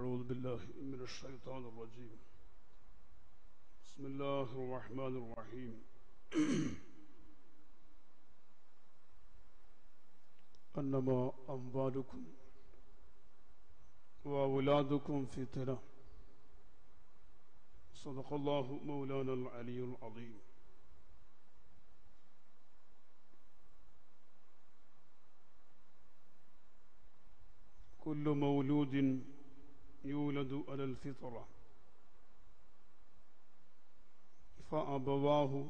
أعوذ بالله من الشيطان الرجيم بسم الله الرحمن الرحيم أنما أموالكم وأولادكم فتنة صدق الله مولانا العلي العظيم كل مولود يولد على الفطرة فأبواه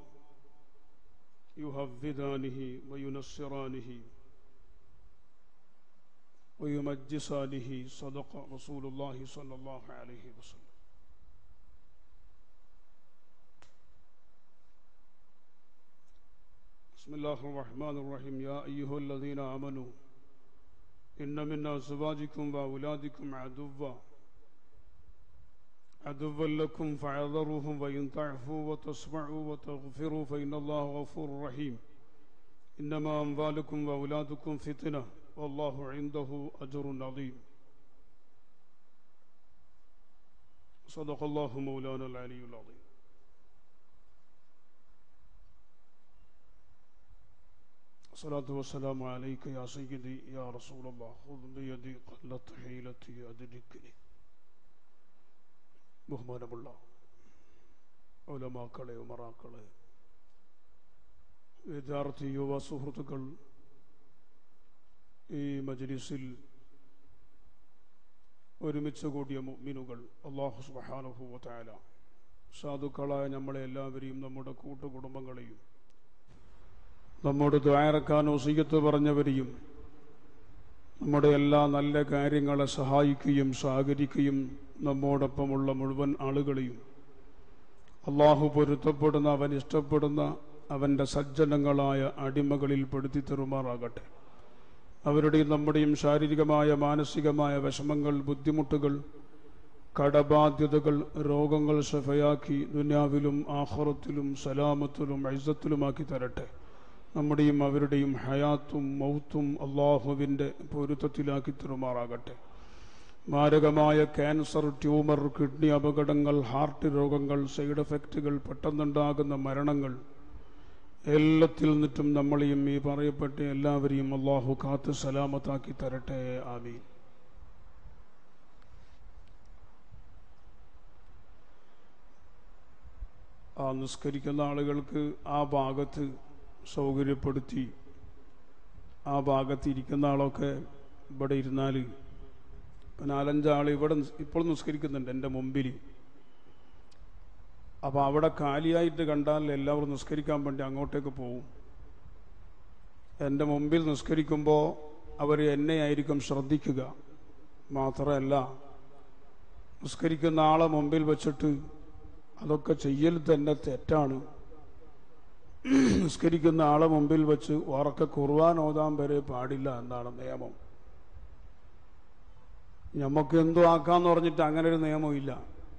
يهفدانه وينصرانه ويمجسانه صدق رسول الله صلى الله عليه وسلم بسم الله الرحمن الرحيم يا أيها الذين آمنوا إن من أزواجكم وأولادكم عدوا عدوا لكم فاعذروهم وإن تعفوا وتصفعوا وتغفروا فإن الله غفور رحيم إنما أموالكم وأولادكم فتنة والله عنده أجر عظيم صدق الله مولانا العلي العظيم الصلاة والسلام عليك يا سيدي يا رسول الله خذ بيدي قلت حيلتي أدركني ബഹുമാനമുള്ള ഒലമാക്കളെ ഉമറാക്കളെ വിദ്യാർത്ഥി യുവ സുഹൃത്തുക്കൾ ഈ മജ്ലിസിൽ ഒരുമിച്ച് കൂടിയ മുഅ്മിനുകൾ അള്ളാഹു സുബ്ഹാനഹു വതആല സാധുക്കളായ നമ്മളെ എല്ലാവരെയും നമ്മുടെ കൂട്ടുകുടുംബങ്ങളെയും നമ്മോട് ദ്വാരക്കാൻ ഒസിയത്ത് പറഞ്ഞവരെയും നമ്മുടെ എല്ലാ നല്ല കാര്യങ്ങളെ സഹായിക്കുകയും സഹകരിക്കുകയും നമ്മോടൊപ്പമുള്ള മുഴുവൻ ആളുകളെയും അള്ളാഹു പൊരുത്തപ്പെടുന്ന അവൻ ഇഷ്ടപ്പെടുന്ന അവൻ്റെ സജ്ജനങ്ങളായ അടിമകളിൽ പെടുത്തി തെറുമാറാകട്ടെ അവരുടെയും നമ്മുടെയും ശാരീരികമായ മാനസികമായ വിഷമങ്ങൾ ബുദ്ധിമുട്ടുകൾ കടബാധ്യതകൾ രോഗങ്ങൾ ഷഫയാക്കി ദുന്യാവിലും ആഹ്റത്തിലും സലാമത്തിലും ഐസത്തിലുമാക്കി തരട്ടെ നമ്മുടെയും അവരുടെയും ഹയാത്തും മൗത്തും അള്ളാഹുവിൻ്റെ പൊരുത്തത്തിലാക്കി തെറുമാറാകട്ടെ മാരകമായ ക്യാൻസർ ട്യൂമർ കിഡ്നി അപകടങ്ങൾ ഹാർട്ട് രോഗങ്ങൾ സൈഡ് എഫക്റ്റുകൾ പെട്ടെന്നുണ്ടാകുന്ന മരണങ്ങൾ എല്ലാത്തിൽ നിന്നിട്ടും നമ്മളെയും ഈ പറയപ്പെട്ട എല്ലാവരെയും അള്ളാഹു കാത്ത് സലാമത്താക്കി തരട്ടെ ആമീൻ ആ നിസ്കരിക്കുന്ന ആളുകൾക്ക് ആ ഭാഗത്ത് സൗകര്യപ്പെടുത്തി ആ ഭാഗത്ത് ഇരിക്കുന്ന ആളൊക്കെ ഇവിടെ ഇരുന്നാൽ നാലഞ്ചാൾ ഇവിടെ ഇപ്പോൾ നിസ്കരിക്കുന്നുണ്ട് എൻ്റെ മുമ്പിൽ അപ്പോൾ അവിടെ കാലിയായിട്ട് കണ്ടാൽ എല്ലാവരും നിസ്കരിക്കാൻ വേണ്ടി അങ്ങോട്ടേക്ക് പോവും എൻ്റെ മുമ്പിൽ നിസ്കരിക്കുമ്പോൾ അവർ എന്നെ ആയിരിക്കും ശ്രദ്ധിക്കുക മാത്രമല്ല നിസ്കരിക്കുന്ന ആളെ മുമ്പിൽ വെച്ചിട്ട് അതൊക്കെ ചെയ്യൽ തന്നെ തെറ്റാണ് നിസ്കരിക്കുന്ന ആളെ മുമ്പിൽ വെച്ച് ഉറക്കെ കുർവാൻ ഓതാൻ വരെ പാടില്ല എന്നാണ് നിയമം നമുക്ക് എന്തും ആക്കാന്ന് പറഞ്ഞിട്ട് അങ്ങനെ ഒരു നിയമമില്ല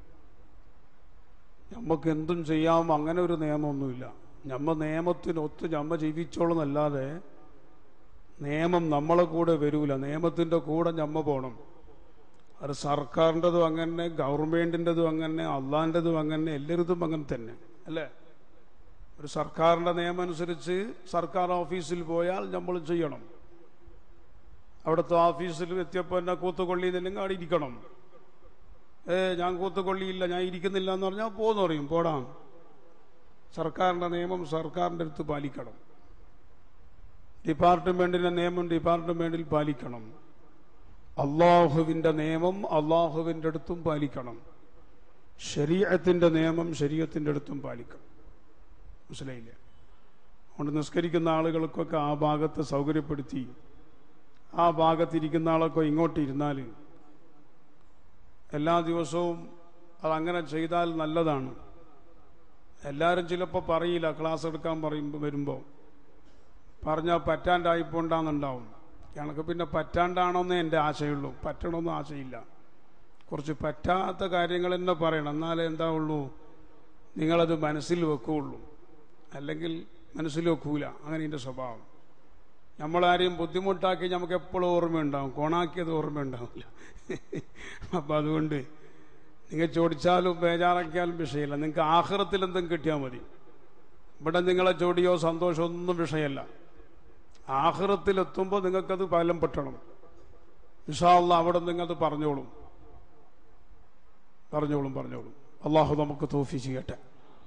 നമുക്ക് എന്തും ചെയ്യാം അങ്ങനെ ഒരു നിയമമൊന്നുമില്ല നമ്മ നിയമത്തിനൊത്ത് നമ്മ ജീവിച്ചോളന്നല്ലാതെ നിയമം നമ്മളെ കൂടെ വരൂല നിയമത്തിൻ്റെ കൂടെ നമ്മ പോകണം അത് സർക്കാരിൻ്റെതും അങ്ങനെ ഗവൺമെൻറ്റിൻ്റെതും അങ്ങനെ അള്ളാൻ്റെതും അങ്ങനെ എല്ലാവരുതും അങ്ങനെ തന്നെ അല്ലേ ഒരു സർക്കാരിൻ്റെ നിയമം അനുസരിച്ച് സർക്കാർ ഓഫീസിൽ പോയാൽ നമ്മൾ ചെയ്യണം അവിടുത്തെ ഓഫീസിൽ എത്തിയപ്പോൾ എന്നെ കൂത്തുകൊള്ളിന്നില്ലെങ്കിൽ അവിടെ ഇരിക്കണം ഏ ഞാൻ കൂത്തുകൊള്ളിയില്ല ഞാൻ ഇരിക്കുന്നില്ല എന്ന് പറഞ്ഞാൽ പോന്ന് പറയും പോടാം സർക്കാരിൻ്റെ നിയമം സർക്കാരിൻ്റെ അടുത്ത് പാലിക്കണം ഡിപ്പാർട്ട്മെന്റിന്റെ നിയമം ഡിപ്പാർട്ട്മെന്റിൽ പാലിക്കണം അള്ളാഹുവിന്റെ നിയമം അള്ളാഹുവിന്റെ അടുത്തും പാലിക്കണം ശരീരത്തിന്റെ നിയമം ശരീരത്തിന്റെ അടുത്തും പാലിക്കണം മനസ്സിലായില്ലേ അതുകൊണ്ട് നിസ്കരിക്കുന്ന ആളുകൾക്കൊക്കെ ആ ഭാഗത്ത് സൗകര്യപ്പെടുത്തി ആ ഭാഗത്തിരിക്കുന്ന ആളൊക്കെ ഇങ്ങോട്ട് ഇരുന്നാൽ എല്ലാ ദിവസവും അതങ്ങനെ ചെയ്താൽ നല്ലതാണ് എല്ലാവരും ചിലപ്പോൾ പറയില്ല ക്ലാസ് എടുക്കാൻ പറയുമ്പോൾ വരുമ്പോൾ പറഞ്ഞാൽ പറ്റാണ്ടായിപ്പോണ്ടാന്നുണ്ടാവും ഞങ്ങൾക്ക് പിന്നെ പറ്റാണ്ടാണോന്നേ എൻ്റെ ആശയുള്ളൂ പറ്റണമെന്നും ആശയില്ല കുറച്ച് പറ്റാത്ത കാര്യങ്ങൾ തന്നെ പറയണം എന്നാലേ എന്താ ഉള്ളൂ നിങ്ങളത് മനസ്സിൽ വെക്കുകയുള്ളൂ അല്ലെങ്കിൽ മനസ്സിൽ വെക്കൂല അങ്ങനെ എൻ്റെ സ്വഭാവം നമ്മളാരെയും ബുദ്ധിമുട്ടാക്കി നമുക്ക് എപ്പോഴും ഓർമ്മയുണ്ടാവും കോണാക്കിയത് ഓർമ്മയുണ്ടാവില്ല അപ്പം അതുകൊണ്ട് നിങ്ങൾ ചോദിച്ചാലും ബേജാറാക്കിയാലും വിഷയമില്ല നിങ്ങൾക്ക് ആഹ്റത്തിൽ എന്തും കിട്ടിയാൽ മതി ഇവിടെ നിങ്ങളെ ജോഡിയോ സന്തോഷമോ ഒന്നും വിഷയമല്ല ആഹ്റത്തിലെത്തുമ്പോൾ നിങ്ങൾക്കത് ഫലം പെട്ടണം ഇഷാല്ല അവിടെ നിങ്ങത് പറഞ്ഞോളും പറഞ്ഞോളും പറഞ്ഞോളും അള്ളാഹു നമുക്ക് തോഫി ചെയ്യട്ടെ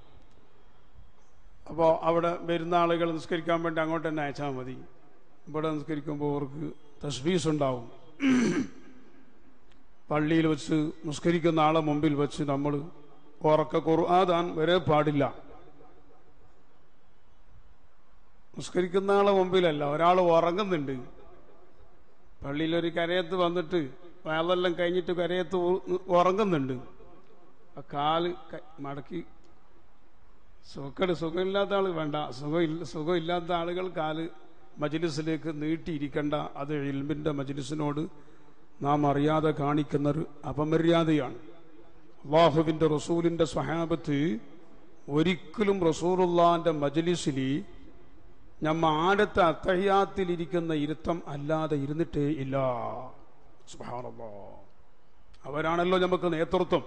അപ്പോൾ അവിടെ വരുന്ന ആളുകൾ നിസ്കരിക്കാൻ വേണ്ടി അങ്ങോട്ട് തന്നെ അയച്ചാൽ മതി ഇവിടെ നിസ്കരിക്കുമ്പോൾ അവർക്ക് തസ്ബീസ് ഉണ്ടാവും പള്ളിയിൽ വെച്ച് നിസ്കരിക്കുന്ന ആളെ മുമ്പിൽ വെച്ച് നമ്മൾ ഉറക്ക ഖുർആൻ വരെ പാടില്ല നിസ്കരിക്കുന്ന ആളെ മുമ്പിലല്ല ഒരാൾ ഉറങ്ങുന്നുണ്ട് പള്ളിയിൽ ഒരു കരയത്ത് വന്നിട്ട് അതെല്ലാം കഴിഞ്ഞിട്ട് കരയത്ത് ഉ- ഉറങ്ങുന്നുണ്ട് ആ കാല് ക- മടക്കി സുഖം സുഖമില്ലാത്ത ആൾ വേണ്ട സുഖമില്ല സുഖമില്ലാത്ത ആളുകൾ കാല് മജ്ലിസിലേക്ക് നീട്ടിയിരിക്കേണ്ട അത് ഇൽമിന്റെ മജ്ലിസിനോട് നാം അറിയാതെ കാണിക്കുന്നൊരു അപമര്യാദയാണ് അള്ളാഹുവിന്റെ റസൂലിന്റെ സ്വഹാബത്ത് ഒരിക്കലും റസൂറുല്ലാന്റെ മജ്ലിസിൽ നമ്മ ആടത്തെ അത്തഹ്യാത്തിലിരിക്കുന്ന ഇരുത്തം അല്ലാതെ ഇരുന്നിട്ടേ ഇല്ല സുബ്ഹാനല്ലാ അവരാണല്ലോ നമുക്ക് നേതൃത്വം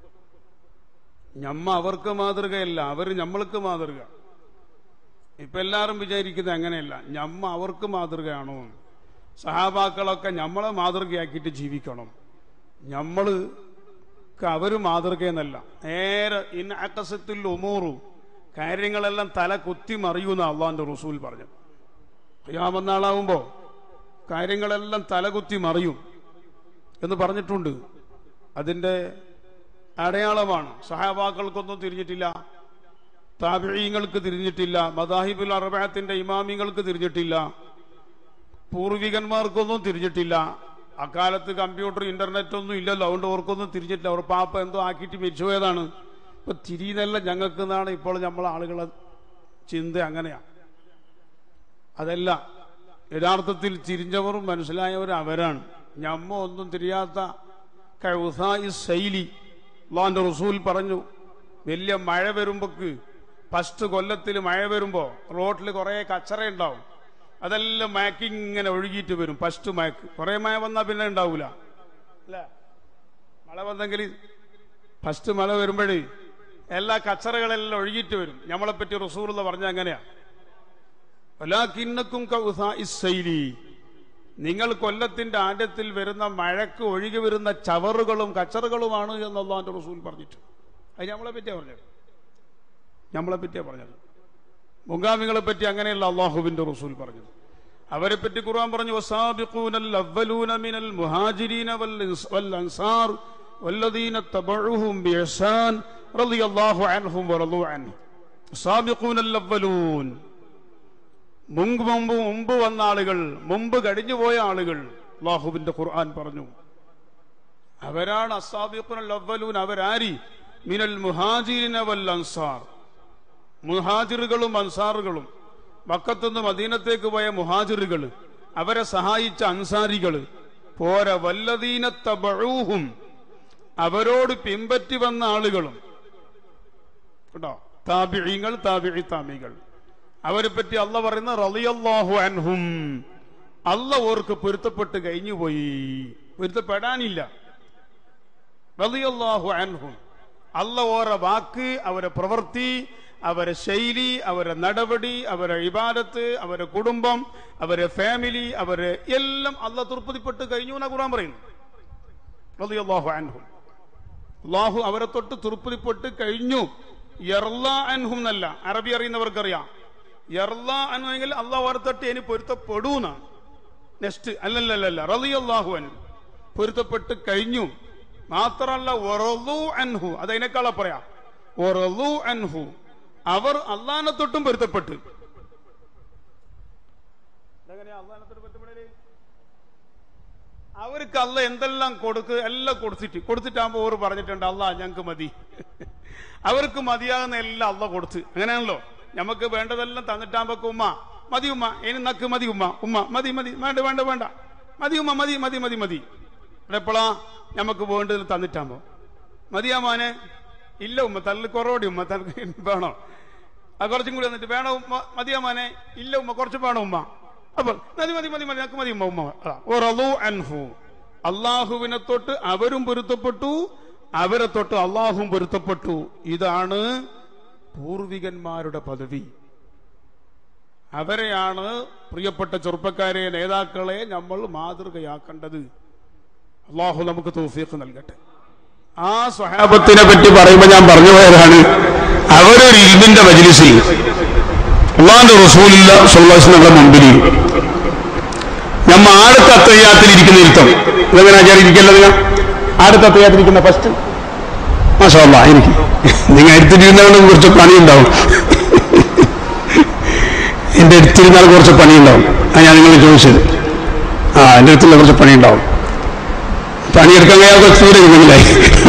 ഞമ്മ അവർക്ക് മാതൃകയല്ല അവർ നമ്മൾക്ക് മാതൃക ഇപ്പൊ എല്ലാവരും വിചാരിക്കുന്നത് അങ്ങനെയല്ല ഞമ്മ അവർക്ക് മാതൃകയാണോ സഹാബാക്കളൊക്കെ നമ്മളെ മാതൃകയാക്കിയിട്ട് ജീവിക്കണം നമ്മള് അവര് മാതൃകയെന്നല്ല നേരെ ഇൻ അക്കസത്തിൽ ഉമൂറു കാര്യങ്ങളെല്ലാം തല കുത്തി മറിയുന്ന അള്ളാന്റെ റസൂൽ പറഞ്ഞു ഖിയാമന്നാളാവുമ്പോ കാര്യങ്ങളെല്ലാം തലകുത്തി മറിയും എന്ന് പറഞ്ഞിട്ടുണ്ട് അതിന്റെ അടയാളമാണ് സഹാബാക്കൾക്കൊന്നും തിരിഞ്ഞിട്ടില്ല താപിഴീങ്ങൾക്ക് തിരിഞ്ഞിട്ടില്ല മദാഹിബുൽ അറബാത്തിന്റെ ഇമാമിങ്ങൾക്ക് തിരിഞ്ഞിട്ടില്ല പൂർവികന്മാർക്കൊന്നും തിരിഞ്ഞിട്ടില്ല അക്കാലത്ത് കമ്പ്യൂട്ടർ ഇന്റർനെറ്റ് ഒന്നും ഇല്ലല്ലോ അതുകൊണ്ട് അവർക്കൊന്നും തിരിഞ്ഞിട്ടില്ല അവർ പാപ്പ എന്തോ ആക്കിയിട്ട് മരിച്ചുപോയതാണ് ഇപ്പൊ തിരിയുന്നല്ല ഞങ്ങൾക്ക് എന്നാണ് ഇപ്പോൾ നമ്മളെ ആളുകളെ ചിന്ത അങ്ങനെയാ അതല്ല യഥാർത്ഥത്തിൽ തിരിഞ്ഞവരും മനസ്സിലായവരും അവരാണ് ഞമ്മ ഒന്നും തിരിയാത്ത കൗസായി ശൈലി അള്ളാന്റെ റസൂൽ പറഞ്ഞു വലിയ മഴ വരുമ്പോക്ക് ഫസ്റ്റ് കൊല്ലത്തിൽ മഴ വരുമ്പോ റോട്ടിൽ കുറെ കച്ചറ ഉണ്ടാവും അതെല്ലാം മയക്കി ഇങ്ങനെ ഒഴുകിയിട്ട് വരും ഫസ്റ്റ് മയക്ക് കുറെ മഴ വന്നാൽ പിന്നെ ഉണ്ടാവൂല അല്ലേ മഴ വന്നെങ്കിൽ ഫസ്റ്റ് മഴ വരുമ്പോഴേ എല്ലാ കച്ചറകളെല്ലാം ഒഴുകിയിട്ട് വരും നമ്മളെ പറ്റി റസൂർ പറഞ്ഞ അങ്ങനെയാ വലാക്കിന്നക്കും ശൈലി നിങ്ങൾ കൊല്ലത്തിന്റെ ആദ്യത്തിൽ വരുന്ന മഴക്ക് ഒഴുകി വരുന്ന ചവറുകളും കച്ചറുകളുമാണ് എന്നുള്ളതിന്റെ റസൂൽ പറഞ്ഞിട്ട് അത് നമ്മളെ പറ്റിയാ പറഞ്ഞത് നമ്മളെ പറ്റിയാ പറഞ്ഞത് മുങ്കാമികളെ പറ്റി അങ്ങനെയല്ല അള്ളാഹുവിന്റെ റസൂൽ പറഞ്ഞത് അവരെ പറ്റി ഖുർആൻ പറഞ്ഞു വസാബിഖൂനൽ അവ്വലൂന മിനൽ മുഹാജിരീന വൽ ഇൻസ് വൽ അൻസാർ വല്ലദീന തബഉഹും ബിഇഹ്സാൻ റളിയല്ലാഹു അൻഹും വറളു അൻഹു സാബിഖൂനൽ അവ്വലൂൻ മുമ്പ് മുമ്പ് മുമ്പ് വന്ന ആളുകൾ മുമ്പ് കഴിഞ്ഞുപോയ ആളുകൾ അള്ളാഹുവിന്റെ ഖുർആൻ പറഞ്ഞു അവരാണ് അസാബിഖുൽ അവലൂൻ അവരാരി മിനൽ മുഹാജിരിന വൽ അൻസാർ മുഹാജിറുകളും അൻസാറുകളും മക്കത്തുനിന്ന് മദീനത്തേക്ക് പോയ മുഹാജിറുകൾ അവരെ സഹായിച്ച അൻസാരികൾ പോര വല്ലദീനത്തബഴൂഹും അവരോട് പിമ്പറ്റി വന്ന ആളുകളും കേട്ടോ താബിഴിങ്ങൾ താബിഴി താമികൾ അവരെ പറ്റി അല്ല പറയുന്ന റളിയല്ലാഹു അൻഹും അല്ല ഓർക്ക് പൊരുത്തപ്പെട്ട് കഴിഞ്ഞുപോയി പൊരുത്തപ്പെടാനില്ല റളിയല്ലാഹു അൻഹും അല്ല ഓരോ വാക്ക് അവരെ പ്രവൃത്തി അവരെ ശൈലി അവരെ നടപടി അവരെ ഇബാദത്ത് അവരെ കുടുംബം അവരെ ഫാമിലി അവരെ എല്ലാം അല്ല തൃപ്തിപ്പെട്ട് കഴിഞ്ഞു എന്നാ ഖുറാൻ പറയുന്നു റളിയല്ലാഹു അൻഹും അള്ളാഹു അവരെ തൊട്ട് തൃപ്തിപ്പെട്ട് കഴിഞ്ഞു യർല അൻഹും എന്നല്ല അറബി അറിയുന്നവർക്കറിയാം യർല എന്നെങ്കിൽ അള്ളാഹു അവരെ തൊട്ട് ഇനി പൊരുത്തപ്പെടൂന്നാണ് നെക്സ്റ്റ് അല്ലല്ലല്ല റലി അള്ളാഹു അൻ പൊരുത്തപ്പെട്ട് കഴിഞ്ഞു മാത്രല്ല ഒറലു അൻഹു അതതിനേക്കാളാ പറയാം ഒറലു അൻഹു അവർ അള്ളാഹിനെ തൊട്ടും പൊരുത്തപ്പെട്ട് ഇതെങ്ങനെയാ അള്ളാഹിനെ തൊട്ട് പൊരുത്തപ്പെടല് അവർക്ക് അല്ല എന്തെല്ലാം കൊടുക്ക് എല്ലാം കൊടുത്തിട്ട് കൊടുത്തിട്ടാകുമ്പോ ഓർ പറഞ്ഞിട്ടുണ്ട് അല്ല ഞങ്ങൾക്ക് മതി അവർക്ക് മതിയാകുന്ന എല്ലാം അല്ല കൊടുത്ത് അങ്ങനെയാണല്ലോ നമുക്ക് വേണ്ടതെല്ലാം തന്നിട്ടാകുമ്പോ ഉമ്മ മതി ഉമ്മ ഇനി നക്ക് മതി ഉമ്മ ഉമ്മ മതി മതി വേണ്ട വേണ്ട വേണ്ട മതി ഉമ്മ മതി മതി മതി മതി എപ്പോഴാ നമുക്ക് വേണ്ടത് തന്നിട്ടാകുമ്പോ മതിയാ മോനെ ഇല്ല ഉമ്മ തല്ല് കുറവടി ഉമ്മ തല്ല് വേണോ ആ കുറച്ചും കൂടി വന്നിട്ട് വേണോ ഉമ്മ മതിയാ മോനെ ഇല്ല ഉമ്മ കുറച്ച് വേണോ ഉമ്മ അപ്പൊ മതി മതി മതി മതി ഞങ്ങൾക്ക് മതി ഉമ്മ, ഉമ്മ അതാ. വറളു അൻഹു അള്ളാഹുവിനെ തൊട്ട് അവരും പൊരുത്തപ്പെട്ടു അവരെ തൊട്ട് അള്ളാഹും പൊരുത്തപ്പെട്ടു ഇതാണ് പൂർവികന്മാരുടെ പദവി അവരെയാണ് പ്രിയപ്പെട്ട ചെറുപ്പക്കാരെ നേതാക്കളെ നമ്മൾ മാതൃകയാക്കേണ്ടത് അള്ളാഹു നമുക്ക് തൗഫീഖ് നൽകട്ടെ ആ സ്വഹാബത്തിനെ പറ്റി പറയുമ്പോൾ ഞാൻ പറഞ്ഞു പോയതാണ് അവരൊരു ഇൽമിന്റെ മജ്ലിസിൽ അള്ളാന്റെ റസൂലില്ല സുല്ലാസിനുള്ള മുമ്പിൽ നമ്മ ആടത്തെ അത്തയ്യാത്തിലിരിക്കുന്ന ഇരുത്തം ഇതെങ്ങനെ ആചാരം ഇരിക്കല്ലോ നിങ്ങൾ ആടത്തെ അത്തയ്യാത്തിരിക്കുന്ന ഫസ്റ്റ് മാഷല്ല എനിക്ക് നിങ്ങൾ എടുത്തിരിക്കുന്നതുകൊണ്ട് കുറച്ച് പണിയുണ്ടാവും എന്റെ അടുത്തിരുന്നാൽ കുറച്ച് പണിയുണ്ടാവും ആ ഞാൻ നിങ്ങൾ ചോദിച്ചത് ആ എന്റെ അടുത്തുള്ള കുറച്ച് പണിയുണ്ടാവും പണിയെടുക്കാൻ കഴിയാത്ത തീരെ ഇരുന്നെങ്കിലായി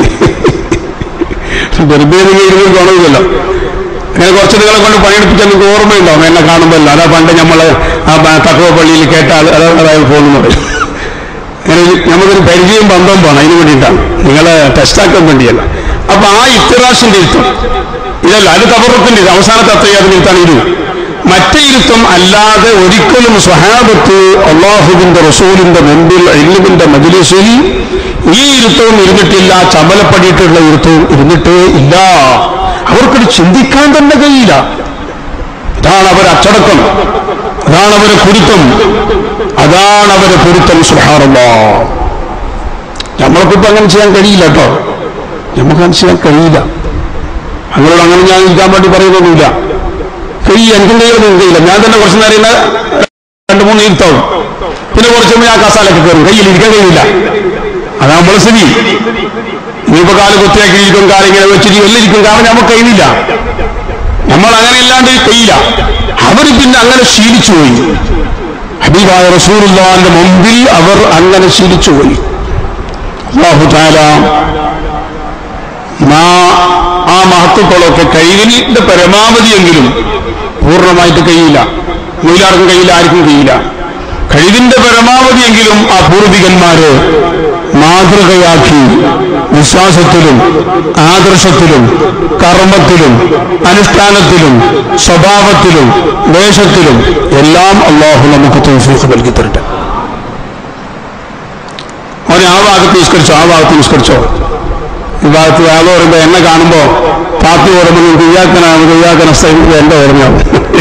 വെറുതെ നിങ്ങൾ ഇരുന്ന് ഗുണമില്ലല്ലോ അങ്ങനെ കുറച്ച് നിങ്ങളെ കൊണ്ട് പണിയെടുപ്പിച്ചാൽ നിങ്ങൾക്ക് ഓർമ്മയുണ്ടാവും എന്നെ കാണുമ്പോൾ അതാ പണ്ട് നമ്മൾ ആ ബ- തക്കവ പള്ളിയിൽ കേട്ട ആൾ അതായത് പോകുന്നു പറയും അങ്ങനെ നമുക്കൊരു പരിചയം ബന്ധം പോകണം അതിന് വേണ്ടിയിട്ടാണ് നിങ്ങളെ ടെസ്റ്റാക്കാൻ വേണ്ടിയല്ല അപ്പൊ ആ ഇത്തിറാശിന്റെ ഇരുത്തം ഇതല്ല അത് കബറത്തിന്റെ ഇത് അവസാനത്തെ അത്രയാതിന് ഇരുത്താണ് ഇത് മറ്റേ ഇരുത്തം അല്ലാതെ ഒരിക്കലും സ്വഹാബത്ത് അള്ളാഹുവിന്റെ റസൂലിന്റെ മുമ്പിൽ ഇല്ലുവിന്റെ മജിലിസിൽ ഈ ഇരുത്തവും ഇരുന്നിട്ടില്ല ചമലപ്പടിയിട്ടുള്ള ഇരുത്തവും ഇരുന്നിട്ടേ ഇല്ല അവർക്കത് ചിന്തിക്കാൻ തന്നെ കഴിയില്ല ഇതാണ് അവരെ അച്ചടക്കം അതാണ് അവരെ കുരുത്തം അതാണ് അവരെ പൊരുത്തം സുഹാറുള്ള നമ്മൾക്കിപ്പോ അങ്ങനെ ചെയ്യാൻ കഴിയില്ല കേട്ടോ നമുക്ക് അങ്ങനെ ചെയ്യാൻ കഴിയില്ല അങ്ങനോട് അങ്ങനെ ഞാൻ ഇരിക്കാൻ വേണ്ടി പറയുന്നൊന്നുമില്ല കഴിയില്ല എനിക്കും കഴിയുന്നതും കഴിയില്ല ഞാൻ തന്നെ കുറച്ച് നേരം ഇരുന്ന് രണ്ട് മൂന്ന് ഇരുത്താവും പിന്നെ കുറച്ച് മുമ്പ് ഞാൻ കസാലൊക്കെ കയറും കയ്യിൽ ഇരിക്കാൻ കഴിയില്ല അതാ നമ്മളെ സ്ഥിതി ഇനിയിപ്പോ കാല് കുത്തിയാക്കി ഇരിക്കും കാലം ഇങ്ങനെ വെച്ചിട്ട് എല്ലാം ഇരിക്കും കാരണം നമുക്ക് കഴിയില്ല നമ്മൾ അങ്ങനെ ഇല്ലാണ്ട് കഴിയില്ല അവർ പിന്നെ അങ്ങനെ ശീലിച്ചു പോയി ഹബീബായ റസൂലുള്ളാന്റെ മുമ്പിൽ അവർ അങ്ങനെ ശീലിച്ചു പോയി അള്ളാഹു താല മാ- ആ മഹത്വങ്ങളൊക്കെ കഴിവിന്റെ പരമാവധിയെങ്കിലും പൂർണ്ണമായിട്ട് കഴിയില്ല മൊയിലാർക്കും കഴിയില്ല ആർക്കും കഴിയില്ല കഴിവിന്റെ പരമാവധിയെങ്കിലും ആ പൂർവികന്മാര് മാതൃകയാക്കി വിശ്വാസത്തിലും ആദർശത്തിലും കർമ്മത്തിലും അനുഷ്ഠാനത്തിലും സ്വഭാവത്തിലും വേഷത്തിലും എല്ലാം അള്ളാഹു നമുക്ക് തൗഫീഖ് നൽകി തരട്ടെ അവനെ ആ ഭാഗത്ത് നിഷ്കരിച്ചോ ആ ഭാഗത്ത് നിഷ്കരിച്ചോ ഈ ഭാഗത്ത് ആള് പറയുമ്പോ എന്നെ കാണുമ്പോ പാത്തി ഓർമ്മ കുയ്യാക്കനാണ് കുയ്യാക്കന എന്റെ ഓർമ്മയാണ്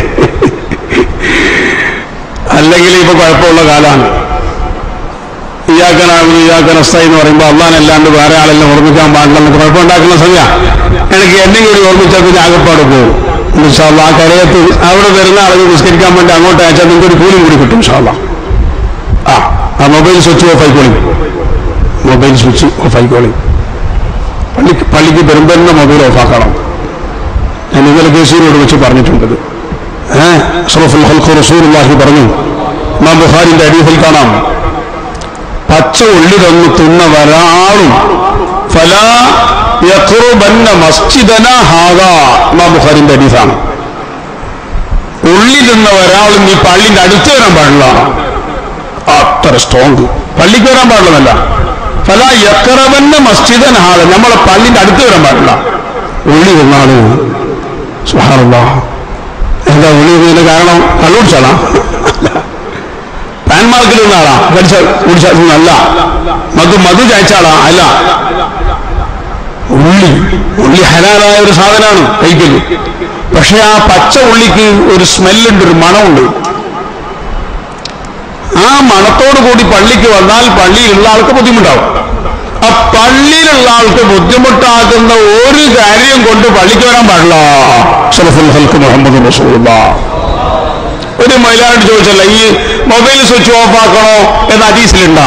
അല്ലെങ്കിൽ ഇപ്പൊ കുഴപ്പമുള്ള കാലാണ് ഇയാക്കനാകുന്നു ഇയാക്കനസ്ഥ എന്ന് പറയുമ്പോൾ അള്ളാനല്ലാണ്ട് വേറെ ആളെല്ലാം ഓർമ്മിക്കാൻ പാടില്ലെന്ന് കുഴപ്പമുണ്ടാക്കുന്ന സമയ എനിക്ക് എന്നെ കൂടി ഓർമ്മിച്ചാൽ പിന്നെ ആകപ്പാട് പോകും ഇൻഷാല്ല ആ കരയത്ത് അവിടെ വരുന്ന ആളുകൾ നിസ്കരിക്കാൻ വേണ്ടി അങ്ങോട്ട് അയച്ചാൽ നിങ്ങൾക്ക് ഒരു കൂലിയും കൂടി കിട്ടും ഇൻഷാല്ല ആ ആ മൊബൈൽ സ്വിച്ച് ഓഫ് ആയിക്കോളി മൊബൈൽ സ്വിച്ച് ഓഫ് ആയിക്കോളി പള്ളിക്ക് പള്ളിക്ക് വരുമ്പോൾ തന്നെ മൊബൈൽ ഓഫ് ആക്കണം ഞാൻ ഇന്നലെ കേസിനോട് വെച്ച് പറഞ്ഞിട്ടുണ്ട് ഏഹ് അഷ്റഫുൽ ഖൽഖ് റസൂലുള്ളാഹി പറഞ്ഞു ഇമാം ബുഖാരിന്റെ അരീഫിൽ കാണാം പച്ച ഉള്ളി തന്നു തിന്ന ഒരാളും ഫലാ യഖ്റുബന്ന മസ്ജിദന ഹാദാ ഇമാം ബുഖാരിന്റെ അരീഫാണ് ഉള്ളി തിന്ന ഒരാളും ഈ പള്ളിന്റെ അടുത്ത് വരാൻ പാടില്ല അത്ര സ്ട്രോങ് പള്ളിക്ക് വരാൻ പാടില്ലെന്നല്ല ഫല യക്കറവന്റെ മസ്ജിദൻ ഹാള് നമ്മളെ പള്ളിന്റെ അടുത്ത് വരാൻ പാടില്ല ഉള്ളി തിന്നാള് സുഹാറുള്ള എന്താ ഉള്ളി തിന്നതിന്റെ കാരണം കള്ളുടിച്ചാളാ പാൻമാർക്കിൽ നിന്നാളാ കടിച്ച കുടിച്ചല്ല മധു മധു ചായച്ചാളാ അല്ല ഉള്ളി ഉള്ളി ഹലാലായ ഒരു സാധനമാണ് കഴിക്കല് പക്ഷെ ആ പച്ച ഉള്ളിക്ക് ഒരു സ്മെല്ലുണ്ട് ഒരു മണമുണ്ട് ആ മണത്തോടു കൂടി പള്ളിക്ക് വന്നാൽ പള്ളിയിലുള്ള ആൾക്ക് ബുദ്ധിമുട്ടാവും ആ പള്ളിയിലുള്ള ആൾക്ക് ബുദ്ധിമുട്ടാക്കുന്ന ഒരു കാര്യം കൊണ്ട് പള്ളിക്ക് വരാൻ പാടില്ല സലഫുൽ ഹൽക്ക് മുഹമ്മദ് റസൂലുള്ള ഒരു മൈലാനോട് ചോദിച്ചല്ല ഈ മൊബൈൽ സ്വിച്ച് ഓഫ് ആക്കണോ എന്ന ഹദീസിലുണ്ടാ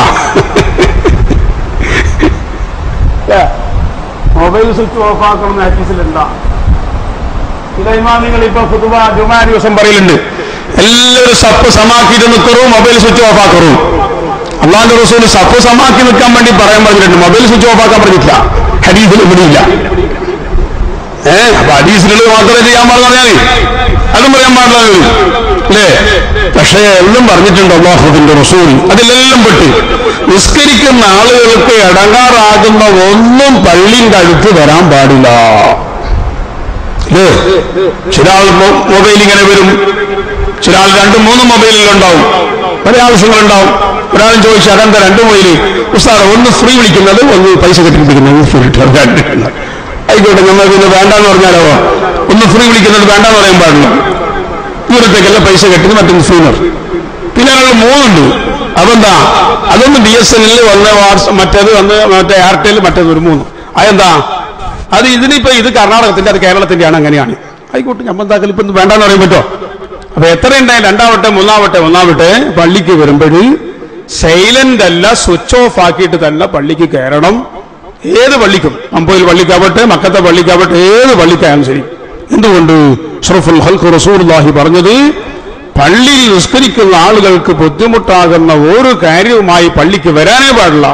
മൊബൈൽ സ്വിച്ച് ഓഫ് ആക്കണം എന്ന് ഹദീസിലുണ്ടാ ചില ഇമാമിങ്ങൾ ഇപ്പൊ പുതുവ ജുമാ ദിവസം പറയലുണ്ട് എല്ലാവരും സപ്പ് സമാക്കിയിട്ട് നിൽക്കറൂ മൊബൈൽ സ്വിച്ച് ഓഫ് ആക്കറൂ അള്ളാന്റെ റസൂൽ സപ്പ് സമാക്കി നിൽക്കാൻ വേണ്ടി പറയാൻ പറഞ്ഞിട്ടുണ്ട് മൊബൈൽ സ്വിച്ച് ഓഫ് ആക്കാൻ പറഞ്ഞിട്ടില്ല ഹരീതിൽ ഇവിടെയില്ല ഏ അപ്പൊ ഹദീസിലുള്ളത് മാത്രമേ ചെയ്യാൻ പാടില്ല പറഞ്ഞാൽ അതും പറയാൻ പാടില്ല അല്ലേ പക്ഷേ എല്ലാം പറഞ്ഞിട്ടുണ്ട് അള്ളാഹുദിന്റെ റസൂൽ അതിലെല്ലാം പെട്ട് നിസ്കരിക്കുന്ന ആളുകൾക്ക് ഇടങ്ങാറാകുന്ന ഒന്നും പള്ളിന്റെ അടുത്ത് വരാൻ പാടില്ല അല്ലേ ചില ആൾ മൊബൈൽ ഇങ്ങനെ വരും ചില ആൾ രണ്ടും മൂന്നും മൊബൈലിലുണ്ടാവും പല ആവശ്യങ്ങളുണ്ടാവും ഒരാളും ചോദിച്ചു അതെന്താ രണ്ട് മൊബൈല് ഉസ്താദ് ഒന്ന് ഫ്രീ വിളിക്കുന്നത് ഒന്ന് പൈസ കെട്ടിപ്പിടിക്കുന്നത് ഫ്രീ ആയിക്കോട്ടെ നമ്മൾ പിന്നെ വേണ്ടാന്ന് പറഞ്ഞാലോ ഒന്ന് ഫ്രീ വിളിക്കുന്നത് വേണ്ടാന്ന് പറയാൻ പാടില്ല ദൂരത്തേക്കല്ല പൈസ കെട്ടുന്നത് മറ്റൊന്ന് ഫ്രീനർ പിന്നെ ഒരാൾ മൂന്നുണ്ട് അതെന്താ അതൊന്ന് ബി എസ് എൻ എല്ലിൽ വന്ന് വാട്സ് മറ്റേത് വന്ന് മറ്റേ എയർടെൽ മറ്റേത് ഒരു മൂന്ന് അതെന്താ അത് ഇതിനിപ്പോ ഇത് കർണാടകത്തിന്റെ അത് കേരളത്തിന്റെയാണ് അങ്ങനെയാണ് ആയിക്കോട്ടെ ഞമ്മന്താക്കൽ ഇപ്പൊ ഇത് വേണ്ടാന്ന് പറയാൻ പറ്റുമോ അപ്പൊ എത്ര ഉണ്ടായാലും രണ്ടാവട്ടെ മൂന്നാവട്ടെ ഒന്നാവട്ടെ പള്ളിക്ക് വരുമ്പോൾ സൈലന്റ് അല്ല സ്വിച്ച് ഓഫ് ആക്കിയിട്ട് തന്നെ പള്ളിക്ക് കയറണം ഏത് പള്ളിക്കും അമ്പോയിൽ പള്ളിക്കാവട്ടെ മക്കത്തെ പള്ളിക്കാവട്ടെ ഏത് പള്ളിക്കായാലും ശരി എന്തുകൊണ്ട് ഷറഫുൽ ഹൽഖ് റസൂർലാഹി പറഞ്ഞത് പള്ളിയിൽ നിസ്കരിക്കുന്ന ആളുകൾക്ക് ബുദ്ധിമുട്ടാകുന്ന ഒരു കാര്യവുമായി പള്ളിക്ക് വരാനേ പാടില്ല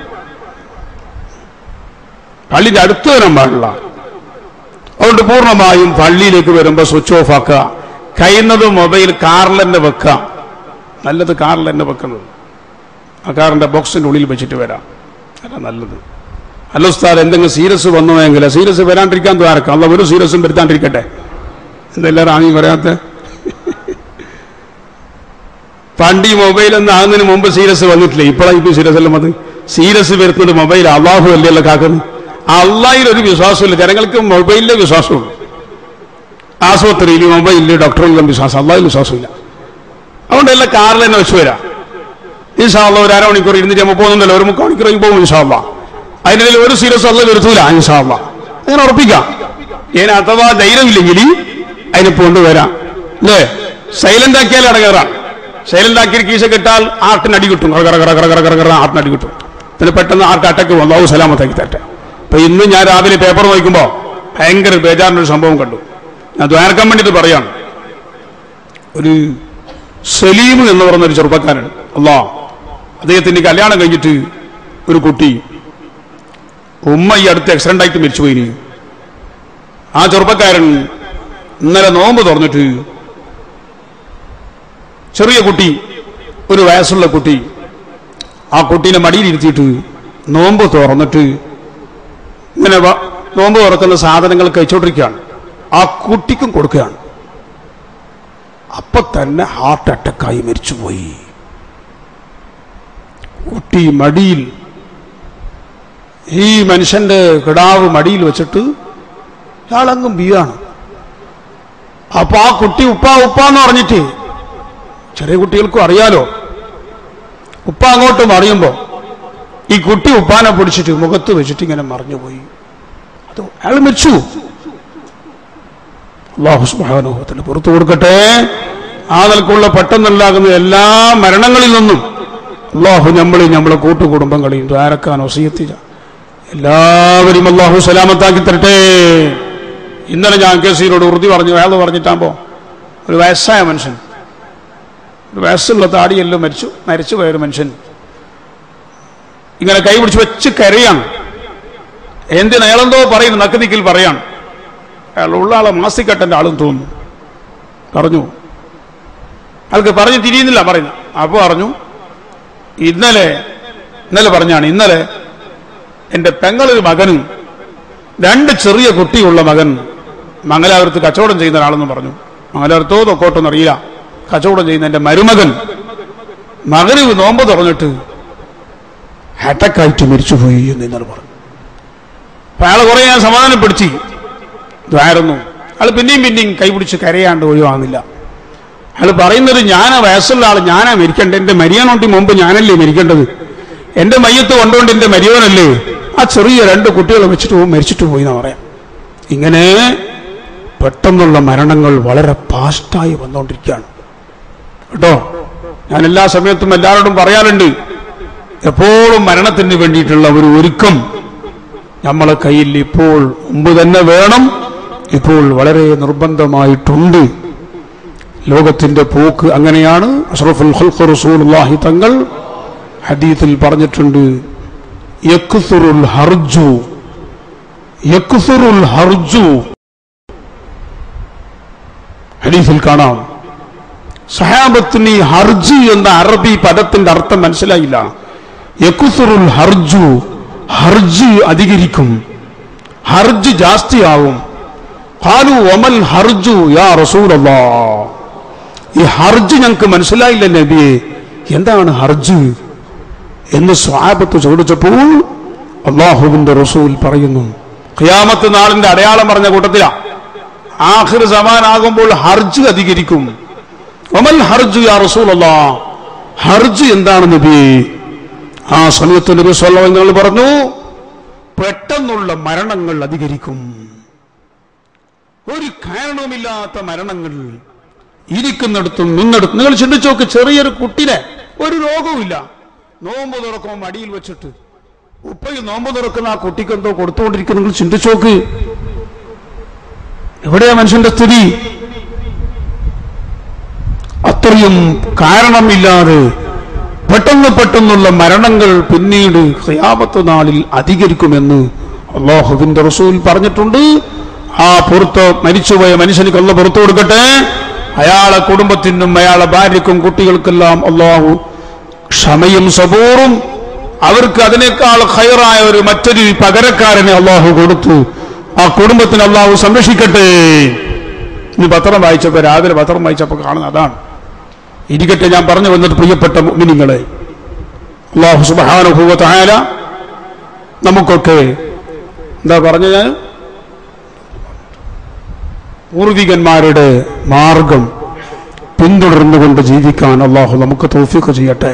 പള്ളിന്റെ അടുത്ത് വരാൻ പാടില്ല അതുകൊണ്ട് പൂർണ്ണമായും പള്ളിയിലേക്ക് വരുമ്പോൾ സ്വിച്ച് ഓഫ് ആക്കുക കഴിയുന്നത് മൊബൈൽ കാറിൽ തന്നെ വെക്കുക നല്ലത് കാറിൽ തന്നെ വെക്കുന്നത് ആ കാറിന്റെ ബോക്സിന്റെ ഉള്ളിൽ വെച്ചിട്ട് വരാം അല്ല നല്ലത് അല്ല ഉസ്താദ് എന്തെങ്കിലും സീരിയസ് വന്നുവെങ്കിൽ സീരിയസ് വരാണ്ടിരിക്കാൻ ദ്വാരക്കാം അല്ല ഒരു സീരിയസും വരുത്താണ്ടിരിക്കട്ടെ എന്തെല്ലാവരും ആമീൻ പറയാത്ത പണ്ട് ഈ മൊബൈൽ ഒന്ന് ആകുന്നതിന് മുമ്പ് സീരിയസ് വന്നിട്ടില്ല ഇപ്പോഴാണ് ഇപ്പൊ സീരിയസ് എല്ലാം വന്ന് സീരിയസ് വരുന്നത് മൊബൈൽ അള്ളാഹു അല്ലല്ലോ കാക്കുന്നത് അള്ളാഹിൽ ഒരു വിശ്വാസമില്ല ജനങ്ങൾക്ക് മൊബൈലിലെ വിശ്വാസമുള്ളൂ ആശുപത്രിയിൽ മൊബൈലിൽ ഡോക്ടറിലും വിശ്വാസം അള്ളാഹിൽ വിശ്വാസമില്ല അതുകൊണ്ട് എല്ലാം കാറിൽ തന്നെ വെച്ച് വരാം ഇൻഷാള്ള ഒരു അരമണിക്കൂർ ഇരുന്നിട്ട് നമ്മൾ പോകുന്നുണ്ടല്ലോ ഒരു മുക്കാൽ മണിക്കൂർ കഴിഞ്ഞ് പോകും ഇൻഷാള്ള അതിനിടയിൽ ഒരു സീരിയസ് അല്ല വരുത്തൂല ഇൻഷാള്ള അങ്ങനെ ഉറപ്പിക്കാം ഞാൻ അഥവാ ധൈര്യമില്ലെങ്കിൽ അതിനെ കൊണ്ടുവരാം അല്ലേ സൈലന്റ് ആക്കിയാൽ അടങ്ങാറാണ് സൈലന്റ് ആക്കി കീശ കിട്ടാൽ ആർട്ടിന് അടി കിട്ടും കറ കറ കറ കറ കറ കറ ആർട്ടിന് അടി കിട്ടും പിന്നെ പെട്ടെന്ന് ആർക്ക് അട്ടക്ക് വന്നു സലാമത്താക്കി തരട്ടെ അപ്പൊ ഇന്ന് ഞാൻ രാവിലെ പേപ്പർ നോക്കുമ്പോ ഭയങ്കര ബേജാറിനൊരു സംഭവം കണ്ടു ഞാൻ ദ്വാരക്കാൻ വേണ്ടിയിട്ട് പറയാണ് ഒരു സലീം എന്ന് പറയുന്ന ഒരു ചെറുപ്പക്കാരൻ അല്ലാ അദ്ദേഹത്തിന്റെ കല്യാണം കഴിഞ്ഞിട്ട് ഒരു കുട്ടി ഉമ്മ ഈ അടുത്ത് ആക്സിഡന്റ് ആയിട്ട് മരിച്ചുപോയിന് ആ ചെറുപ്പക്കാരൻ ഇന്നലെ നോമ്പ് തുറന്നിട്ട് ചെറിയ കുട്ടി ഒരു വയസ്സുള്ള കുട്ടി ആ കുട്ടീനെ മടിയിലിരുത്തിയിട്ട് നോമ്പ് തുറന്നിട്ട് ഇങ്ങനെ വ- നോമ്പ് തുറക്കുന്ന സാധനങ്ങൾ കഴിച്ചോണ്ടിരിക്കുകയാണ് ആ കുട്ടിക്കും കൊടുക്കുകയാണ് അപ്പൊ തന്നെ ഹാർട്ട് അറ്റാക്കായി മരിച്ചുപോയി കുട്ടി മടിയിൽ ഈ മനുഷ്യന്റെ കിടാവ് മടിയിൽ വെച്ചിട്ട് ഇയാളങ്ങും ബിയാണ് അപ്പൊ ആ കുട്ടി ഉപ്പ ഉപ്പ എന്ന് പറഞ്ഞിട്ട് ചെറിയ കുട്ടികൾക്കും അറിയാലോ ഉപ്പ അങ്ങോട്ട് മറിയുമ്പോ ഈ കുട്ടി ഉപ്പാനെ പിടിച്ചിട്ട് മുഖത്ത് വെച്ചിട്ട് ഇങ്ങനെ മറിഞ്ഞുപോയി അത് അയാൾ മരിച്ചു അള്ളാഹു സുബ്ഹാനഹുവതആല പുറത്തു കൊടുക്കട്ടെ ആ നിലക്കുള്ള പെട്ടെന്നുണ്ടാകുന്ന എല്ലാ മരണങ്ങളിൽ നിന്നും അള്ളാഹു നമ്മളെയും നമ്മളെ കൂട്ടുകുടുംബങ്ങളെയും ദ്വാരക്കാൻ വസീയത്തിച്ച എല്ലാവരും അള്ളാഹു സലാമത്താക്കി തരട്ടെ ഇന്നലെ ഞാൻ കേസിനോട് ഉറുതി പറഞ്ഞു അയാൾ പറഞ്ഞിട്ടാകുമ്പോ ഒരു വയസ്സായ മനുഷ്യൻ ഒരു വയസ്സുള്ള താടിയെല്ലാം മരിച്ചു മരിച്ചു പോയ ഒരു മനുഷ്യൻ ഇങ്ങനെ കൈ പിടിച്ച് വെച്ച് കരയാണ് എന്തിന് അയാളെന്തോ പറയുന്നു നക്കുനിക്കിൽ പറയാണ് അയാൾ ഉള്ള ആളെ മാസിക്കട്ടന്റെ ആളും തോന്നുന്നു പറഞ്ഞു അയാൾക്ക് പറഞ്ഞു തിരിയുന്നില്ല പറയുന്നു അപ്പൊ പറഞ്ഞു ഇന്നലെ ഇന്നലെ പറഞ്ഞാണ് ഇന്നലെ എന്റെ പെങ്ങളൊരു മകനും രണ്ട് ചെറിയ കുട്ടിയുള്ള മകൻ മംഗലാപുരത്ത് കച്ചവടം ചെയ്യുന്ന ഒരാളെന്ന് പറഞ്ഞു മംഗലാപുരത്തോ തൊക്കോട്ടൊന്നും അറിയില്ല കച്ചവടം ചെയ്യുന്ന എന്റെ മരുമകൻ മകന് നോമ്പ് തുറന്നിട്ട് അറ്റാക്കായിട്ട് മരിച്ചുപോയി എന്ന് ഇന്നലെ പറഞ്ഞു അപ്പൊ അയാളെ കുറെ ഞാൻ സമാധാനപ്പെടുത്തി ഇതായിരുന്നു അയാൾ പിന്നെയും പിന്നെയും കൈപിടിച്ച് കരയാണ്ട് ഒഴിവാകുന്നില്ല അയാൾ പറയുന്നത് ഞാനാ വയസ്സുള്ള ആൾ ഞാനാ മരിക്കേണ്ടത് എന്റെ മരിയാനോട്ടി മുമ്പ് ഞാനല്ലേ മരിക്കേണ്ടത് എന്റെ മയ്യത്ത് കൊണ്ടുകൊണ്ട് എന്റെ മരിയോനല്ലേ ആ ചെറിയ രണ്ട് കുട്ടികളെ വെച്ചിട്ട് പോയി മരിച്ചിട്ട് പോയി എന്ന് പറയാം ഇങ്ങനെ പെട്ടെന്നുള്ള മരണങ്ങൾ വളരെ പാസ്റ്റായി വന്നുകൊണ്ടിരിക്കുകയാണ് കേട്ടോ ഞാൻ എല്ലാ സമയത്തും എല്ലാവരോടും പറയാറുണ്ട് എപ്പോഴും മരണത്തിന് വേണ്ടിയിട്ടുള്ള ഒരു ഒരുക്കം നമ്മളെ കയ്യിൽ ഇപ്പോൾ മുമ്പ് തന്നെ വേണം ഇപ്പോൾ വളരെ നിർബന്ധമായിട്ടുണ്ട് ലോകത്തിന്റെ പോക്ക് അങ്ങനെയാണ് അഷ്റഫുൽ ഖൽഖ് റസൂലുള്ളാഹി തങ്ങൾ ഹദീത്തിൽ പറഞ്ഞിട്ടുണ്ട് യക്സുറുൽ ഹർജു യക്സുറുൽ ഹർജു ഹദീസിൽ കാണാം സഹാബത്തിന് ഈ ഹർജ് എന്ന അറബി പദത്തിന്റെ അർത്ഥം മനസ്സിലായില്ല യക്കുസുറുൽ ഹർജു ഹർജ് അധികരിക്കും ഹർജ് ജാസ്തിയാവും ഖാലു ഒമൽ ഹർജു യാ റസൂലല്ലാ ഈ ഹർജ് ഞങ്ങൾക്ക് മനസ്സിലായില്ല നബിയെ എന്താണ് ഹർജ് എന്ന് സ്വാബത്ത് ചോദിച്ചപ്പോൾ അള്ളാഹുവിന്റെ റസൂൽ പറയുന്നു ഖിയാമത്ത് നാളിന്റെ അടയാളം പറഞ്ഞ കൂട്ടത്തിലാ ആഖിർ സമാനാകുമ്പോൾ ഹർജ് അധികരിക്കും ഒമൽ ഹർജ് യാ റസൂൽ ഹർജ് എന്താണ് നബി ആ സമയത്ത് നബി സ്വല്ലങ്ങൾ പറഞ്ഞു പെട്ടെന്നുള്ള മരണങ്ങൾ അധികരിക്കും ഒരു കാരണവുമില്ലാത്ത മരണങ്ങൾ ഇരിക്കുന്നിടത്തും നിന്നിടത്തും നിങ്ങൾ ചിന്തിച്ചു നോക്ക് ചെറിയൊരു കുട്ടിനെ ഒരു രോഗവുമില്ല നോമ്പ് തുറക്കുമ്പോൾ മടിയിൽ വെച്ചിട്ട് ഉപ്പയിൽ നോമ്പ് തുറക്കുന്ന ആ കുട്ടിക്ക് എന്തോ കൊടുത്തുകൊണ്ടിരിക്കുന്ന നിങ്ങൾ ചിന്തിച്ചു നോക്ക് എവിടെയാ മനുഷ്യന്റെ സ്ഥിതി അത്രയും കാരണമില്ലാതെ പെട്ടെന്ന് പെട്ടെന്നുള്ള മരണങ്ങൾ പിന്നീട് ഖിയാമത്ത് നാളിൽ അധികരിക്കുമെന്ന് അള്ളാഹുവിന്റെ റസൂൽ പറഞ്ഞിട്ടുണ്ട് ആ പുറത്ത് മരിച്ചുപോയ മനുഷ്യനിക്ക് അല്ല പുറത്തു കൊടുക്കട്ടെ അയാളെ കുടുംബത്തിനും അയാളെ ഭാര്യക്കും കുട്ടികൾക്കെല്ലാം അള്ളാഹു ക്ഷമയും സബൂറും അവർക്ക് അതിനേക്കാൾ ഹയറായ ഒരു മറ്റൊരു പകരക്കാരനെ അള്ളാഹു കൊടുത്തു ആ കുടുംബത്തിന് അള്ളാഹു സംരക്ഷിക്കട്ടെ ഇന്ന് പത്രം വായിച്ചപ്പോ രാവിലെ പത്രം വായിച്ചപ്പോ കാണുന്ന അതാണ് ഇരിക്കട്ടെ ഞാൻ പറഞ്ഞു വന്നത് പ്രിയപ്പെട്ട മുഅ്മിനീങ്ങളെ അള്ളാഹു സുബാനുഭൂവത്തായാല നമുക്കൊക്കെ എന്താ പറഞ്ഞ ഞാൻ പൂർവികന്മാരുടെ മാർഗം പിന്തുടർന്നുകൊണ്ട് ജീവിക്കാൻ അള്ളാഹു നമുക്ക് തോഫിക്ക് ചെയ്യട്ടെ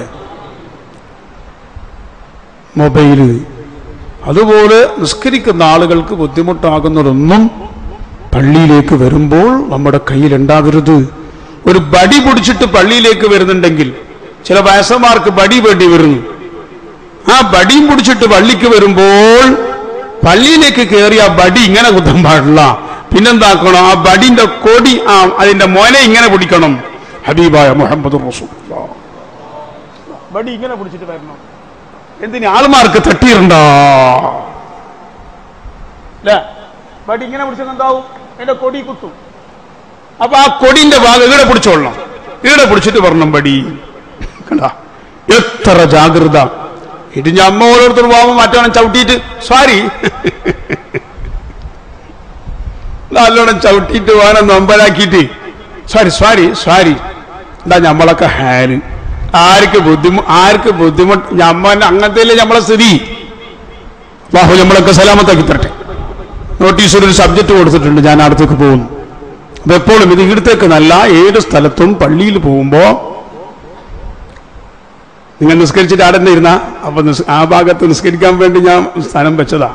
മൊബൈല് അതുപോലെ നിസ്കരിക്കുന്ന ആളുകൾക്ക് ബുദ്ധിമുട്ടാകുന്നതൊന്നും പള്ളിയിലേക്ക് വരുമ്പോൾ നമ്മുടെ കയ്യിൽ ഉണ്ടാകരുത് ഒരു ബടി പിടിച്ചിട്ട് പള്ളിയിലേക്ക് വരുന്നുണ്ടെങ്കിൽ ചില വയസ്സന്മാർക്ക് ബടി വേണ്ടി വരുന്നു ആ ബടിയും പിടിച്ചിട്ട് പള്ളിക്ക് വരുമ്പോൾ പള്ളിയിലേക്ക് കയറി ആ ബടി ഇങ്ങനെ കുത്താൻ പാടില്ല പിന്നെന്താക്കണം ആ ബടിന്റെ കൊടി ആ അതിന്റെ മോനെ ഇങ്ങനെ പിടിക്കണം ഹബീബായ മുഹമ്മദ് റസൂൽ ബടി ഇങ്ങനെ പിടിച്ചിട്ട് വരണം എന്തിന് ആൾമാർക്ക് തട്ടിയിട്ടുണ്ടോ അല്ലേ ബടി ഇങ്ങനെ പിടിച്ചാൽ എന്താവും എന്റെ കൊടി കുത്തും അപ്പൊ ആ കൊടിന്റെ ഭാഗം ഇവിടെ പിടിച്ചോളണം ഇവിടെ പിടിച്ചിട്ട് വരണം ബടി കണ്ട എത്ര ജാഗ്രത ഇത് ഞമ്മ ഓരോരുത്തർ പോകുമ്പോൾ മറ്റവണം ചവിട്ടിയിട്ട് സോറി നല്ലോണം ചവിട്ടിയിട്ട് വേണം നൊമ്പലാക്കിയിട്ട് സോറി സോറി സോറി എന്താ നമ്മളൊക്കെ ഹാല് ആർക്ക് ബുദ്ധിമു ആർക്ക് ബുദ്ധിമുട്ട് ഞമ്മന്റെ അങ്ങനത്തെ നമ്മളെ സ്ഥിതി ബാഹു നമ്മളൊക്കെ സലാമത്താക്കി തരട്ടെ നോട്ടീസിൽ ഒരു സബ്ജക്ട് കൊടുത്തിട്ടുണ്ട് ഞാൻ അടുത്തേക്ക് പോകുന്നു അപ്പൊ എപ്പോഴും ഇത് ഇവിടത്തേക്ക് നല്ല ഏത് സ്ഥലത്തും പള്ളിയിൽ പോകുമ്പോ നിങ്ങൾ നിസ്കരിച്ചിട്ട് അവിടെ തന്നെ ഇരുന്ന അപ്പൊ നിസ്- ആ ഭാഗത്ത് നിസ്കരിക്കാൻ വേണ്ടി ഞാൻ സ്ഥലം വെച്ചതാ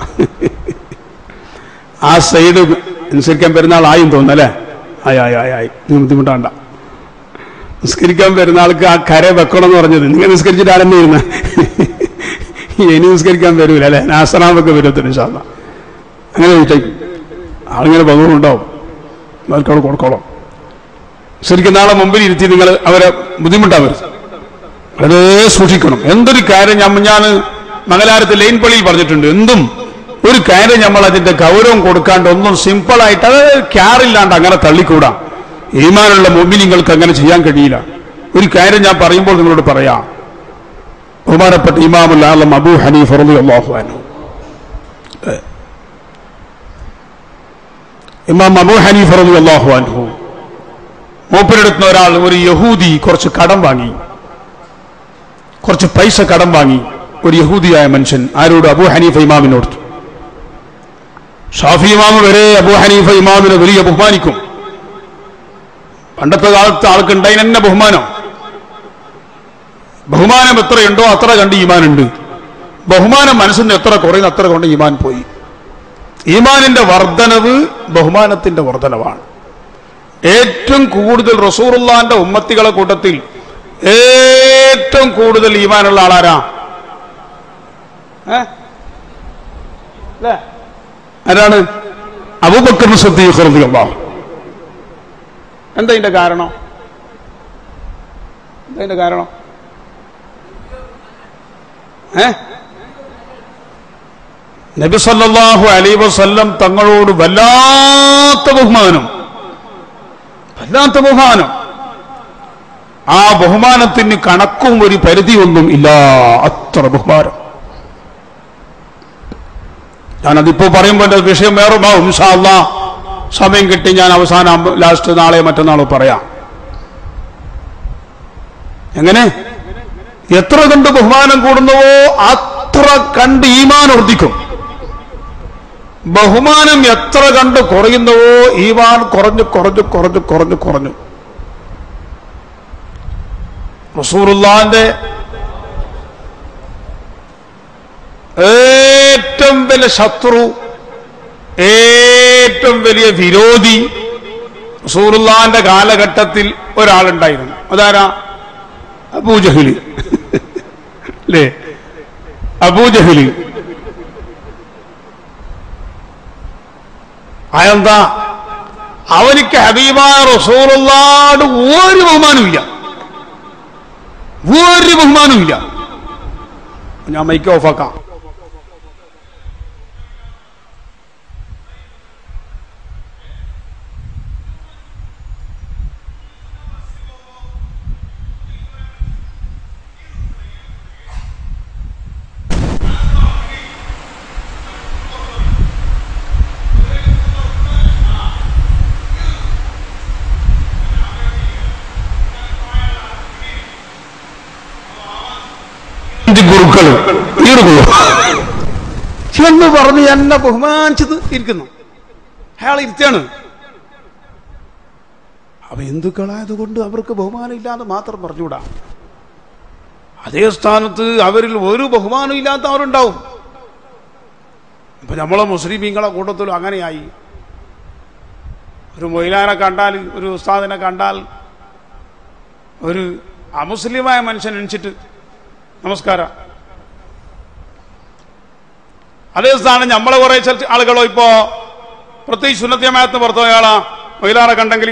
ആ സൈഡ് നിസ്കരിക്കാൻ പെരുന്നാൾ ആയും തോന്നല്ലേ ആയി ആയി ആയി ആയി നിങ്ങൾ ബുദ്ധിമുട്ടാണ്ട നിസ്കരിക്കാൻ പെരുന്നാൾക്ക് ആ കര വെക്കണം എന്ന് പറഞ്ഞത് നിങ്ങൾ നിസ്കരിച്ചിട്ട് ആരെന്നെ ഇരുന്ന ഇനി നിസ്കരിക്കാൻ വരൂല അല്ലെ നാസറാമൊക്കെ വരത്തില്ല ശാന്ത അങ്ങനെ വിട്ടേക്കും ആളിങ്ങനെ ബഹുവും ഉണ്ടാവും അവർക്കവിടെ കൊടുക്കോളാം ശരിക്കും നാളെ മുമ്പിൽ ഇരുത്തി നിങ്ങൾ അവരെ ബുദ്ധിമുട്ടാവരുത് വളരെ സൂക്ഷിക്കണം എന്തൊരു കാര്യം ഞാൻ ഞാൻ മംഗലാരത്ത് ലൈൻ പള്ളിയിൽ പറഞ്ഞിട്ടുണ്ട് എന്തും ഒരു കാര്യം നമ്മൾ അതിന്റെ ഗൗരവം കൊടുക്കാണ്ട് ഒന്നും സിമ്പിളായിട്ട് അത് ക്യാറില്ലാണ്ട് അങ്ങനെ തള്ളിക്കൂടാ ഈമാനുള്ള മുമ്പിനിങ്ങൾക്ക് അങ്ങനെ ചെയ്യാൻ കഴിയില്ല ഒരു കാര്യം ഞാൻ പറയുമ്പോൾ നിങ്ങളോട് പറയാം ബഹുമാനപ്പെട്ട ഇമാമുൽ ആലം അബൂ ഹനീഫ് റളിയല്ലാഹു അൻഹു ഇമാം അബൂ ഹനീഫ് റളിയല്ലാഹു അൻഹു മൂപ്പരെടുക്കുന്ന ഒരാൾ ഒരു യഹൂദി കുറച്ച് കടം വാങ്ങി കുറച്ച് പൈസ കടം വാങ്ങി ഒരു യഹൂദിയായ മനുഷ്യൻ ആരോട് അബൂ ഹനീഫ ഇമാമിനോട് ഷാഫി ഇമാമ് വരെ അബൂ ഹനീഫ ഇമാമിനെ വലിയ ബഹുമാനിക്കും പണ്ടത്തെ കാലത്ത് ആൾക്ക് ഉണ്ടായിന് തന്നെ ബഹുമാനം ബഹുമാനം എത്രയുണ്ടോ അത്ര കണ്ട് ഈമാനുണ്ട് ബഹുമാനം മനസ്സിന് എത്ര കുറയുന്നു അത്ര കൊണ്ട് ഈമാൻ പോയി ഈമാനിന്റെ വർധനവ് ബഹുമാനത്തിന്റെ വർധനവാണ് ഏറ്റവും കൂടുതൽ റസൂറുല്ലാന്റെ ഉമ്മത്തികളെ കൂട്ടത്തിൽ ഏറ്റവും കൂടുതൽ ഈമാനുള്ള ആളാരാ ഏ? ല്ലേ? ആരാണ് അബൂബക്കർ സദ്ദീഖ് റളിയല്ലാഹു എന്താ ഇതിന്റെ കാരണം എന്താ ഇതിന്റെ കാരണം ഏ നബി സല്ലല്ലാഹു അലൈഹി വസല്ലം തങ്ങളോട് വല്ലാത്ത ബഹുമാനം വല്ലാത്ത ബഹുമാനം ആ ബഹുമാനത്തിന് കണക്കും ഒരു പരിധിയൊന്നും ഇല്ല അത്ര ബഹുമാനം ഞാനതിപ്പോ പറയുമ്പോൾ എന്റെ വിഷയം വേറെ മാവും ഇൻഷാ അല്ലാ സമയം കിട്ടി ഞാൻ അവസാനം ലാസ്റ്റ് നാളെ മറ്റന്നാളോ പറയാം എങ്ങനെ എത്ര കണ്ട് ബഹുമാനം കൂടുന്നുവോ അത്ര കണ്ട് ഈമാൻ വർദ്ധിക്കും ബഹുമാനം എത്ര കണ്ട് കുറയുന്നുവോ ഈമാൻ കുറഞ്ഞു കുറഞ്ഞു കുറഞ്ഞു കുറഞ്ഞു കുറഞ്ഞു റസൂറുല്ലാന്റെ ഏറ്റവും വലിയ ശത്രു ഏറ്റവും വലിയ വിരോധി റസൂറുല്ലാന്റെ കാലഘട്ടത്തിൽ ഒരാളുണ്ടായിരുന്നു അതാരാ അബൂജഹലി അല്ലേ അബൂജഹലി അതെന്താ അവനിക്ക് ഹബീബായ റസൂറുള്ളാട് ഒരു ബഹുമാനമില്ല ഒരു ബഹുമാനമില്ല ഞാൻ മൈക്ക് ഓഫാക്കാം ഗുരുക്കള് ഈ ഒരു ഗുരു എന്ന് പറഞ്ഞ് എന്നെ ബഹുമാനിച്ചത് ഇരിക്കുന്നു അയാൾ ഇരുത്താണ് അപ്പൊ ഹിന്ദുക്കളായതുകൊണ്ട് അവർക്ക് ബഹുമാനം ഇല്ലാതെ മാത്രം പറഞ്ഞുകൂടാ അതേ സ്ഥാനത്ത് അവരിൽ ഒരു ബഹുമാനം ഇല്ലാത്തവരുണ്ടാവും ഇപ്പൊ നമ്മളെ മുസ്ലിമീങ്ങളെ കൂട്ടത്തിലും അങ്ങനെയായി ഒരു മൊയിലാനെ കണ്ടാൽ ഒരു ഉസ്താദിനെ കണ്ടാൽ ഒരു അമുസ്ലിമായ മനുഷ്യൻ എണിച്ചിട്ട് നമസ്കാരം അതേ സ്ഥാനം നമ്മളെ കുറെ ചില ആളുകളോ ഇപ്പോ പ്രത്യേകിച്ച് സുന്നത്യമായത്തിന് പുറത്തു പോയാളാ മൊയിലാറെ കണ്ടെങ്കിൽ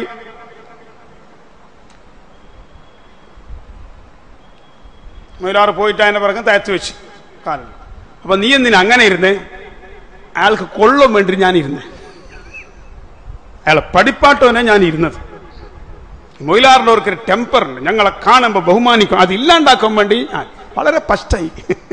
മൊയിലാറ് പോയിട്ട് അതിന്റെ പിറകം തയച്ചു വെച്ച് കാലിൽ അപ്പൊ നീ എന്തിനാ അങ്ങനെ ഇരുന്നേ അയാൾക്ക് കൊള്ളും വേണ്ടി ഞാൻ ഇരുന്നേ അയാളെ പഠിപ്പാട്ടോനെ ഞാൻ ഇരുന്നത് മൊയിലാറിന്റെ ഒരു ടെമ്പർ ഉണ്ട് ഞങ്ങളെ കാണുമ്പോൾ ബഹുമാനിക്കും അത് ഇല്ലാണ്ടാക്കാൻ വേണ്ടി ഞാൻ വളരെ പഷ്ടായി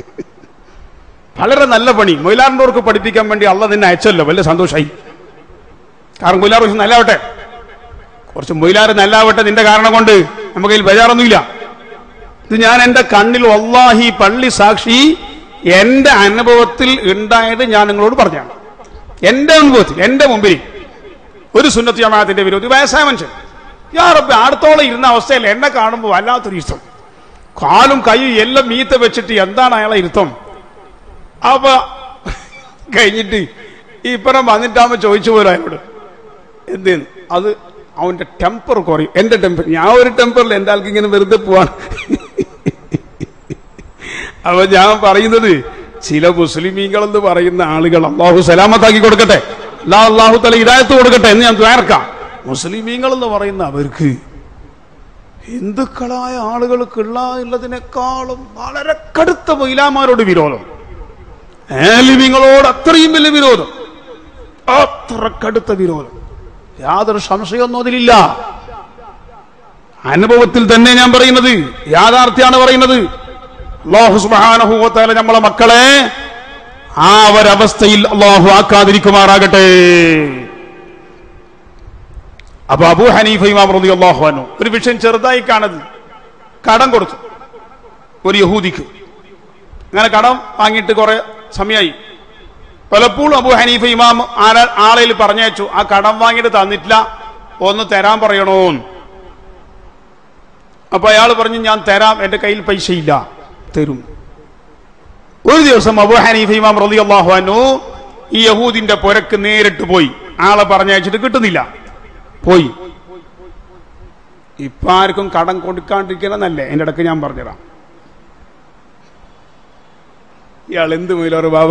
വളരെ നല്ല പണി മൊയിലാറിന്റെ പഠിപ്പിക്കാൻ വേണ്ടി അള്ള നിന്നെ അയച്ചല്ലോ വലിയ സന്തോഷമായി കാരണം മൊയിലാർ കുറച്ച് നല്ലാവട്ടെ കുറച്ച് മൊയിലാർ നല്ലാവട്ടെ നിന്റെ കാരണം കൊണ്ട് നമുക്ക് അതിൽ ബജാറൊന്നുമില്ല ഇത് ഞാൻ എന്റെ കണ്ണിൽ വല്ലാഹി പള്ളി സാക്ഷി എന്റെ അനുഭവത്തിൽ ഉണ്ടായത് ഞാൻ നിങ്ങളോട് പറഞ്ഞാണ് എന്റെ അനുഭവത്തിൽ എന്റെ മുമ്പിൽ ഒരു സുന്നത്ത് ജമാഅത്തിന്റെ വിരോധി വയസ്സായ മനുഷ്യൻ യാ റബ്ബി അടുത്തോളം ഇരുന്ന അവസ്ഥയിൽ എന്നെ കാണുമ്പോൾ വല്ലാത്തൊരു ഇരുത്തം കാലും കൈയും എല്ലാം മീത്ത വെച്ചിട്ട് എന്താണ് അയാളെ ഇരുത്തം അപ്പൊ കഴിഞ്ഞിട്ട് ഈ ഇപ്പറം വന്നിട്ടാകുമ്പോ ചോദിച്ചു പോലും അയാളോട് എന്തേന്ന് അത് അവന്റെ ടെമ്പർ കുറയും എന്റെ ടെമ്പർ ഞാൻ ഒരു ടെമ്പറിൽ എന്റെ ആൾക്ക് ഇങ്ങനെ വെറുതെ പോവാണ് അപ്പൊ ഞാൻ പറയുന്നത് ചില മുസ്ലിമീങ്ങളെന്ന് പറയുന്ന ആളുകൾ അള്ളാഹു സലാമത്താക്കി കൊടുക്കട്ടെ അല്ലാ അള്ളാഹു തല ഇതായത്ത് കൊടുക്കട്ടെ എന്ന് ഞാൻ ദ്വാരക്കാം മുസ്ലിമീങ്ങൾ എന്ന് പറയുന്ന അവർക്ക് ഹിന്ദുക്കളായ ആളുകൾക്കുള്ള ഉള്ളതിനേക്കാളും വളരെ കടുത്ത മഹിലാമാരോട് വിരോധം ഏലിമിങ്ങളോട് അത്രയും വലിയ വിരോധം അത്ര കടുത്ത വിരോധം യാതൊരു സംശയമൊന്നും അതിലില്ല അനുഭവത്തിൽ തന്നെ ഞാൻ പറയുന്നത് യാഥാർത്ഥ്യമാണ് പറയുന്നത് അള്ളാഹു സുബാനഹുവത്താല നമ്മളെ മക്കളെ ആ ഒരവസ്ഥയിൽ അള്ളാഹു ആക്കാതിരിക്കുമാറാകട്ടെ അപ്പൊ അബു ഹനീഫ ഇമാം റതി അള്ളാഹു അനു ഒരു വിഷയം ചെറുതായി കാണത് കടം കൊടുത്തു ഒരു യഹൂദിക്ക് അങ്ങനെ കടം വാങ്ങിയിട്ട് കുറെ സമയമായി പലപ്പോഴും അബു ഹനീഫ ഇമാം ആരാ ആളയിൽ പറഞ്ഞയച്ചു ആ കടം വാങ്ങിയിട്ട് തന്നിട്ടില്ല ഒന്ന് തരാൻ പറയണോന്ന് അപ്പൊ അയാൾ പറഞ്ഞു ഞാൻ തരാം എന്റെ കയ്യിൽ പൈസയില്ല തരും ഒരു ദിവസം അബു ഹനീഫ ഇമാം റലി അള്ളാഹുനു ഈ യഹൂദിന്റെ പുരക്ക് നേരിട്ട് പോയി ആളെ പറഞ്ഞയച്ചിട്ട് കിട്ടുന്നില്ല പോയി ഇപ്പൊ ആർക്കും കടം കൊടുക്കാണ്ടിരിക്കണമെന്നല്ലേ എന്റെ ഇടക്ക് ഞാൻ പറഞ്ഞതാ ഇയാൾ എന്ത് മൊയിലാറ് ബാബ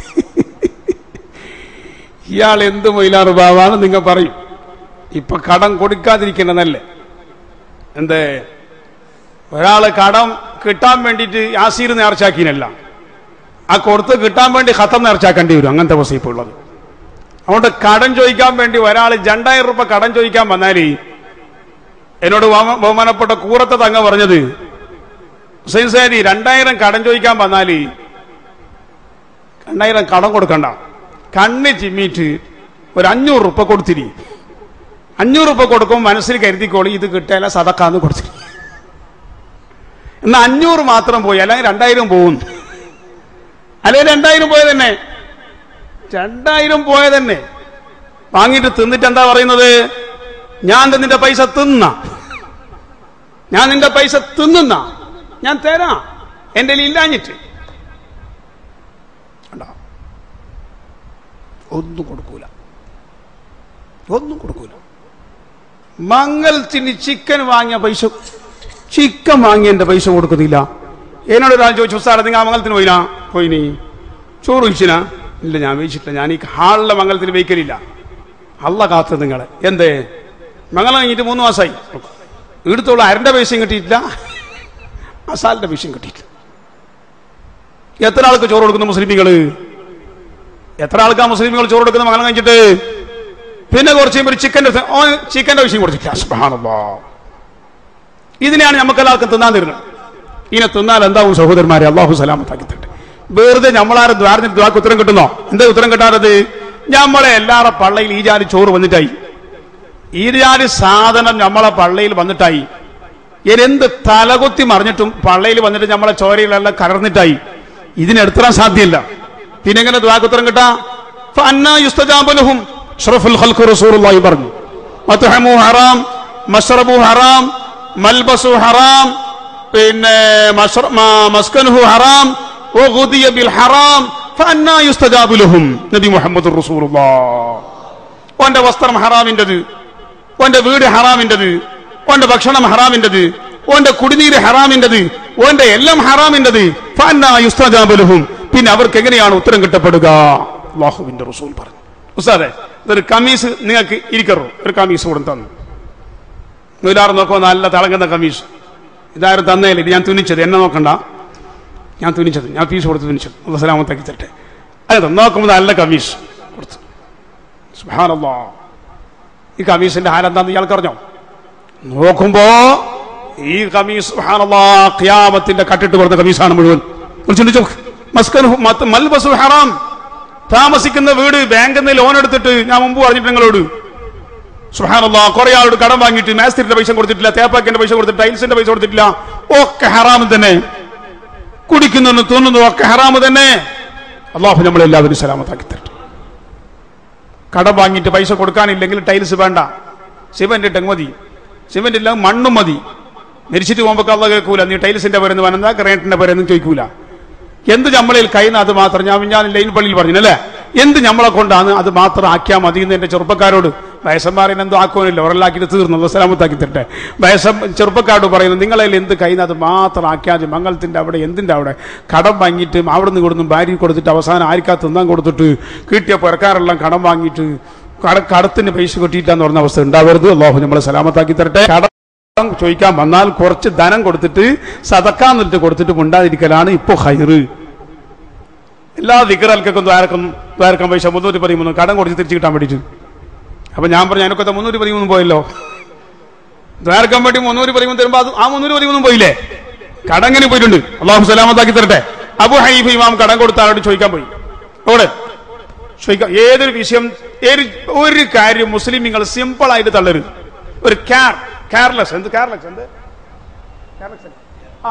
ഇയാൾ എന്ത് മൊയിലാറ് ബാബാന്ന് നിങ്ങൾ പറയും ഇപ്പൊ കടം കൊടുക്കാതിരിക്കണമെന്നല്ലേ എന്തേ ഒരാള് കടം കിട്ടാൻ വേണ്ടിയിട്ട് യാസീർ നേർച്ചാക്കിനല്ല ആ കൊടുത്ത് കിട്ടാൻ വേണ്ടി ഖത്തം നേർച്ചാക്കേണ്ടി വരും അങ്ങനത്തെ അവസ്ഥ ഇപ്പോൾ ഉള്ളത് അതുകൊണ്ട് കടം ചോദിക്കാൻ വേണ്ടി ഒരാൾ രണ്ടായിരം രൂപ കടം ചോദിക്കാൻ വന്നാൽ എന്നോട് ബഹുമാ- ബഹുമാനപ്പെട്ട കൂറത്തെ തങ്ങ പറഞ്ഞത് ഹുസൈൻ സാരി രണ്ടായിരം കടം ചോദിക്കാൻ വന്നാൽ രണ്ടായിരം കടം കൊടുക്കണ്ട കണ്ണ് ചിമ്മിയിട്ട് ഒരു അഞ്ഞൂറ് റുപ്പ കൊടുത്തിരി അഞ്ഞൂറ് റുപ്പ കൊടുക്കും മനസ്സിൽ കരുതിക്കോളി ഇത് കിട്ടിയാല സതക്കാന്ന് കൊടുത്തിരി എന്നാ അഞ്ഞൂറ് മാത്രം പോയി അല്ലെങ്കിൽ രണ്ടായിരം പോകും അല്ലെങ്കിൽ രണ്ടായിരം പോയ തന്നെ രണ്ടായിരം പോയ തന്നെ വാങ്ങിയിട്ട് തിന്നിട്ട് എന്താ പറയുന്നത് ഞാൻ നിന്റെ പൈസ തിന്ന ഞാൻ നിന്റെ പൈസ തിന്നുന്ന ഞാൻ തരാം എന്റെ കയ്യിൽ ഇല്ലാഞ്ഞിട്ട് കണ്ടോ? ഒന്നും കൊടുക്കൂല ഒന്നും കൊടുക്കൂല മംഗലത്തിന് ചിക്കൻ വാങ്ങിയ പൈസ ചിക്കൻ വാങ്ങിയ എന്റെ പൈസ കൊടുക്കുന്നില്ല എന്നോട് ഒരാൾ ചോദിച്ചു സാറേ നിങ്ങൾ ആ മംഗലത്തിന് പോയിനാ പോയിനി ചോറ് കഴിച്ചിനാ ഇല്ല ഞാൻ വെച്ചിട്ടില്ല ഞാൻ ഈ ഹാളിലെ മംഗലത്തിന് വയ്ക്കലില്ല അല്ല കാത്ത് നിങ്ങളെ എന്തേ മംഗലം കഴിഞ്ഞിട്ട് മൂന്ന് മാസമായി ഇവിടുത്തുള്ള അരന്റെ പൈസയും കിട്ടിയിട്ടില്ല മസാലിന്റെ പൈസയും കിട്ടിയിട്ടില്ല എത്ര ആൾക്ക് ചോറ് കൊടുക്കുന്നു മുസ്ലിമികള് എത്ര ആൾക്കാ മുസ്ലിമുകൾ ചോറ് കൊടുക്കുന്ന മംഗലം കഴിഞ്ഞിട്ട് പിന്നെ കുറച്ച് കഴിയുമ്പോൾ ഒരു ചിക്കന്റെ ഓ ചിക്കന്റെ വിഷയം കൊടുത്തില്ല സുബ്ഹാനല്ലാഹ്. ഇതിനെയാണ് നമുക്ക് എല്ലാവർക്കും തിന്നാൻ തരുന്നത് ഇങ്ങനെ തിന്നാൽ എന്താവും സഹോദരന്മാരെ അള്ളാഹു സലാമത്താക്കി തട്ടെ വെറുതെ നമ്മളാരും ദ്വാരത്തിന് ദ്വാക്ക് ഉത്തരം കിട്ടുന്നോ എന്താ ഉത്തരം കിട്ടാറത് നമ്മളെ എല്ലാവരുടെ പള്ളയിൽ ഈ ജാതി ചോറ് വന്നിട്ടായി ഈ ജാതി സാധനം നമ്മളെ പള്ളയിൽ വന്നിട്ടായി ഇതെന്ത് തലകുത്തി മറിഞ്ഞിട്ടും പള്ളയിൽ വന്നിട്ട് നമ്മളെ ചോരയിലെല്ലാം കലർന്നിട്ടായി ഇതിനെടുത്തിടാൻ സാധ്യമല്ല പിന്നെ എങ്ങനെ ദ്വാക്കുത്തരം കിട്ടാ ഫഅന്നാ യുസ്തജാബുലഹും അഷ്റഫുൽ ഖൽഖ് റസൂലുള്ളാഹി പറഞ്ഞു മത്ഹമു ഹറാം മശ്റബു ഹറാം മൽബസു ഹറാം പിന്നെ മശ്റ- മ- മസ്കനുഹു ഹറാം വഗുദിയ ബിൽ ഹറാം ഫഅന്നാ യുസ്തജാബുലഹും നബി മുഹമ്മദ് റസൂലുള്ളാഹ് ഓന്റെ വസ്ത്രം ഹറാമിൻ്റെത് ഓന്റെ വീട് ഹറാമിൻ്റെത് ഓന്റെ ഭക്ഷണം ഹറാമിൻ്റെത് ഓന്റെ കുടിനീര് ഹറാമിൻ്റെത് ഓന്റെ എല്ലാം ഹറാമിൻ്റെത് ഫഅന്നാ യുസ്തജാബുലഹും പിന്നെ അവർക്ക് എങ്ങനെയാണ് ഉത്തരം കിട്ടപ്പെടുക അള്ളാഹുവിന്റെ റസൂൽ പറഞ്ഞു ഉസ്താദെ ഇതൊരു കമീസ് നിങ്ങൾക്ക് ഇരിക്കറോ ഒരു കമീസ് കൂടെ തന്നു നൂലാറ് നോക്കുമ്പോൾ നല്ല തിളങ്ങുന്ന കമീസ് ഇതാരും തന്നേല ഇത് ഞാൻ തുന്നിച്ചത് എന്നെ നോക്കണ്ട ഞാൻ തുന്നിച്ചത് ഞാൻ ഫീസ് കൊടുത്ത് തുന്നിച്ചത് അള്ളാഹ് സലാമത്താക്കി തരട്ടെ അതെ നോക്കുമ്പോൾ നല്ല കമീസ് കൊടുത്തു സുബ്ഹാനല്ലാ ഈ കമീസിന്റെ ഹാലെന്താന്ന് ഇയാൾക്ക് അറിഞ്ഞോ നോക്കുമ്പോ ഈ കമീസ് സുബ്ഹാനല്ലാ ഖിയാമത്തിന്റെ കട്ടിട്ട് കൊടുത്ത കമീസാണ് മുഴുവൻ ഒന്ന് ചിന്തിച്ചു നോക്ക്. മസ്കൻ ഹു- മത്ത് മൽബസു ഹറാം താമസിക്കുന്ന വീട് ബാങ്കിൽ നിന്ന് ലോൺ എടുത്തിട്ട് ഞാൻ മുമ്പ് പറഞ്ഞിട്ട് നിങ്ങളോട് സുഹാനല്ലാ കുറെ ആളോട് കടം വാങ്ങിയിട്ട് മേസ്തിരിന്റെ പൈസ കൊടുത്തിട്ടില്ല തേപ്പാക്കിന്റെ പൈസ കൊടുത്തിട്ട് ടൈൽസിന്റെ പൈസ കൊടുത്തിട്ടില്ല ഒക്കെ ഹറാമ് തന്നെ കുടിക്കുന്നു തിന്നുന്നു ഒക്കെ ഹറാമ് തന്നെ അള്ളാഹു നമ്മളെല്ലാവരും സലാമത്താക്കി തരട്ടെ കടം വാങ്ങിയിട്ട് പൈസ കൊടുക്കാനില്ലെങ്കിൽ ടൈൽസ് വേണ്ട സിമന്റ് ഇട്ടെങ്കിൽ മതി സിമന്റ് ഇല്ല മണ്ണും മതി മരിച്ചിട്ട് പോകുമ്പോൾ അള്ള കേൾക്കൂല നീ ടൈൽസിന്റെ പേരെന്ന് പറഞ്ഞാൽ ഗ്രനൈറ്റിന്റെ പേരെന്ന് ചോദിക്കൂല എന്ത് നമ്മളിൽ കഴിയുന്ന അത് മാത്രം ഞാൻ ഞാൻ ലൈൻ പള്ളിയിൽ പറഞ്ഞു അല്ലേ എന്ത് നമ്മളെ കൊണ്ടാണ് അത് മാത്രം ആക്കിയാൽ മതി എന്ന് എന്റെ ചെറുപ്പക്കാരോട് വയസ്സന്മാരെ എന്തോ ആക്കുവാനില്ല ഒരല്ലാക്കിയിട്ട് തീർന്നു സലാമത്താക്കി തരട്ടെ വയസ്സ ചെറുപ്പക്കാരോട് പറയുന്നു നിങ്ങളതിൽ എന്ത് കഴിയുന്ന അത് മാത്രം ആക്കിയാൽ മതി മംഗളത്തിന്റെ അവിടെ എന്തിന്റെ അവിടെ കടം വാങ്ങിയിട്ട് അവിടെ നിന്ന് കൊടുത്തും ഭാര്യ കൊടുത്തിട്ട് അവസാനം ആർക്കാ തിന്നാൻ കൊടുത്തിട്ട് കിട്ടിയ പുറക്കാരെല്ലാം കടം വാങ്ങിയിട്ട് കട കടത്തിന് പൈസ കിട്ടിയിട്ടാന്ന് പറഞ്ഞ അവസ്ഥ ഉണ്ടാവരുത് അള്ളാഹു നമ്മളെ സലാമത്താക്കി തരട്ടെ കടം ചോദിക്കാൻ വന്നാൽ കുറച്ച് ധനം കൊടുത്തിട്ട് സതക്കാന്നിട്ട് കൊടുത്തിട്ട് മുണ്ടാതിരിക്കലാണ് ഇപ്പോ ഹൈറ് എല്ലാ ദിക്കറൽക്കൊക്കെ ദ്വാരക്കും ദ്വാരക്കാൻ പൈസ മുന്നൂറ്റി പതിമൂന്ന് കടം കൊടുത്ത് തിരിച്ചു കിട്ടാൻ വേണ്ടിയിട്ട് അപ്പൊ ഞാൻ പറഞ്ഞു അതിനൊക്കെ മുന്നൂറ്റി പതിമൂന്ന് പോയല്ലോ ദ്വാരക്കാൻ വേണ്ടി മുന്നൂറ്റി പതിമൂന്ന് തരുമ്പോ അത് ആ മുന്നൂറ്റി പതിമൂന്നും പോയില്ലേ കടങ്ങനെ പോയിട്ടുണ്ട് അള്ളാഹു സലാമത്താക്കി തരട്ടെ അബു ഹൈഫ് ഇമാം കടം കൊടുത്ത ആളോട് ചോദിക്കാൻ പോയി അവിടെ ചോദിക്കാം ഏതൊരു വിഷയം ഏത് ഒരു കാര്യം മുസ്ലിം സിമ്പിൾ ആയിട്ട് തള്ളരുത് ഒരു കെയർ കെയർലെസ് എന്ത് കെയർലെസ് എന്ത് Careless. ആ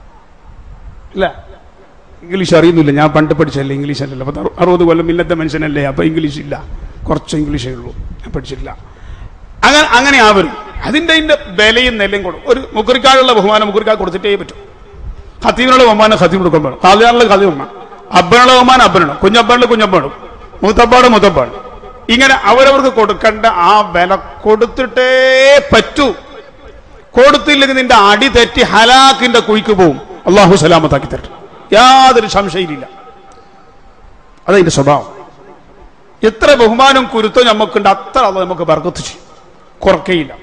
ഇല്ല ഇംഗ്ലീഷ് അറിയുന്നില്ല ഞാൻ പണ്ട് പഠിച്ചല്ലേ ഇംഗ്ലീഷ് അല്ലല്ലോ പത്ത് അറു- അറുപത് കൊല്ലം ഇന്നത്തെ മനുഷ്യനല്ലേ അപ്പൊ ഇംഗ്ലീഷ് ഇല്ല കുറച്ച് ഇംഗ്ലീഷേ ഉള്ളൂ ഞാൻ പഠിച്ചിട്ടില്ല അങ്ങനെ അങ്ങനെ ആവരും അതിന്റെ അതിന്റെ വിലയും നെല്ലും കൊടുക്കും ഒരു മുക്കുറിക്കാടുള്ള ബഹുമാനം മുക്കുറിക്കാട് കൊടുത്തിട്ടേ പറ്റും ഖത്തീബിനുള്ള ബഹുമാനം ഖത്തീബ് കൊടുക്കാൻ വേണം ഖാദിയാനുള്ള ഖാദിബ് വേണം അബ്ബനുള്ള ബഹുമാനം അബ്ബനാണ് കുഞ്ഞബ്ബാണ് കുഞ്ഞബ്ബാണ് മൂത്തപ്പാട് മൂത്തപ്പാട് ഇങ്ങനെ അവരവർക്ക് കൊടുക്കേണ്ട ആ വില കൊടുത്തിട്ടേ പറ്റൂ കൊടുത്തില്ലെങ്കിൽ നിന്റെ അടി തെറ്റി ഹലാക്കിന്റെ കുയ്ക്ക് പോവും അള്ളാഹു സലാമത്താക്കി തരട്ടെ യാതൊരു സംശയമില്ല അതതിന്റെ സ്വഭാവം എത്ര ബഹുമാനം കുരുത്തം നമുക്കുണ്ട് അത്ര അത് നമുക്ക് ബർക്കത്ത് ചെയ്യും കുറക്കയില്ല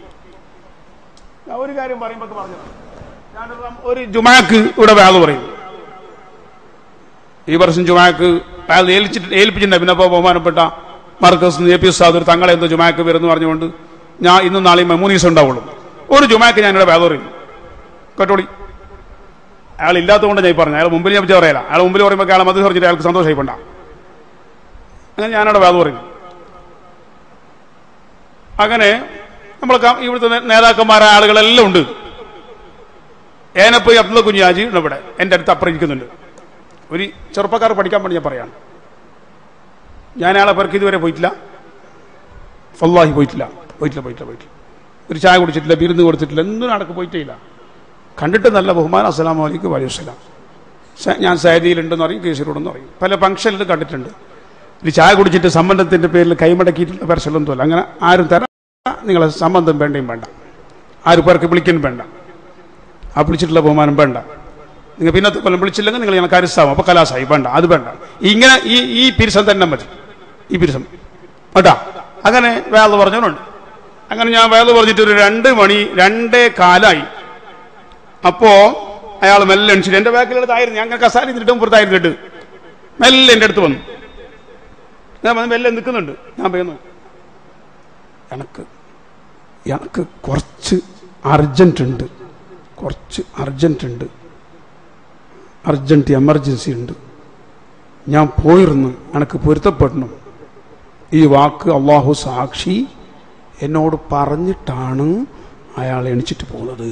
ഞാൻ ഒരു കാര്യം പറയുമ്പോൾ പറഞ്ഞു ഞാനൊരു ഒരു ജുമാക്ക് ഇവിടെ വേദ പറയും ഈ വർഷം ജുമാക്ക് വേദ ഏൽപ്പിച്ചിട്ട് ഏൽപ്പിച്ചിട്ടുണ്ട് പിന്നെ അപ്പോൾ ബഹുമാനപ്പെട്ട മർക്കസ് എ പി സാദർ തങ്ങളെ എന്തോ ജുമാക്ക് വരുന്നു പറഞ്ഞുകൊണ്ട് ഞാൻ ഇന്നും നാളെയും മൂന്ന് ദിവസം ഉണ്ടാവുള്ളൂ ഒരു ജുമാക്ക് ഞാൻ ഇവിടെ വേദ പറയും കേട്ടോളി അയാൾ ഇല്ലാത്തതുകൊണ്ട് ഞാൻ ഈ പറഞ്ഞു അയാൾ മുമ്പിൽ ഞാൻ പറ്റി പറയല അയാൾ മുമ്പിൽ പറയുമ്പോൾ അയാൾ മതി പറഞ്ഞിട്ട് അയാൾക്ക് സന്തോഷമായിപ്പോണ്ട അങ്ങനെ ഞാനവിടെ വേദ പറയും അങ്ങനെ നമ്മൾ ഇവിടുത്തെ നേ- നേതാക്കന്മാരായ ആളുകളെല്ലാം ഉണ്ട് ഏനപ്പോയി അബ്ദുള്ള കുഞ്ഞാജി ഉണ്ട് ഇവിടെ എൻ്റെ അടുത്ത് അപ്പുറം ഇരിക്കുന്നുണ്ട് ഒരു ചെറുപ്പക്കാർ പഠിക്കാൻ വേണ്ടി ഞാൻ പറയാണ് ഞാൻ അയാളെ പേർക്ക് ഇതുവരെ പോയിട്ടില്ല ഫല്ലാഹി പോയിട്ടില്ല പോയിട്ടില്ല പോയിട്ടില്ല പോയിട്ടില്ല ഒരു ചായ കുടിച്ചിട്ടില്ല ബിരുന്ന് കൊടുത്തിട്ടില്ല എന്തും നടക്ക് പോയിട്ടേ ഇല്ല കണ്ടിട്ട് നല്ല ബഹുമാനം അസ്സലാം വലൈക്കും വലൈഹി വസ്സലാം സ- ഞാൻ സൈദിയിലുണ്ടെന്ന് പറയും കേസിലൂടെന്ന് പറയും പല ഫംഗ്ഷനിൽ കണ്ടിട്ടുണ്ട് ഒരു ചായ കുടിച്ചിട്ട് സംബന്ധത്തിന്റെ പേരിൽ കൈമടക്കിയിട്ടുള്ള പരസ്യമൊന്നുമല്ല അങ്ങനെ ആരും തരാം നിങ്ങളെ സംബന്ധം വേണ്ടയും വേണ്ട ആരും പേർക്ക് വിളിക്കാൻ വേണ്ട ആ വിളിച്ചിട്ടുള്ള ബഹുമാനം വേണ്ട നിങ്ങൾ പിന്നത്തെ കൊല്ലം വിളിച്ചില്ലെങ്കിൽ നിങ്ങൾ ഞങ്ങൾ കരുസാവും അപ്പൊ കലാസായി വേണ്ട അത് വേണ്ട ഇങ്ങനെ ഈ ഈ പിരിസം തന്നെ മതി ഈ പിരിസം കേട്ടാ അങ്ങനെ വേല പറഞ്ഞവനുണ്ട് അങ്ങനെ ഞാൻ വേല പറഞ്ഞിട്ട് ഒരു രണ്ട് മണി രണ്ടേ കാലായി അപ്പോ അയാൾ മെല്ലെ എണിച്ചിട്ട് എന്റെ ബാക്കിലെടുത്തായിരുന്നു ഞാൻ കസാരി നിന്നിട്ടും പുറത്തായിരുന്നിട്ട് മെല്ലെ എന്റെ അടുത്ത് വന്നു ഞാൻ വന്ന് മെല്ലെ നിൽക്കുന്നുണ്ട് ഞാൻ പറയുന്നു എനക്ക് എനക്ക് കുറച്ച് അർജന്റ് ഉണ്ട് കുറച്ച് അർജന്റ് ഉണ്ട് അർജന്റ് എമർജൻസി ഉണ്ട് ഞാൻ പോയിരുന്നു എനക്ക് പൊരുത്തപ്പെടണം ഈ വാക്ക് അള്ളാഹു സാക്ഷി എന്നോട് പറഞ്ഞിട്ടാണ് അയാൾ എണിച്ചിട്ട് പോകുന്നത്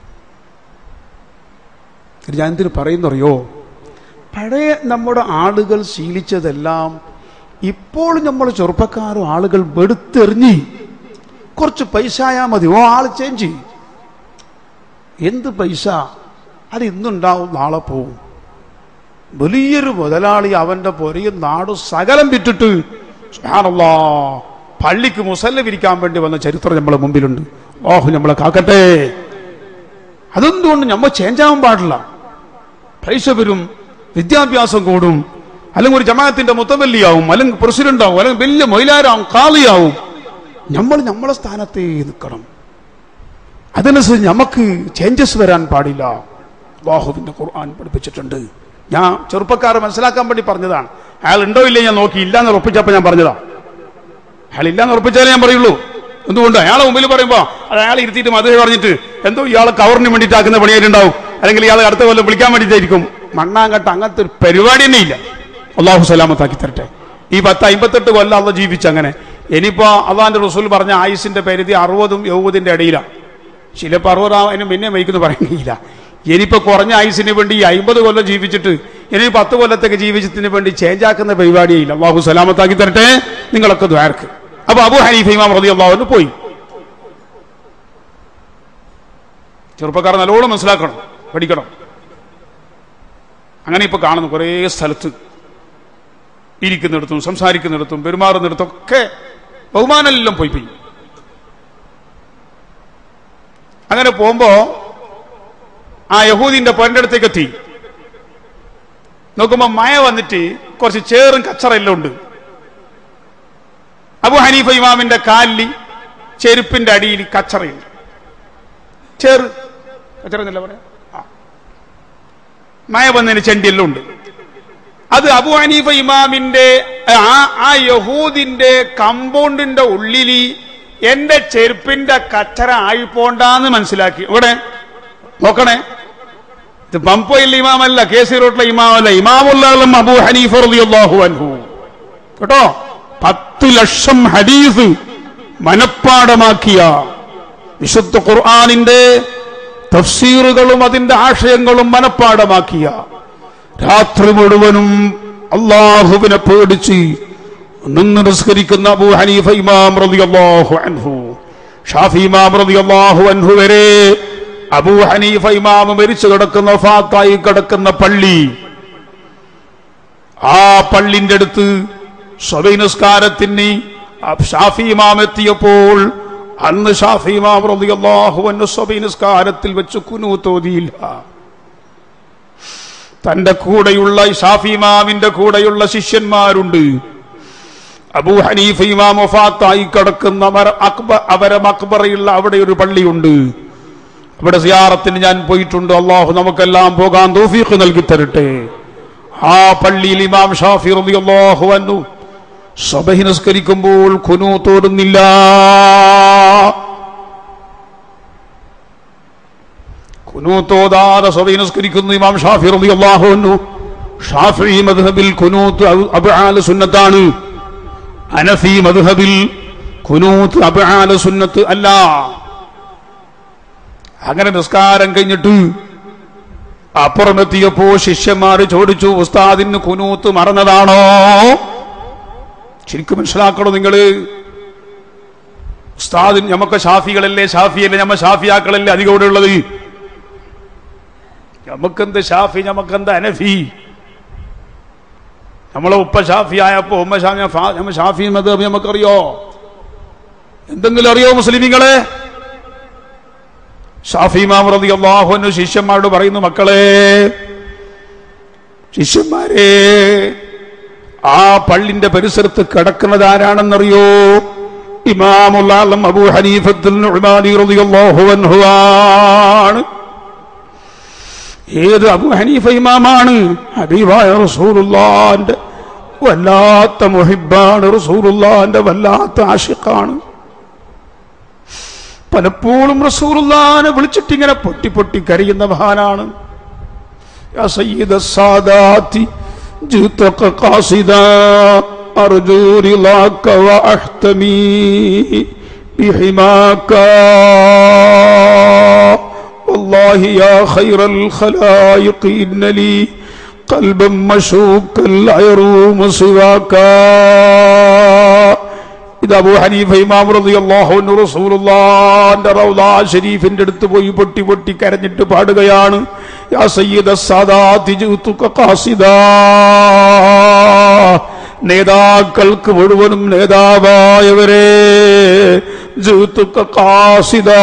ഇത് ഞാൻ എന്തിനു പറയുന്നറിയോ പഴയ നമ്മുടെ ആളുകൾ ശീലിച്ചതെല്ലാം ഇപ്പോൾ നമ്മൾ ചെറുപ്പക്കാരും ആളുകൾ വെടുത്തെറിഞ്ഞ് കുറച്ച് പൈസ ആയാൽ മതി ഓ ആള് ചേഞ്ച് ചെയ്യും എന്ത് പൈസ അത് ഇന്നുണ്ടാവും നാളെ പോവും വലിയൊരു മുതലാളി അവന്റെ പൊരയും നാടും സകലം വിറ്റിട്ട് സുബ്ഹാനല്ലാ, പള്ളിക്ക് മുസല്ല വിരിക്കാൻ വേണ്ടി വന്ന ചരിത്രം നമ്മളെ മുമ്പിലുണ്ട് ഓഹ് നമ്മളെ കാക്കട്ടെ അതെന്തുകൊണ്ട് നമ്മൾ ചേഞ്ച് ആവാൻ പാടില്ല പൈസ വരും വിദ്യാഭ്യാസം കൂടും അല്ലെങ്കിൽ ഒരു ജമാഅത്തിന്റെ മുത്തവല്ലിയാവും അല്ലെങ്കിൽ പ്രസിഡന്റ് ആവും അല്ലെങ്കിൽ വലിയ മൊയിലാരാവും കാളിയാവും നമ്മൾ നമ്മളെ സ്ഥാനത്തേ നിൽക്കണം അതിനനുസരിച്ച് നമുക്ക് ചേഞ്ചസ് വരാൻ പാടില്ല അള്ളാഹുവിന്റെ ഖുർആൻ പഠിപ്പിച്ചിട്ടുണ്ട് ഞാൻ ചെറുപ്പക്കാരെ മനസ്സിലാക്കാൻ വേണ്ടി പറഞ്ഞതാണ് അയാൾ ഉണ്ടോ ഇല്ലേ ഞാൻ നോക്കി ഇല്ലാന്ന് ഉറപ്പിച്ചപ്പോ ഞാൻ പറഞ്ഞതാ അയാൾ ഇല്ലാന്ന് ഉറപ്പിച്ചാലേ ഞാൻ പറയുള്ളൂ എന്തുകൊണ്ട് അയാളെ മുമ്പിൽ പറയുമ്പോ അത് അയാൾ ഇരുത്തിയിട്ട് മധുര പറഞ്ഞിട്ട് എന്തോ ഇയാളെ കവറിന് വേണ്ടിയിട്ടാക്കുന്ന പണിയായിട്ടുണ്ടാവും അല്ലെങ്കിൽ ഇയാൾ അടുത്ത കൊല്ലം വിളിക്കാൻ വേണ്ടിയിട്ടായിരിക്കും മണ്ണാങ്കട്ട അങ്ങനത്തെ ഒരു പരിപാടി തന്നെ ഇല്ല അള്ളാഹു സലാമത്താക്കി തരട്ടെ ഈ പത്ത് അമ്പത്തെട്ട് കൊല്ലം അള്ള ജീവിച്ചങ്ങനെ ഇനിയിപ്പോ അള്ളാന്റെ റസൂൽ പറഞ്ഞ ആയുസിന്റെ പരിധി അറുപതും എഴുപതിന്റെ ഇടയിലാണ് ചിലപ്പോൾ അറുപതാം അതിന് പിന്നെ മരിക്കുന്നു പറയുന്നില്ല ഇനിയിപ്പോ കുറഞ്ഞ ആയുസിന് വേണ്ടി ഈ അമ്പത് കൊല്ലം ജീവിച്ചിട്ട് ഇനി പത്ത് കൊല്ലത്തേക്ക് ജീവിച്ചതിന് വേണ്ടി ചേഞ്ച് ആക്കുന്ന പരിപാടിയില്ല അള്ളാഹു സലാമത്താക്കി തരട്ടെ നിങ്ങളൊക്കെ ദ്വാർക്ക് അപ്പൊ അബു ഹനീഫ് ഇമാം റതി അള്ളാഹുവിന് പോയി ചെറുപ്പക്കാർ നല്ലോണം മനസ്സിലാക്കണം പഠിക്കണം അങ്ങനെ ഇപ്പൊ കാണുന്നു കുറേ സ്ഥലത്ത് ഇരിക്കുന്നിടത്തും സംസാരിക്കുന്നിടത്തും പെരുമാറുന്നിടത്തും ഒക്കെ ബഹുമാനെല്ലാം പോയി പോയി അങ്ങനെ പോകുമ്പോ ആ യഹൂദിന്റെ പൊരന്റെ അടുത്തേക്ക് എത്തി നോക്കുമ്പോ മഴ വന്നിട്ട് കുറച്ച് ചേറും കച്ചറെല്ലാം ഉണ്ട് അബു ഹനീഫ ഇമാമിന്റെ കാലിൽ ചെരുപ്പിന്റെ അടിയിൽ കച്ചറയുണ്ട് ചേറ് കച്ചറ എന്നല്ല പറയാ ആ. മഴ വന്നതിന് ചെണ്ടിയെല്ലാം ഉണ്ട് അത് അബു ഹനീഫ ഇമാമിന്റെ ആ ആ യഹൂദിന്റെ കമ്പൗണ്ടിന്റെ ഉള്ളിൽ എന്റെ ചെരുപ്പിന്റെ കച്ചറ ആയിപ്പോണ്ടാന്ന് മനസ്സിലാക്കി ഇവിടെ നോക്കണേ ഇത് പമ്പയിലെ ഇമാമല്ല കെ സി റോട്ടിലെ ഇമാമല്ല ഇമാമുല്ലാലും അബു ഹനീഫ റളിയല്ലാഹു അൻഹു കേട്ടോ പത്ത് ലക്ഷം ഹദീസ് മനപ്പാടമാക്കിയ വിശുദ്ധ ഖുർആാനിന്റെ തഫ്സീറുകളും അതിന്റെ ആശയങ്ങളും മനപ്പാടമാക്കിയ രാത്രി മുഴുവനും അള്ളാഹുവിനെ പേടിച്ച് നിന്ന് നിസ്കരിക്കുന്ന അബൂ ഹനീഫ ഇമാം റളിയല്ലാഹു അൻഹു ഷാഫി ഇമാം റളിയല്ലാഹു അൻഹു വരെ അബൂ ഹനീഫ ഇമാം മരിച്ചു കിടക്കുന്ന ഫാത്തായി കിടക്കുന്ന പള്ളി ആ പള്ളിന്റെ അടുത്ത് സ്വബൈ നിസ്കാരത്തിന് ഷാഫി ഇമാം എത്തിയപ്പോൾ അന്ന് ഷാഫി ഇമാം റളിയല്ലാഹു അൻഹു സ്വബൈ നിസ്കാരത്തിൽ വെച്ച് കുനു തോതിയില്ല തന്റെ കൂടെയുള്ള ഷാഫി ഇമാമിന്റെ കൂടെയുള്ള ശിഷ്യന്മാരുണ്ട് അബൂ ഹനീഫ ഇമാം വഫാത്തായി കിടക്കുന്ന മര- അക്ബ- അവരെ മക്ബറയുള്ള അവിടെ ഒരു പള്ളിയുണ്ട് അവിടെ സിയാറത്തിന് ഞാൻ പോയിട്ടുണ്ട് അള്ളാഹു നമുക്കെല്ലാം പോകാൻ തൗഫീഖ് നൽകി തരട്ടെ ആ പള്ളിയിൽ ഇമാം ഷാഫി റളിയല്ലാഹു അൻഹു സബഹി നിസ്കരിക്കുമ്പോൾ ഖുനൂ തോടുന്നില്ല ഖുനൂത്തോതാതെ സബഹി നിസ്കരിക്കുന്നു ഇമാം ഷാഫി റളിയല്ലാഹു അൻഹു ഷാഫി മദ്ഹബിൽ ഖുനൂത്ത് അബ്ആല സുന്നത്താണ് അനഫി മദ്ഹബിൽ ഖുനൂത്ത് അബ്ആല സുന്നത്ത് അല്ല അങ്ങനെ നിസ്കാരം കഴിഞ്ഞിട്ട് അപ്പുറമെത്തിയപ്പോ ശിഷ്യന്മാർ ചോദിച്ചു ഉസ്താദിന് കുനൂത്ത് മറന്നതാണോ ശരിക്കും മനസ്സിലാക്കണോ നിങ്ങള് ഉസ്താദിന് ഞമ്മക്ക് ഷാഫികളല്ലേ ഷാഫിയല്ലേ ഞമ്മ ഷാഫിയാക്കളല്ലേ അധികം ഇവിടെ ഉള്ളത് നമുക്കെന്ത് ഷാഫി നമുക്കെന്ത് അനഫി നമ്മളെ ഉപ്പ ഷാഫി ആയപ്പോ ഉമ്മ ഷാഫി നമ്മ ഷാഫി മതം നമുക്കറിയോ എന്തെങ്കിലും അറിയോ മുസ്ലിമിങ്ങളെ ഷാഫി മാമറതി അള്ളാഹുവിന് ശിഷ്യന്മാരോട് പറയുന്നു മക്കളെ ശിഷ്യന്മാരെ ആ പള്ളിന്റെ പരിസരത്ത് കിടക്കുന്നത് ആരാണെന്നറിയോ ഇമാമുല്ലാലം അബൂ ഹനീഫത്തുൽ നുഅ്മാനി റളിയല്ലാഹു അൻഹു ആണ് ഏത് അബു ഹനീഫ ഇമാമാണ് ഹബീബായ റസൂലുള്ളാന്റെ വല്ലാത്ത മുഹിബാണ് റസൂലുള്ളാന്റെ വല്ലാത്ത ആഷിഖാണ് പലപ്പോഴും റസൂലുള്ളാനെ വിളിച്ചിട്ട് ഇങ്ങനെ പൊട്ടി പൊട്ടി കരയുന്ന മഹാനാണ് യാ സയ്യിദ സാദാത്തി ജിതക ഖാസിദാ അർജു റിളാക വഅഹ്തമി ബിഹിമാക والله يا خير الخلائق إن لي قلبا مشوكا لا يروم سواك ഇത് അബൂ ഹനീഫ ഇമാം റളിയല്ലാഹു അൻഹു റസൂലുള്ളാഹിന്റെ റൗദാ ഷരീഫിന്റെ അടുത്ത് പോയി പൊട്ടി പൊട്ടി കരഞ്ഞിട്ട് പാടുകയാണ് യാ സയ്യിദ സാദാതി ജിതുക ഖാസിദാ നേതാക്കൾക്ക് മുഴുവനും നേതാവായവരെ ജിതുക ഖാസിദാ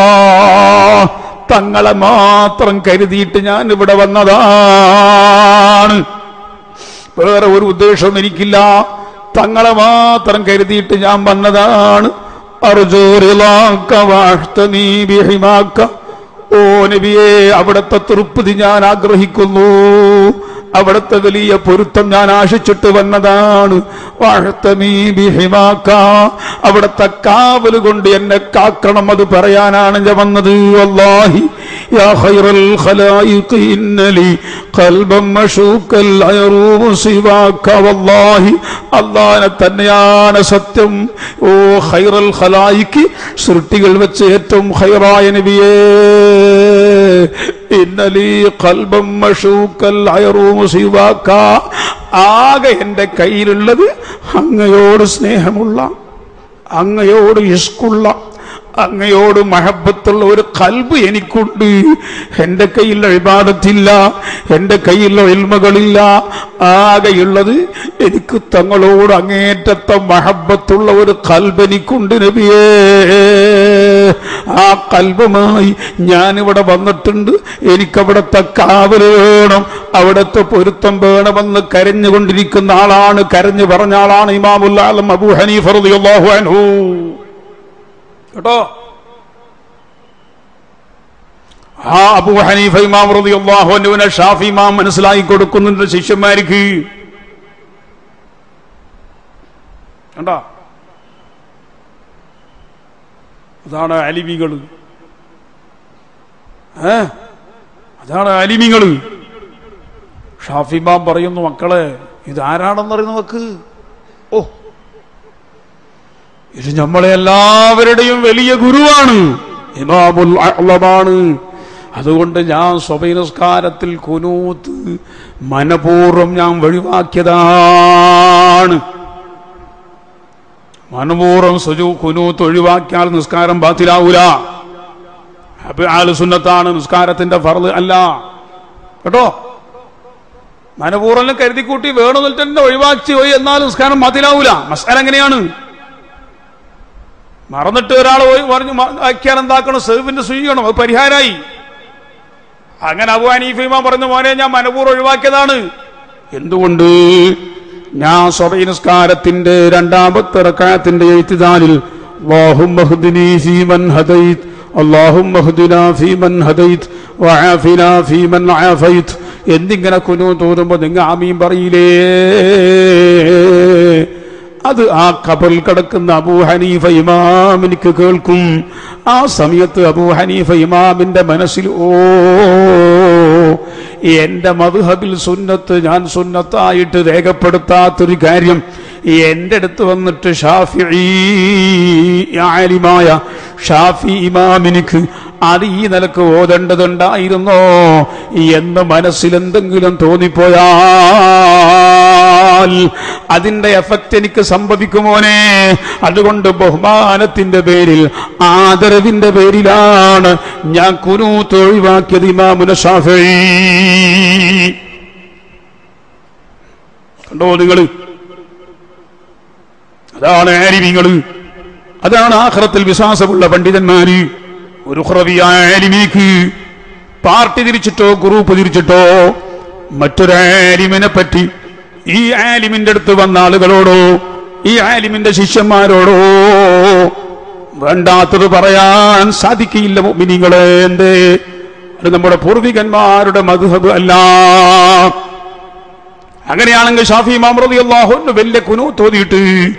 തങ്ങളെ മാത്രം കരുതിയിട്ട് ഞാൻ ഇവിടെ വന്നതാണ് വേറെ ഒരു ഉദ്ദേശവും എനിക്കില്ല തങ്ങളെ മാത്രം കരുതിയിട്ട് ഞാൻ വന്നതാണ് അർജോറിലാക്ക വാഴ്ത്തനീ ബിഹിമാക്ക ഓ നബിയെ അവിടുത്തെ തൃപ്തി ഞാൻ ആഗ്രഹിക്കുന്നു അവിടുത്തെ വലിയ പൊരുത്തം ഞാൻ ആശിച്ചിട്ട് വന്നതാണ് വാഴ്ത്തമീ ബിഹിമാക്ക അവിടുത്തെ കാവല് കൊണ്ട് എന്നെ കാക്കണം അത് പറയാനാണ് ഞാൻ വന്നത് വല്ലാഹി യാ ഖൈറൽ ഖലായിഖ് ഇന്നലി ഖൽബൻ മശൂക്കൽ അയറൂമു സിവാക്ക വല്ലാഹി അല്ലാഹനെ തന്നെയാണ് സത്യം ഓ ഖൈറൽ ഖലായിഖ് സൃഷ്ടികൾ വെച്ച് ഏറ്റവും ഖൈറായ നബിയേ ഇന്നലി ഖൽബൻ മശൂക്കൽ അയറൂമു സിവാക്ക ആകെ എന്റെ കയ്യിലുള്ളത് അങ്ങയോട് സ്നേഹമുള്ള അങ്ങയോട് ഇഷ്കുള്ള അങ്ങയോട് മഹബത്തുള്ള ഒരു കൽബ് എനിക്കുണ്ട് എന്റെ കയ്യിൽ ഇബാദത്തില്ല എന്റെ കയ്യിൽ ഇൽമകളില്ല ആകെയുള്ളത് എനിക്ക് തങ്ങളോട് അങ്ങേറ്റത്തെ മഹബത്തുള്ള ഒരു കൽബ് എനിക്കുണ്ട് നബിയേ ആ കൽബുമായി ഞാനിവിടെ വന്നിട്ടുണ്ട് എനിക്കവിടത്തെ കാവല് വേണം അവിടുത്തെ പൊരുത്തം വേണമെന്ന് കരഞ്ഞുകൊണ്ടിരിക്കുന്ന ആളാണ് കരഞ്ഞു പറഞ്ഞ ആളാണ് ഇമാമുല്ലാലം അബൂ ഹനീഫ് റളിയല്ലാഹു അൻഹു കേട്ടോ ആ അബൂ ഹനീഫ ഇമാം റളിയല്ലാഹു അൻഹുവിനെ ഷാഫി ഇമാം മനസ്സിലാക്കി കൊടുക്കുന്നുണ്ട് ശിഷ്യന്മാർക്ക് കണ്ടോ അതാണ് അലിമികൾ ഏ അതാണ് അലിമികൾ ഷാഫി ഇമാം പറയുന്നു മക്കളെ ഇതാരാണെന്നറിയുന്നു നോക്ക് ഓ ഇത് നമ്മളെ എല്ലാവരുടെയും വലിയ ഗുരുവാണ് ഇമാമുൽ അഅ്ലമാണ് അതുകൊണ്ട് ഞാൻ സ്വഭനസ്കാരത്തിൽ കുനൂത്ത് മനപൂർവ്വം ഞാൻ ഒഴിവാക്കിയതാണ് മനപൂർവ്വം സുജു കുനൂത്ത് ഒഴിവാക്കിയാൽ നിസ്കാരം ബാത്തിലാവൂല അപ്പൊ ആള് സുന്നത്താണ് നിസ്കാരത്തിന്റെ ഫർദ് അല്ല കേട്ടോ മനപൂർവ്വം കരുതിക്കൂട്ടി വേണമെന്നിട്ട് തന്നെ ഒഴിവാക്കി പോയി എന്നാൽ നിസ്കാരം ബാത്തിലാവൂല മസാല എങ്ങനെയാണ് മറന്നിട്ട് ഒരാൾ പോയി പറഞ്ഞു ആക്കിയാൽ എന്താക്കണം സെർവിന്റെ ചെയ്യണം അത് പരിഹാരമായി അങ്ങനെ അബു ഹനീഫിമ പറഞ്ഞു മോനെ ഞാൻ മനപൂർവ്വം ഒഴിവാക്കിയതാണ് എന്തുകൊണ്ട് ഞാൻ സ്വബൈ നിസ്കാരത്തിന്റെ രണ്ടാമത്തെ റക്കായത്തിന്റെ എഴുത്തിദാനിൽ اللهم اهدني فيمن هديت اللهم اهدنا فيمن هديت وعافنا فيمن عافيت എന്നിങ്ങനെ കുനു തോന്നുമ്പോ നിങ്ങൾ ആമീൻ പറയില്ലേ അത് ആ കബറിൽ കിടക്കുന്ന അബൂ ഹനീഫ ഇമാം എനിക്ക് കേൾക്കും ആ സമയത്ത് അബൂ ഹനീഫ ഇമാമിന്റെ മനസ്സിൽ ഓ എന്റെ മധുഹബിൽ സുന്നത്ത് ഞാൻ സുന്നത്തായിട്ട് രേഖപ്പെടുത്താത്തൊരു കാര്യം എന്റെ അടുത്ത് വന്നിട്ട് ഷാഫി ആലിമായ ഷാഫി ഇമാമിനിക്ക് അത് ഈ നിലക്ക് ഓതേണ്ടതുണ്ടായിരുന്നോ എന്ന് മനസ്സിൽ എന്തെങ്കിലും തോന്നിപ്പോയാൽ അതിന്റെ എഫക്റ്റ് എനിക്ക് സംഭവിക്കുമോനെ അതുകൊണ്ട് ബഹുമാനത്തിന്റെ പേരിൽ ആദരവിന്റെ പേരിലാണ് ഞാൻ കുനൂത്ത് ഒഴിവാക്കിയത് ഇമാമുന ഷാഫി കണ്ടോ നിങ്ങള് അതാണ് ആരിമിങ്ങള് അതാണ് ആഖിറത്തിൽ വിശ്വാസമുള്ള പണ്ഡിതന്മാര് ഒരു ഹുറവിയായ ആലിമിക്ക് പാർട്ടി തിരിച്ചിട്ടോ ഗ്രൂപ്പ് തിരിച്ചിട്ടോ മറ്റൊരാലിമിനെ പറ്റി ഈ ആലിമിന്റെ അടുത്ത് വന്ന ആളുകളോടോ ഈ ആലിമിന്റെ ശിഷ്യന്മാരോടോ വേണ്ടാത്തത് പറയാൻ സാധിക്കില്ല മിനിങ്ങളെ എന്തേ അത് നമ്മുടെ പൂർവികന്മാരുടെ മധുഹബ് അല്ല അങ്ങനെയാണെങ്കിൽ ഷാഫി മാമറതി അള്ളാഹുന്ന് വലിയ കുനു തോന്നിയിട്ട്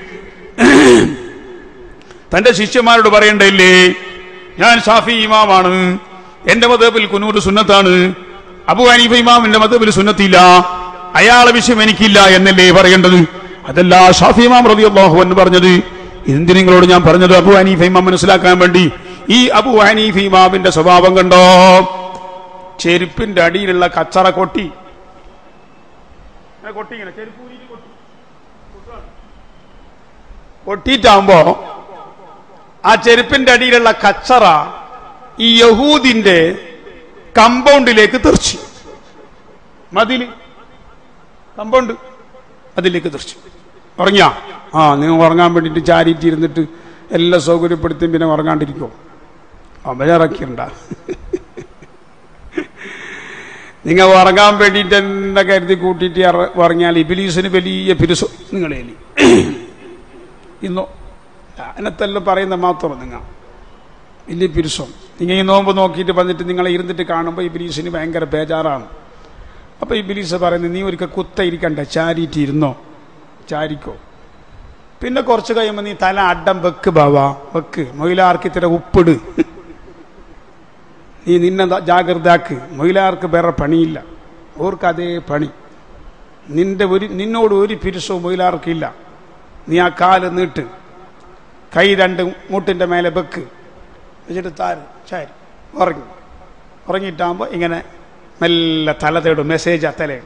തന്റെ ശിഷ്യന്മാരോട് പറയണ്ടല്ലേ ഞാൻ ഷാഫി ഇമാമാണ് എന്റെ മതബിൽ കുനൂര് സുന്നത്താണ് അബു ഹനീഫ ഇമാമിന്റെ മതബിൽ സുന്നത്തില്ല അയാളെ വിഷയം എനിക്കില്ല എന്നല്ലേ പറയേണ്ടത് അതല്ല ഷാഫി ഇമാം റബി അള്ളാഹു എന്ന് പറഞ്ഞത് എന്തിന് നിങ്ങളോട് ഞാൻ പറഞ്ഞത് അബു ഹനീഫ ഇമാം മനസ്സിലാക്കാൻ വേണ്ടി ഈ അബു ഹനീഫ ഇമാമിന്റെ സ്വഭാവം കണ്ടോ ചെരുപ്പിന്റെ അടിയിലുള്ള കച്ചറ കൊട്ടി ഇങ്ങനെ കൊട്ടി ഇങ്ങനെ ചെരുപ്പ് ഊരിയിട്ട് കൊട്ടി. കൊട്ടിയിട്ടാകുമ്പോ ആ ചെരുപ്പിന്റെ അടിയിലുള്ള കച്ചറ ഈ യഹൂദിന്റെ കമ്പൗണ്ടിലേക്ക് തെറിച്ചു മതില് കമ്പൗണ്ട് അതിലേക്ക് തെറിച്ചു ഉറങ്ങിയ ആ നിങ്ങൾ ഉറങ്ങാൻ വേണ്ടിയിട്ട് ചാരിയിട്ട് ഇരുന്നിട്ട് എല്ലാം സൗകര്യപ്പെടുത്തി പിന്നെ ഉറങ്ങാണ്ടിരിക്കോ അമലിറക്കിണ്ട നിങ്ങൾ ഉറങ്ങാൻ വേണ്ടിയിട്ട് എന്നെ കരുതി കൂട്ടിയിട്ട് ഇറ- ഉറങ്ങിയാൽ ഇബിലീസിന് വലിയ പിരിസു നിങ്ങളെ ഇന്നോ അതിനത്തെല്ലാം പറയുന്ന മാത്രം നിങ്ങൾ വലിയ പിരിസം നിങ്ങൾ ഈ നോമ്പ് നോക്കിയിട്ട് വന്നിട്ട് നിങ്ങളെ ഇരുന്നിട്ട് കാണുമ്പോൾ ഇബിലീസിന് ഭയങ്കര ബേജാറാണ് അപ്പൊ ഇബിലീസ് പറയുന്നത് നീ ഒരിക്കൽ കുത്ത ഇരിക്കണ്ട ചാരിയിട്ട് ഇരുന്നോ ചാരിക്കോ പിന്നെ കുറച്ച് കഴിയുമ്പോൾ നീ തല അഡം വെക്ക് ബാവാ വെക്ക് മൊയിലാർക്ക് ഇത്ര ഉപ്പിട് നീ നിന്നെ ദാ ജാഗ്രതാക്ക് മൊയിലാർക്ക് വേറെ പണിയില്ല ഓർക്ക് അതേ പണി നിന്റെ ഒരു നിന്നോട് ഒരു പിരിസവും മൊയിലാർക്കില്ല നീ ആ കാല് നീട്ട് കൈ രണ്ട് മൂട്ടിന്റെ മേലെ വെക്ക് വെച്ചിട്ട് താര് ചാരി ഉറങ്ങി ഉറങ്ങിയിട്ടാകുമ്പോൾ ഇങ്ങനെ മെല്ലെ തല തേടും മെസ്സേജ് ആ തലയിൽ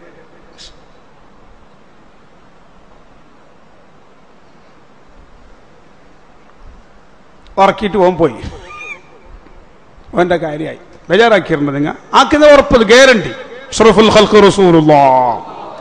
ഉറക്കിയിട്ട് ഓൻ പോയി ഓന്റെ കാര്യമായി ബേജാറാക്കിയിട്ടുണ്ട് നിങ്ങൾ ആക്കുന്ന ഉറപ്പത് ഗ്യാരണ്ടി ഷറഫുൽ ഖൽഖ് റസൂലുള്ളാഹ്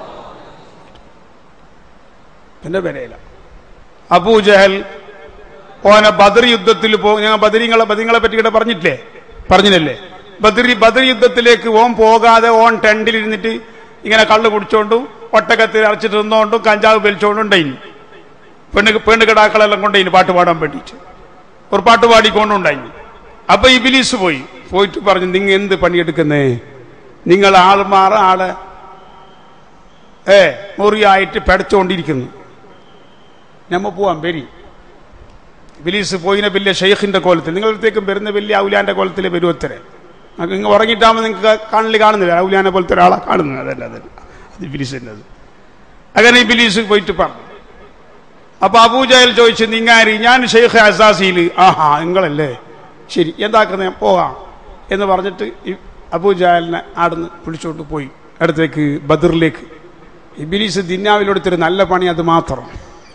പിന്നെ വിലയില്ല അബൂജഹൽ ഓനെ ബദർ യുദ്ധത്തിൽ പോ ഞങ്ങൾ ബദരിങ്ങളെ ബദരിങ്ങളെ പറ്റി ഇവിടെ പറഞ്ഞിട്ടില്ലേ പറഞ്ഞില്ലല്ലേ ബദരി ബദർ യുദ്ധത്തിലേക്ക് ഓൻ പോകാതെ ഓൻ ടെന്റിൽ ഇരുന്നിട്ട് ഇങ്ങനെ കള്ള് കുടിച്ചോണ്ടും ഒട്ടകത്തിൽ അരച്ചിട്ട് നിന്നോണ്ടും കഞ്ചാവ് വലിച്ചോണ്ടും ഉണ്ടായിന് പെണ്ണ് പെണ്ണ് കിടാക്കളെല്ലാം കൊണ്ടേന് പാട്ട് പാടാൻ വേണ്ടിയിട്ട് ഒരു പാട്ട് പാടിക്കൊണ്ടുണ്ടായിന് അപ്പൊ ഇബിലീസ് പോയി പോയിട്ട് പറഞ്ഞു നിങ്ങൾ എന്ത് പണിയെടുക്കുന്നേ നിങ്ങൾ ആൾമാറ ആളെ ഏ മുറിയായിട്ട് പെടച്ചുകൊണ്ടിരിക്കുന്നു നമ്മ പോവാൻ വരി ബിലീസ് പോയിനെ വലിയ ഷെയ്ഖിന്റെ കോലത്തിൽ നിങ്ങളടുത്തേക്കും വരുന്ന വലിയ ഔലാന്റെ കോലത്തിൽ വരുവത്തരെ നിങ്ങൾ ഉറങ്ങിയിട്ടാകുമ്പോൾ നിങ്ങൾക്ക് കാണില് കാണുന്നില്ല ഔലാനെ പോലത്തെ ഒരാളെ കാണുന്നത് അതല്ല അതല്ല അത് ബിലീസിൻ്റെ അത് അങ്ങനെ ഈ ബിലീസ് പോയിട്ട് പറഞ്ഞു അപ്പൊ അബൂജഹൽ ചോദിച്ചു നിങ്ങാരി ഞാൻ ഷെയ്ഖ് അസാസിയിൽ ആഹാ നിങ്ങളല്ലേ ശരി എന്താക്കുന്ന പോകാം എന്ന് പറഞ്ഞിട്ട് ഈ അബൂജഹലിനെ ആടുന്ന് പിടിച്ചുകൊണ്ട് പോയി അടുത്തേക്ക് ബദറിലേക്ക് ഇബിലീസ് ദിന്നാവിലെടുത്തൊരു നല്ല പണി അത് മാത്രം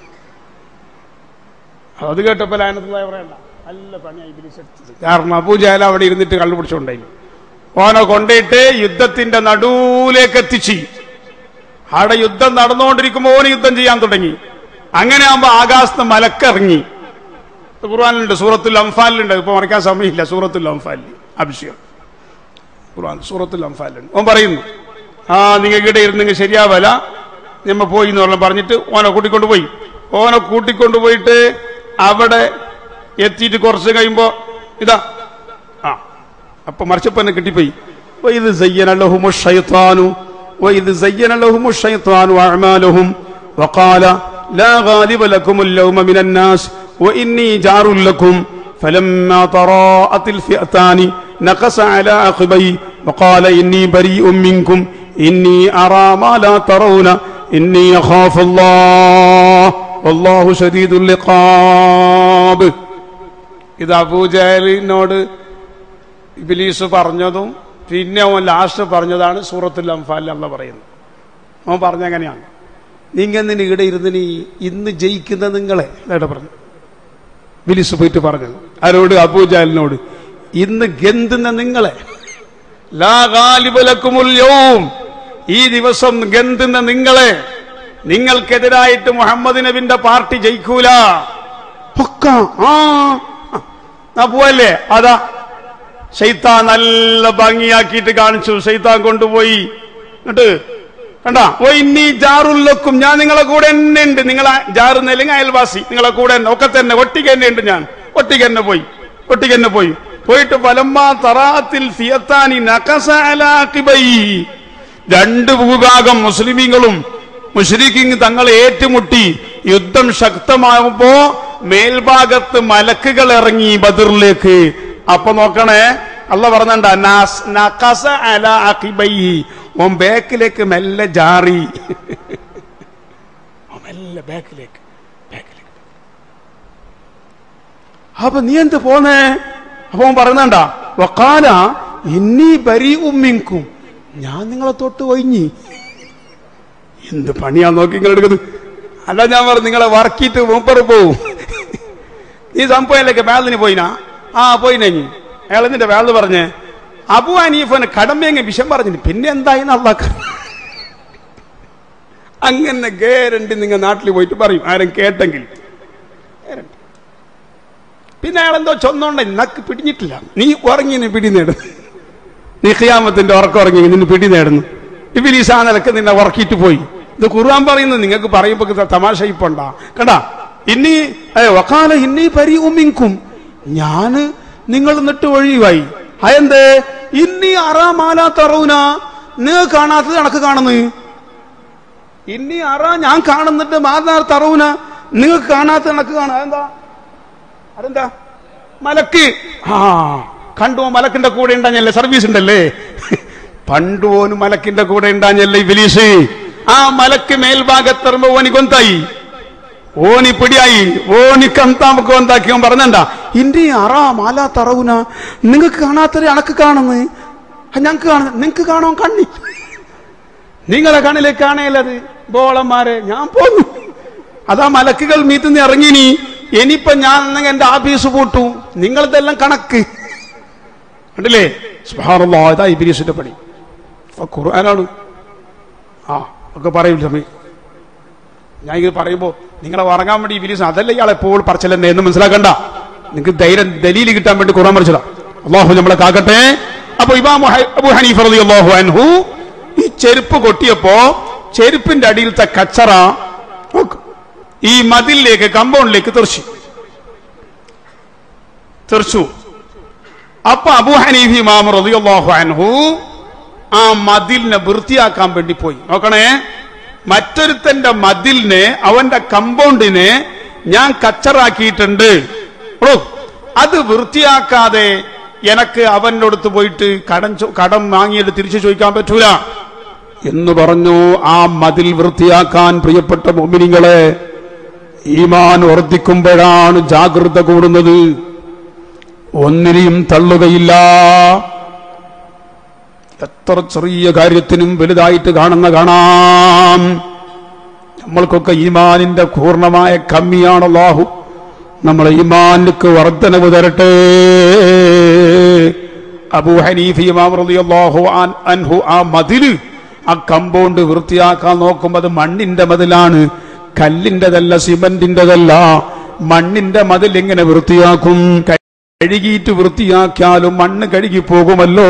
അത് കേട്ടപ്പോൾ ലാനത്തുള്ളതായി പറയണ്ട നല്ല പണിയായി ഇബിലീസ് എടുത്തത് കാരണം അബൂജഹൽ അവിടെ ഇരുന്നിട്ട് കള്ളു പിടിച്ചുകൊണ്ടായി ഓനെ കൊണ്ടിട്ട് യുദ്ധത്തിന്റെ നടുവിലേക്ക് എത്തിച്ച് അവിടെ യുദ്ധം നടന്നുകൊണ്ടിരിക്കുമ്പോൾ ഓന് യുദ്ധം ചെയ്യാൻ തുടങ്ങി അങ്ങനെ ആകുമ്പോ ആകാശത്ത് മലക്കിറങ്ങി ഇത് ഖുർആനിലുണ്ട് സൂറത്തുൽ അംഫാലിലുണ്ട് ഇപ്പൊ മറിക്കാൻ സമയമില്ല സൂറത്തുൽ അംഫാലിൽ അഭിഷേകം ഖുർആൻ സൂറത്തുൽ അംഫാലുണ്ട് ഓൻ പറയുന്നു ആ നിങ്ങൾക്ക് ഇവിടെ ഇരുന്നെങ്കിൽ ശരിയാവല ഞമ്മ പോയി എന്ന് പറഞ്ഞ് പറഞ്ഞിട്ട് ഓനെ കൂട്ടിക്കൊണ്ട് പോയി ഓനെ കൂട്ടിക്കൊണ്ട് പോയിട്ട് അവിടെ എത്തിയിട്ട് കുറച്ച് കഴിയുമ്പോ ഇതാ ആ അപ്പൊ മറിച്ചപ്പന്നെ കിട്ടിപ്പോയി وإذ زين لهم الشيطان وإذ زين لهم الشيطان أعمالهم وقال لا غالب لكم اليوم من الناس وإني جار لكم فلما تراءت الفئتان نقص على عقبي وقال إني بريء منكم إني أرى ما لا ترون إني أخاف الله والله شديد اللقاب ഇത് അബൂജഹലിനോട് ഇബിലീസ് പറഞ്ഞതും പിന്നെ അവൻ ലാസ്റ്റ് പറഞ്ഞതാണ് സൂറത്തുൽ അംഫാലിൽ അല്ല പറയുന്നത് അവൻ പറഞ്ഞെങ്ങനെയാണ് നീങ്ങന്നിന് ഇവിടെ ഇരുന്ന് നീ ഇന്ന് ജയിക്കുന്ന നിങ്ങളെ അതായിട്ട് പറഞ്ഞു ബിലിസ് പോയിട്ട് പറഞ്ഞത് ആരോട് അബൂജാലിനോട് ഇന്ന് ഗന്തുന്ന നിങ്ങളെ ലാ ഗാലിബലക്കുമുൽ യൗം ഈ ദിവസം ഗന്തുന്ന നിങ്ങളെ നിങ്ങൾക്കെതിരായിട്ട് മുഹമ്മദ് നബിന്റെ പാർട്ടി ജയിക്കൂല പൊക്ക ആ ആ പോവല്ലേ അതാ ഷെയ്ത്താൻ നല്ല ഭംഗിയാക്കിയിട്ട് കാണിച്ചു ഷെയ്ത്താൻ കൊണ്ടുപോയി എന്നിട്ട് കണ്ട ഓ ഇന്നീ ജാറുല്ലക്കും ഞാൻ നിങ്ങളെ കൂടെ തന്നെ ഉണ്ട് നിങ്ങളെ ജാറുന്നില്ലെങ്കിൽ അയൽവാസി നിങ്ങളെ കൂടെ തന്നെ ഒക്കെ തന്നെ ഒട്ടിക്ക് തന്നെ ഉണ്ട് ഞാൻ ഒട്ടിക്ക് തന്നെ പോയി ഒട്ടിക്ക് തന്നെ പോയി പോയിട്ട് വലമ്മ തറാത്തിൽ ഫിയത്താനി നഖസഅലാഖിബൈ രണ്ട് ഭൂഭാഗം മുസ്ലിമീങ്ങളും മുഷ്രിഖിങ് തങ്ങളെ ഏറ്റുമുട്ടി യുദ്ധം ശക്തമാകുമ്പോ മേൽഭാഗത്ത് മലക്കുകൾ ഇറങ്ങി ബദറിലേക്ക് അപ്പൊ നോക്കണേ അല്ല പറഞ്ഞണ്ട നഖസ അല അഖിബൈ ഓൻ ബാക്കിലേക്ക് മെല്ലെ ജാറി ഓൻ മെല്ലെ ബാക്കിലേക്ക് ബാക്കിലേക്ക് അപ്പൊ നീ എന്ത് പോന്നേ അപ്പൊ ഓൻ പറയുന്നണ്ട വക്കാല ഇന്നീ ബരി ഉമ്മിങ്കും ഞാൻ നിങ്ങളെ തൊട്ട് ഒഴിഞ്ഞി എന്ത് പണിയാ നോക്കി നിങ്ങൾ എടുക്കുന്നത് അല്ല ഞാൻ പറഞ്ഞു നിങ്ങളെ വർക്കിയിട്ട് മൂപ്പറ് പോവും ഈ സംഭവത്തിലേക്ക് ബാലിന് പോയിനാ ആ പോയിനേ അയാൾ എന്നിട്ട് ബാല് പറഞ്ഞേ അബു അനീഫന് കടമ്പയങ്ങ് വിഷം പറഞ്ഞു പിന്നെ എന്തായി അള്ളാക്ക അങ്ങനെ ഗേരണ്ടി നിങ്ങൾ നാട്ടിൽ പോയിട്ട് പറയും ആരും കേട്ടെങ്കിൽ ഗ്യാരണ്ടി. പിന്നെ അയാൾ എന്തോ ചൊന്നോണ്ട നക്ക് പിടിഞ്ഞിട്ടില്ല നീ ഉറങ്ങി നീ പിടി നേടുന്നു നീ ഖിയാമത്തിന്റെ ഉറക്കം ഉറങ്ങി നിന്നെ പിടി നേടുന്നു ഇബിലീസ് ആ നിലക്ക് നിന്നെ ഉറക്കിയിട്ട് പോയി ഇത് ഖുർആൻ പറയുന്നത് നിങ്ങൾക്ക് പറയുമ്പോ ഇത് തമാശ ഇപ്പണ്ടാ കണ്ടാ ഇനി വക്കാല ഇന്നീ പരി ഉമ്മിങ്കും ഞാന് നിങ്ങൾ എന്നിട്ട് ഒഴിവായി അതെന്തേ ഇന്നീ അറാമാല തറൂന നിങ്ങൾ കാണാത്തത് കണക്ക് കാണുന്നു ഇന്നീ അറ ഞാൻ കാണുന്നിട്ട് മാതാ തറൂന നിങ്ങൾക്ക് കാണാത്ത കണക്ക് കാണുക അതെന്താ അതെന്താ മലക്ക് ആ കണ്ടു മലക്കിന്റെ കൂടെ ഉണ്ടാഞ്ഞല്ലേ സർവീസ് ഉണ്ടല്ലേ പണ്ട് ഓന് മലക്കിന്റെ കൂടെ ഉണ്ടാഞ്ഞല്ലേ ഇബിലീസ് ആ മലക്ക് മേൽഭാഗത്തെറുമ്പോ ഓനി കൊന്തായി ഓനി പിടിയായി ഓനി കന്താമക്ക് കൊന്താക്കി ഓൻ പറഞ്ഞണ്ട ഇന്റെ അറ മാല തറവുന നിങ്ങൾക്ക് കാണാത്തൊരു അണക്ക് കാണുന്നു ഞങ്ങക്ക് കാണുന്നു നിങ്ങക്ക് കാണാൻ കണ്ണി നിങ്ങളെ കണ്ണിലേക്ക് കാണേലത് ബോളന്മാരെ ഞാൻ പോന്നു അതാ മലക്കുകൾ മീത്തുനിന്ന് ഇറങ്ങിനി ഇനിയിപ്പൊ ഞാൻ എന്നെങ്കിൽ എന്റെ ആഫീസ് പൂട്ടു നിങ്ങളതെല്ലാം കണക്ക് കണ്ടില്ലേ സുബ്ഹാനല്ലാഹ് ഇതാ ഇബിലീസിന്റെ പണി അപ്പൊ ഖുർആനാണ് ആ ഒക്കെ പറയും സമയം ഞാൻ ഇത് പറയുമ്പോ നിങ്ങളെ ഉറങ്ങാൻ വേണ്ടി ഇബിലീസ് അതല്ല ഇയാളെ എപ്പോൾ പറച്ചില്ലെന്നെ എന്ന് മനസ്സിലാക്കണ്ട നിങ്ങൾക്ക് ധൈര്യം ദലീല് കിട്ടാൻ വേണ്ടി ഖുർആൻ പറിച്ചതാ അള്ളാഹു നമ്മളെ കാക്കട്ടെ അപ്പൊ ഇമാം അബു ഹനീഫ് റളിയല്ലാഹു അൻഹു ഈ ചെരുപ്പ് കൊട്ടിയപ്പോ ചെരുപ്പിന്റെ അടിയിലത്തെ കച്ചറ നോക്ക്. ഈ മതിലിലേക്ക് കമ്പൗണ്ടിലേക്ക് തെറിച്ചു തെറിച്ചു അപ്പൊ അബു ഹനീഫ് ഇമാം റളിയല്ലാഹു അൻഹു ആ മതിലിനെ വൃത്തിയാക്കാൻ വേണ്ടി പോയി നോക്കണേ മറ്റൊരുത്തന്റെ മതിലിനെ അവന്റെ കമ്പൗണ്ടിനെ ഞാൻ കച്ചറാക്കിയിട്ടുണ്ട് ഓ അത് വൃത്തിയാക്കാതെ എനക്ക് അവന്റെ അടുത്ത് പോയിട്ട് കടം ചോ- കടം വാങ്ങിയത് തിരിച്ചു ചോദിക്കാൻ പറ്റൂല എന്ന് പറഞ്ഞു ആ മതിൽ വൃത്തിയാക്കാൻ പ്രിയപ്പെട്ട മോമിനിങ്ങളെ ഈമാൻ വർദ്ധിക്കുമ്പോഴാണ് ജാഗ്രത കൂടുന്നത് ഒന്നിനെയും തള്ളുകയില്ല എത്ര ചെറിയ കാര്യത്തിനും വലുതായിട്ട് കാണുന്ന കാണാം നമ്മൾക്കൊക്കെ ഈമാനിന്റെ പൂർണ്ണമായ കമ്മിയാണ് അല്ലാഹു നമ്മളെ ഈമാനിക്ക് വർധനവ് തരട്ടെ അബൂ ഹനീഫ് ഇമാം റളിയല്ലാഹു അൻ- അൻഹു ആ മതില് ആ കമ്പൗണ്ട് വൃത്തിയാക്കാൻ നോക്കുമ്പോൾ അത് മണ്ണിന്റെ മതിലാണ് കല്ലിന്റെതല്ല സിമന്റിന്റെതല്ല മണ്ണിന്റെ മതിൽ എങ്ങനെ വൃത്തിയാക്കും കഴുകിയിട്ട് വൃത്തിയാക്കിയാലും മണ്ണ് കഴുകി പോകുമല്ലോ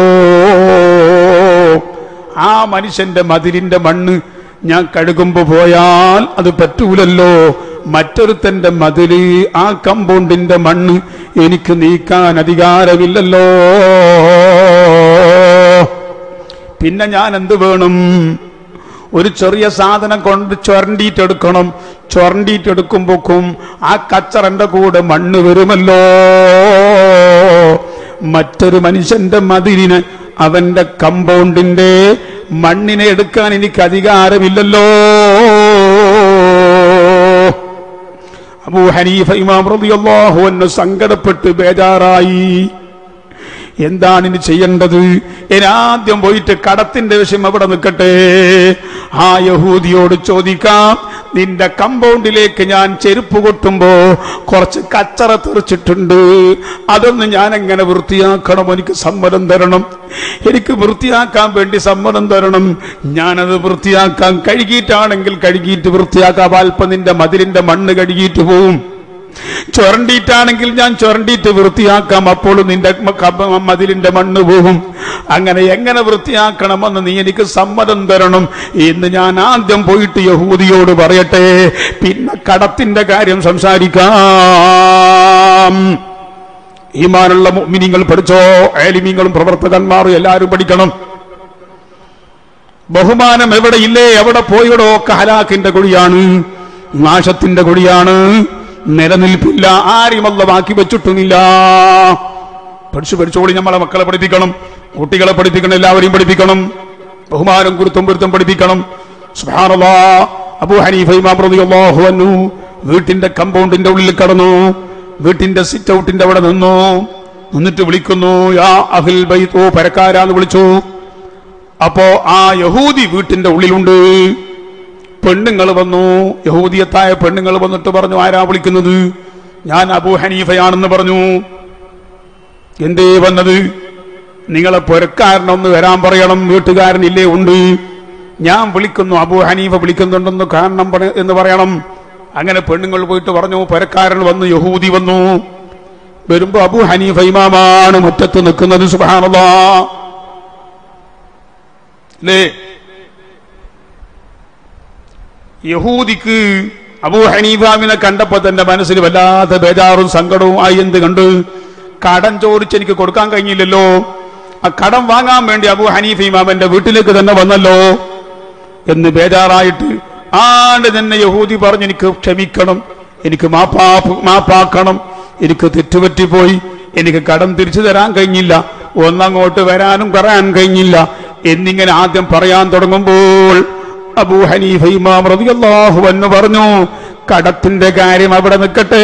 ആ മനുഷ്യന്റെ മതിലിന്റെ മണ്ണ് ഞാൻ കഴുകുമ്പോ പോയാൽ അത് പറ്റൂലല്ലോ മറ്റൊരുത്തന്റെ മതില് ആ കമ്പൗണ്ടിന്റെ മണ്ണ് എനിക്ക് നീക്കാൻ അധികാരമില്ലല്ലോ പിന്നെ ഞാൻ എന്ത് വേണം ഒരു ചെറിയ സാധനം കൊണ്ട് ചൊരണ്ടിയിട്ടെടുക്കണം ചൊരണ്ടിയിട്ടെടുക്കുമ്പോക്കും ആ കച്ചറന്റെ കൂടെ മണ്ണ് വരുമല്ലോ മറ്റൊരു മനുഷ്യന്റെ മതിലിന് അവന്റെ കമ്പൗണ്ടിന്റെ മണ്ണിനെ എടുക്കാൻ എനിക്ക് അധികാരമില്ലല്ലോ അബൂ ഹനീഫ ഇമാം റളിയല്ലാഹു അൻഹു സങ്കടപ്പെട്ട് ബേജാറായി എന്താണ് ഇനി ചെയ്യേണ്ടത് ഇനി ആദ്യം പോയിട്ട് കടത്തിന്റെ വിഷയം അവിടെ നിൽക്കട്ടെ ആ യഹൂദിയോട് ചോദിക്കാം നിന്റെ കമ്പൗണ്ടിലേക്ക് ഞാൻ ചെരുപ്പ് കൊട്ടുമ്പോ കുറച്ച് കച്ചറ തെറിച്ചിട്ടുണ്ട് അതൊന്ന് ഞാൻ എങ്ങനെ വൃത്തിയാക്കണം എനിക്ക് സമ്മതം തരണം എനിക്ക് വൃത്തിയാക്കാൻ വേണ്ടി സമ്മതം തരണം ഞാനത് വൃത്തിയാക്കാൻ കഴുകിയിട്ടാണെങ്കിൽ കഴുകിയിട്ട് വൃത്തിയാക്കാം അല്പം നിന്റെ മതിലിന്റെ മണ്ണ് കഴുകിയിട്ട് പോവും ചുരണ്ടിയിട്ടാണെങ്കിൽ ഞാൻ ചുരണ്ടിയിട്ട് വൃത്തിയാക്കാം അപ്പോൾ നിന്റെ മ- കബ- മതിലിന്റെ മണ്ണ് പോകും അങ്ങനെ എങ്ങനെ വൃത്തിയാക്കണമെന്ന് നീ എനിക്ക് സമ്മതം തരണം ഇന്ന് ഞാൻ ആദ്യം പോയിട്ട് യഹൂദിയോട് പറയട്ടെ പിന്നെ കടത്തിന്റെ കാര്യം സംസാരിക്കാം ഈമാനുള്ള മുഅ്മിനീങ്ങൾ പഠിച്ചോ ഏലിമീങ്ങളും പ്രവർത്തകന്മാരും എല്ലാവരും പഠിക്കണം ബഹുമാനം എവിടെയില്ലേ എവിടെ പോയിടോ ഒക്കെ ഹലാക്കിന്റെ കുഴിയാണ് നാശത്തിന്റെ കുഴിയാണ് നിലനിൽപ്പില്ല ആരും അല്ല ബാക്കി വെച്ചിട്ടുമില്ല പഠിച്ചു പഠിച്ചോളി നമ്മളെ മക്കളെ പഠിപ്പിക്കണം കുട്ടികളെ പഠിപ്പിക്കണം എല്ലാവരെയും പഠിപ്പിക്കണം ബഹുമാനം കുരുത്തം പൊരുത്തം പഠിപ്പിക്കണം സുബ്ഹാനല്ലാ അബൂ ഹനീഫ ഇമാം റളിയല്ലാഹു അൻഹു വീട്ടിന്റെ കമ്പൗണ്ടിന്റെ ഉള്ളിൽ കടന്നു വീട്ടിന്റെ സിറ്റ് ഔട്ടിന്റെ അവിടെ നിന്നു നിന്നിട്ട് വിളിക്കുന്നു യാ അഹിൽ ബൈത്തോ പരക്കാരാന്ന് വിളിച്ചു അപ്പോ ആ യഹൂദി വീട്ടിന്റെ ഉള്ളിലുണ്ട് പെണ്ണുങ്ങൾ വന്നു യഹൂദിയത്തായ പെണ്ണുങ്ങൾ വന്നിട്ട് പറഞ്ഞു ആരാ വിളിക്കുന്നത് ഞാൻ അബൂ ഹനീഫയാണെന്ന് പറഞ്ഞു എന്തേ വന്നത് നിങ്ങളെ പുരക്കാരനൊന്ന് വരാൻ പറയണം വീട്ടുകാരനില്ലേ ഉണ്ട് ഞാൻ വിളിക്കുന്നു അബൂ ഹനീഫ വിളിക്കുന്നുണ്ടെന്ന് കാരണം പറ- എന്ന് പറയണം അങ്ങനെ പെണ്ണുങ്ങൾ പോയിട്ട് പറഞ്ഞു പുരക്കാരൻ വന്നു യഹൂദി വന്നു വരുമ്പോ അബൂ ഹനീഫ ഇമാമാണ് മുറ്റത്ത് നിൽക്കുന്നത് സുബാനല്ലാ അല്ലേ യഹൂദിക്ക് അബൂ ഹനീഫാമിനെ കണ്ടപ്പോ തന്റെ മനസ്സിൽ വല്ലാത്ത ബേജാറും സങ്കടവും ആയി എന്ത് കണ്ട് കടം ചോദിച്ച് എനിക്ക് കൊടുക്കാൻ കഴിഞ്ഞില്ലല്ലോ ആ കടം വാങ്ങാൻ വേണ്ടി അബൂ ഹനീഫ ഇമാമന്റെ വീട്ടിലേക്ക് തന്നെ വന്നല്ലോ എന്ന് ബേജാറായിട്ട് ആണ്ട് തന്നെ യഹൂദി പറഞ്ഞു എനിക്ക് ക്ഷമിക്കണം എനിക്ക് മാപ്പാ- മാപ്പാക്കണം എനിക്ക് തെറ്റുപറ്റിപ്പോയി എനിക്ക് കടം തിരിച്ചു തരാൻ കഴിഞ്ഞില്ല ഒന്നങ്ങോട്ട് വരാനും പറയാൻ കഴിഞ്ഞില്ല എന്നിങ്ങനെ ആദ്യം പറയാൻ തുടങ്ങുമ്പോൾ അബൂ ഹനീഫ ഇമാം റളിയല്ലാഹു അൻഹു പറഞ്ഞു കടത്തിന്റെ കാര്യം അവിടെ നിൽക്കട്ടെ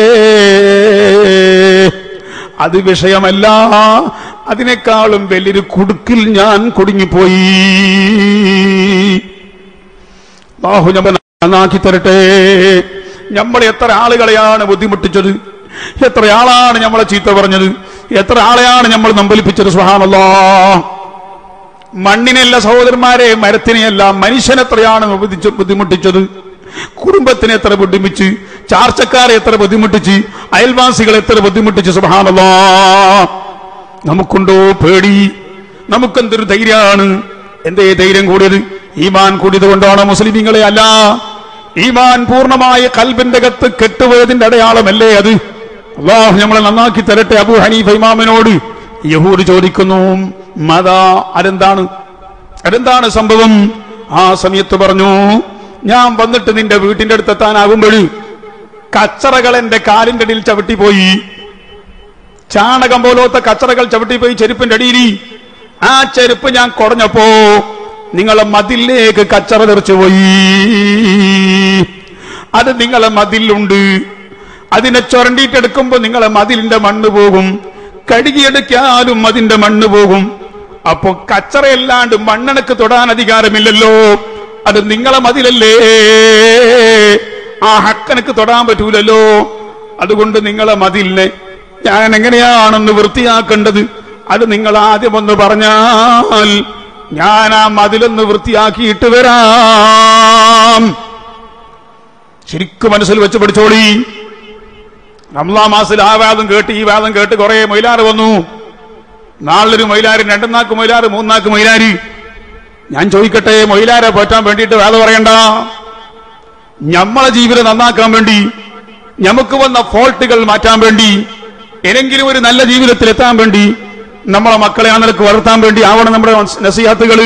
അത് വിഷയമല്ല അതിനേക്കാളും വലിയൊരു കുടുക്കിൽ ഞാൻ കുടുങ്ങിപ്പോയി ബാഹു നമ്മൾ നന്നാക്കി തരട്ടെ നമ്മൾ എത്ര ആളുകളെയാണ് ബുദ്ധിമുട്ടിച്ചത് എത്ര ആളാണ് നമ്മളെ ചീത്ത പറഞ്ഞത് എത്ര ആളെയാണ് നമ്മൾ നമ്പലിപ്പിച്ചത് സുഹാനല്ലോ മണ്ണിനെയല്ല സഹോദരന്മാരെ മരത്തിനെയല്ല മനുഷ്യനെത്രയാണ് ബുദ്ധിച്ച് ബുദ്ധിമുട്ടിച്ചത് കുടുംബത്തിനെ എത്ര ബുദ്ധിമുട്ടിച്ച് ചാർച്ചക്കാരെ എത്ര ബുദ്ധിമുട്ടിച്ച് അയൽവാസികളെ എത്ര ബുദ്ധിമുട്ടിച്ച് സുഹാനല്ലോ നമുക്കുണ്ടോ പേടി നമുക്കെന്തൊരു ധൈര്യമാണ് എന്തേ ധൈര്യം കൂടിയത് ഈമാൻ കൂടിയത് കൊണ്ടാണോ മുസ്ലിമീങ്ങളെ അല്ല ഈമാൻ പൂർണ്ണമായ കൽബിന്റെ കത്ത് കെട്ടുപോയതിന്റെ അടയാളമല്ലേ അത് അള്ളാഹു നമ്മളെ നന്നാക്കി തരട്ടെ അബു ഹനീഫ ഇമാമിനോട് യഹൂദ് ചോദിക്കുന്നു മതാ അതെന്താണ് അതെന്താണ് സംഭവം ആ സമയത്ത് പറഞ്ഞു ഞാൻ വന്നിട്ട് നിന്റെ വീട്ടിന്റെ അടുത്തെത്താനാകുമ്പോൾ കച്ചറകൾ എന്റെ കാലിന്റെ അടിയിൽ ചവിട്ടിപ്പോയി ചാണകം പോലത്തെ കച്ചറകൾ ചവിട്ടിപ്പോയി ചെരുപ്പിന്റെ അടിയിൽ ആ ചെരുപ്പ് ഞാൻ കുടഞ്ഞപ്പോ നിങ്ങളെ മതിലേക്ക് കച്ചറ തെറിച്ചു പോയി അത് നിങ്ങളെ മതിലുണ്ട് അതിനെ ചുരണ്ടിയിട്ടെടുക്കുമ്പോ നിങ്ങളെ മതിലിന്റെ മണ്ണ് പോകും കഴുകിയെടുക്കാനും അതിന്റെ മണ്ണ് പോകും അപ്പൊ കച്ചറയല്ലാണ്ട് മണ്ണെണക്ക് തൊടാൻ അധികാരമില്ലല്ലോ അത് നിങ്ങളെ മതിലല്ലേ ആ ഹക്കനക്ക് തൊടാൻ പറ്റൂലല്ലോ അതുകൊണ്ട് നിങ്ങളെ മതിലിനെ ഞാൻ എങ്ങനെയാണെന്ന് വൃത്തിയാക്കേണ്ടത് അത് നിങ്ങൾ ആദ്യം ഒന്ന് പറഞ്ഞാൽ ഞാൻ ആ മതിലൊന്ന് വൃത്തിയാക്കിയിട്ട് വരാം ശരിക്കും മനസ്സിൽ വെച്ച് പഠിച്ചോളി റംലാ മാസത്തിൽ ആ വാദം കേട്ട് ഈ വാദം കേട്ട് കുറെ മൊയിലാറ് വന്നു നാളൊരു മൊയിലാര് രണ്ടെന്നാക്ക് മൊയിലാറ് മൂന്നാക്ക് മൊയിലാര് ഞാൻ ചോദിക്കട്ടെ മൊയിലാരെ പറ്റാൻ വേണ്ടിയിട്ട് വാദം പറയണ്ട നമ്മളെ ജീവിതം നന്നാക്കാൻ വേണ്ടി നമുക്ക് വന്ന ഫോൾട്ടുകൾ മാറ്റാൻ വേണ്ടി ഏതെങ്കിലും ഒരു നല്ല ജീവിതത്തിൽ എത്താൻ വേണ്ടി നമ്മളെ മക്കളെ ആ നിലക്ക് വളർത്താൻ വേണ്ടി ആവണം നമ്മുടെ നസിയാത്തുകള്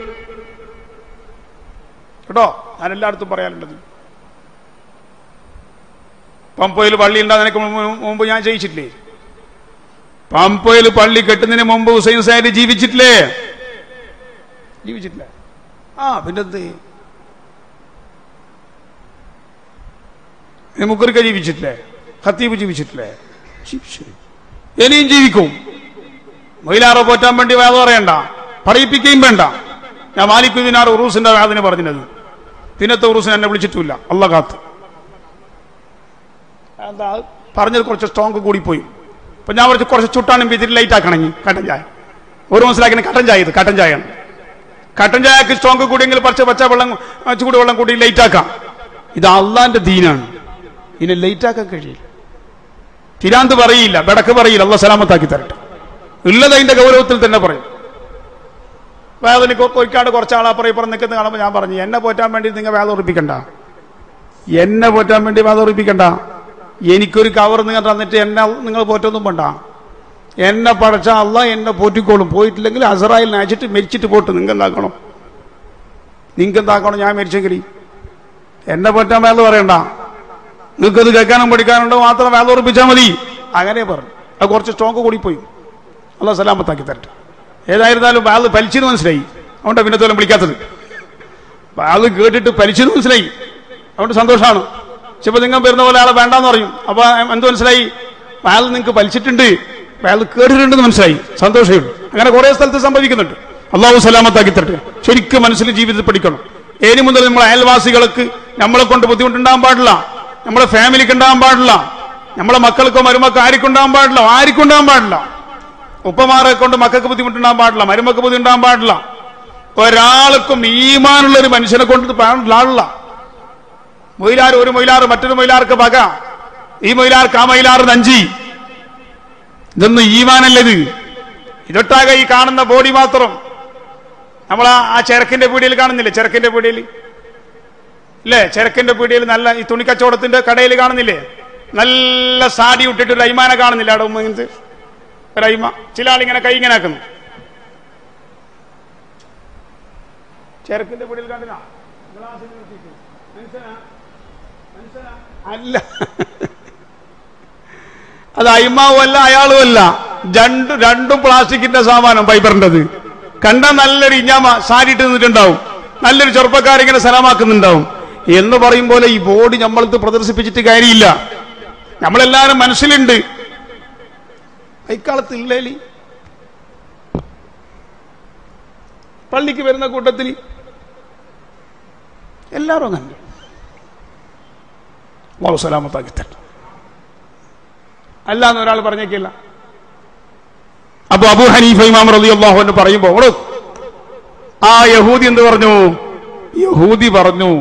കേട്ടോ ഞാൻ എല്ലായിടത്തും പറയാനുള്ളത് പമ്പയിൽ പള്ളി ഉണ്ടാകുന്നതിനൊക്കെ മുമ്പ് മുമ്പ് ഞാൻ ചെയ്യിച്ചിട്ടില്ലേ പമ്പയിൽ പള്ളി കെട്ടുന്നതിന് മുമ്പ് ഹുസൈൻ സാരി ജീവിച്ചിട്ടില്ലേ ജീവിച്ചിട്ടില്ല ആ പിന്നെന്ത് മുക്കറിക്ക ജീവിച്ചിട്ടില്ലേ ഖത്തീബ് ജീവിച്ചിട്ടില്ലേ ജീവിച്ചു ഇനിയും ജീവിക്കും മൊയിലാറോ പോറ്റാൻ വേണ്ടി വേദം പറയണ്ട പറയിപ്പിക്കുകയും വേണ്ട ഞാൻ മാലിക്കുദ്ദീനാർ ഉറൂസിന്റെ വേദന പറഞ്ഞത് പിന്നത്തെ ഉറൂസിന് എന്നെ വിളിച്ചിട്ടില്ല അല്ല കാത്ത് എന്താ പറഞ്ഞത് കുറച്ച് സ്ട്രോങ് കൂടിപ്പോയി അപ്പൊ ഞാൻ കുറച്ച് കുറച്ച് ചുട്ടാനും ഇതിൽ ലൈറ്റ് ആക്കണമെങ്കിൽ കട്ടൻ ചായ ഒരു മനസ്സിലാക്കുന്ന കട്ടൻ ചായ ഇത് കട്ടൻ ചായയാണ് കട്ടൻ ചായക്ക് സ്ട്രോങ് കൂടിയെങ്കിൽ പച്ച പച്ച വെള്ളം ആ, ചൂടുവെള്ളം കൂടി ലൈറ്റ് ആക്കാം ഇത് അള്ളാന്റെ ദീനാണ് ഇതിനെ ലൈറ്റ് ആക്കാൻ കഴിയില്ല തിരാന്ത് പറയില്ല ബടക്ക് പറയില്ല അള്ള സലാമത്താക്കി തരട്ടെ ഉള്ളത് അതിന്റെ ഗൗരവത്തിൽ തന്നെ പറയും വേദനക്ക് ഒരിക്കാണ്ട് കുറച്ചാളപ്പുറം ഇപ്പുറം നിൽക്കുന്ന കാണുമ്പോൾ ഞാൻ പറഞ്ഞു എന്നെ പോറ്റാൻ വേണ്ടി നിങ്ങൾ വേദം ഉറപ്പിക്കണ്ട എന്നെ പോറ്റാൻ വേണ്ടി വേദം ഉറപ്പിക്കണ്ട എനിക്കൊരു കവർ നിങ്ങൾ തന്നിട്ട് എന്നെ നിങ്ങൾ പോറ്റൊന്നും വേണ്ട എന്നെ പടച്ച അല്ല എന്നെ പോറ്റിക്കോളും പോയിട്ടില്ലെങ്കിൽ അസറായിൽ അയച്ചിട്ട് മരിച്ചിട്ട് പോട്ട് നിങ്ങൾക്ക് എന്താക്കണം നിങ്ങൾക്ക് എന്താക്കണം ഞാൻ മരിച്ചെങ്കിൽ എന്നെ പോറ്റാൻ വേദം പറയണ്ട നിങ്ങൾക്കത് കേൾക്കാനും പഠിക്കാനുണ്ടോ മാത്രം വേദം ഉറപ്പിച്ചാൽ മതി അങ്ങനെ പറഞ്ഞു അത് കുറച്ച് സ്ട്രോങ് കൂടിപ്പോയി അല്ല സലാമത്താക്കി തരട്ടെ ഏതായിരുന്നാലും ബാല് പലിച്ചെന്ന് മനസ്സിലായി അതുകൊണ്ടാണ് പിന്നെ തോലം വിളിക്കാത്തത് ബാല് കേട്ടിട്ട് പലിച്ചെന്ന് മനസ്സിലായി അതുകൊണ്ട് സന്തോഷമാണ് ചിലപ്പോൾ നിങ്ങൾ വരുന്ന പോലെ ആളെ വേണ്ടാന്ന് പറയും അപ്പൊ എന്ത് മനസ്സിലായി ബാൽ നിങ്ങൾക്ക് പലിച്ചിട്ടുണ്ട് ബാൽ കേട്ടിട്ടുണ്ടെന്ന് മനസ്സിലായി സന്തോഷമേ ഉള്ളൂ അങ്ങനെ കുറെ സ്ഥലത്ത് സംഭവിക്കുന്നുണ്ട് അള്ളാഹു സലാമത്താക്കി തരട്ടെ ശരിക്കും മനസ്സിൽ ജീവിതത്തിൽ പഠിക്കണം ഏനി മുതൽ നമ്മളെ അയൽവാസികൾക്ക് നമ്മളെ കൊണ്ട് ബുദ്ധിമുട്ടുണ്ടാകാൻ പാടില്ല നമ്മളെ ഫാമിലിക്ക് ഉണ്ടാകാൻ പാടില്ല നമ്മളെ മക്കൾക്കോ മരുമക്കോ ആർക്കുണ്ടാകാൻ പാടില്ല ആർക്കുണ്ടാകാൻ പാടില്ല ഉപ്പമാരെ കൊണ്ട് മക്കൾക്ക് ബുദ്ധിമുട്ടുണ്ടാകാൻ പാടില്ല മരുമക്ക് ബുദ്ധിമുട്ടാൻ പാടില്ല ഒരാൾക്കും ഈമാനുള്ള ഒരു മനുഷ്യനെ കൊണ്ട് പാടില്ല ആളില്ല മൊയിലാർ ഒരു മൊയിലാർ മറ്റൊരു മൊയിലാർക്ക് പക ഈ മൊയിലാർക്ക് ആ മൊയിലാർ നഞ്ചി ഇതൊന്നും ഈമാനല്ല ഇത് ഇതൊട്ടാകെ ഈ കാണുന്ന ബോഡി മാത്രം നമ്മൾ ആ ചെരക്കിന്റെ പീടിയിൽ കാണുന്നില്ലേ ചെരക്കിന്റെ പീടിയിൽ ഇല്ലേ ചെരക്കിന്റെ പീടിയിൽ നല്ല ഈ തുണിക്കച്ചവടത്തിന്റെ കടയിൽ കാണുന്നില്ലേ നല്ല സാടി ഇട്ടിട്ട് ഒരു അയ്മാനെ കാണുന്നില്ല അവിടെ ഉമ്മ ഒരൈമ ചില ആളിങ്ങനെ കൈ ഇങ്ങനെ ആക്കുന്നു ചെറുക്കിന്റെ പിടിയിൽ കണ്ടിനാ ഗ്ലാസ്സിൽ നിർത്തിയിട്ട്. മനുഷ്യനാ? മനുഷ്യനാ? അല്ല അത് അയിമാവും അല്ല അയാളും അല്ല രണ്ട് രണ്ടും പ്ലാസ്റ്റിക്കിന്റെ സാമാനം ഫൈബറിന്റെത് കണ്ടാൽ നല്ലൊരു ഇഞ്ഞാമ സാരിയിട്ട് നിന്നിട്ടുണ്ടാവും നല്ലൊരു ചെറുപ്പക്കാരിങ്ങനെ സലാമാക്കുന്നുണ്ടാവും എന്ന് പറയും പോലെ ഈ ബോഡി നമ്മളത് പ്രദർശിപ്പിച്ചിട്ട് കാര്യമില്ല നമ്മളെല്ലാവരും മനസ്സിലുണ്ട് ഇക്കാലത്ത് ഇല്ലേലി പള്ളിക്ക് വരുന്ന കൂട്ടത്തിൽ എല്ലാവരും അങ്ങനെ അള്ളാഹു സലാമത്താക്കി തരണം അല്ലാന്ന് ഒരാൾ പറഞ്ഞേക്കില്ല അപ്പൊ അബു ഹനീഫ ഇമാം റതി അള്ളാഹു എന്ന് പറയുമ്പോ ഓടോ ആ യഹൂദി എന്ത് പറഞ്ഞു യഹൂദി പറഞ്ഞു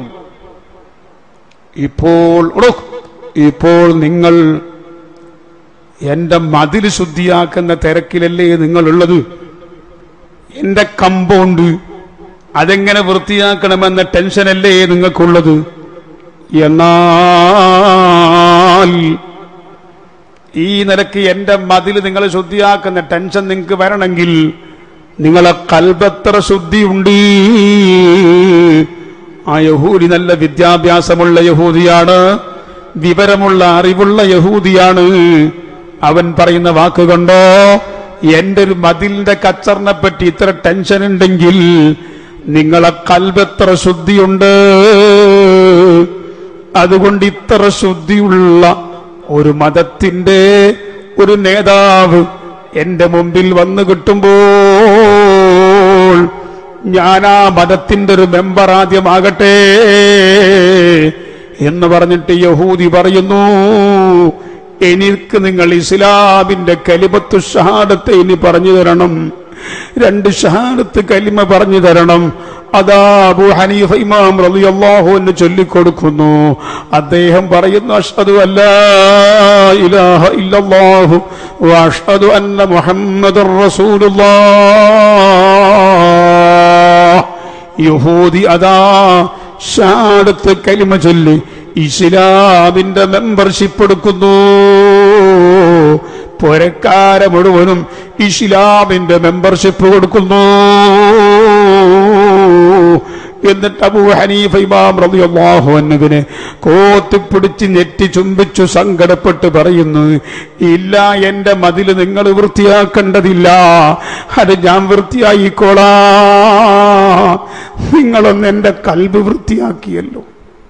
ഇപ്പോൾ ഓടോ ഇപ്പോൾ നിങ്ങൾ എന്റെ മതിൽ ശുദ്ധിയാക്കുന്ന തിരക്കിലല്ലേ നിങ്ങളുള്ളത് എന്റെ കമ്പൗണ്ട് അതെങ്ങനെ വൃത്തിയാക്കണമെന്ന ടെൻഷനല്ലേ നിങ്ങൾക്കുള്ളത് എന്നാൽ ഈ നിലക്ക് എന്റെ മതിൽ നിങ്ങൾ ശുദ്ധിയാക്കുന്ന ടെൻഷൻ നിങ്ങൾക്ക് വരണമെങ്കിൽ നിങ്ങളെ കൽബത്ര ശുദ്ധിയുണ്ട് ആ യഹൂദി നല്ല വിദ്യാഭ്യാസമുള്ള യഹൂദിയാണ് വിവരമുള്ള അറിവുള്ള യഹൂദിയാണ് അവൻ പറയുന്ന വാക്കുകൊണ്ടോ എന്റെ ഒരു മതിലിന്റെ കച്ചറിനെ പറ്റി ഇത്ര ടെൻഷൻ ഉണ്ടെങ്കിൽ നിങ്ങളെ കൽബെത്ര ശുദ്ധിയുണ്ട് അതുകൊണ്ട് ഇത്ര ശുദ്ധിയുള്ള ഒരു മതത്തിന്റെ ഒരു നേതാവ് എന്റെ മുമ്പിൽ വന്നു കിട്ടുമ്പോൾ ഞാൻ ആ മതത്തിന്റെ ഒരു മെമ്പർ ആദ്യമാകട്ടെ എന്ന് പറഞ്ഞിട്ട് യഹൂദി പറയുന്നു എനിക്ക് നിങ്ങൾ ഇസ്ലാമിന്റെ കലിമത്ത് ഷഹാദത്തെ ഇനി പറഞ്ഞു തരണം രണ്ട് ഷഹാദത്ത് കലിമ പറഞ്ഞു തരണം അതാ അബു ഹനീഫ ഇമാം റളിയല്ലാഹു എന്ന് ചൊല്ലിക്കൊടുക്കുന്നു അദ്ദേഹം പറയുന്നു അഷ്ഹദു അല്ലാ ഇലാഹ ഇല്ലല്ലാഹു വഅഷ്ഹദു അന്ന മുഹമ്മദുർ റസൂലുള്ളാഹ് യഹൂദി അതാ ഷാടത്ത് കലിമ ചൊല്ലി ഇസ്ലാമിന്റെ മെമ്പർഷിപ്പ് എടുക്കുന്നു പുരക്കാര മുഴുവനും ഇസ്ലാമിന്റെ മെമ്പർഷിപ്പ് കൊടുക്കുന്നു എന്നിട്ട് അബൂ ഹനീഫ ഇമാം റളിയല്ലാഹു അൻഹുവിനെ കോത്തിപ്പിടിച്ച് ഞെട്ടി ചുംബിച്ചു സങ്കടപ്പെട്ട് പറയുന്നു ഇല്ല എന്റെ മതിൽ നിങ്ങൾ വൃത്തിയാക്കേണ്ടതില്ല അത് ഞാൻ വൃത്തിയായിക്കോളാ നിങ്ങളൊന്ന് എന്റെ കൽബ് വൃത്തിയാക്കിയല്ലോ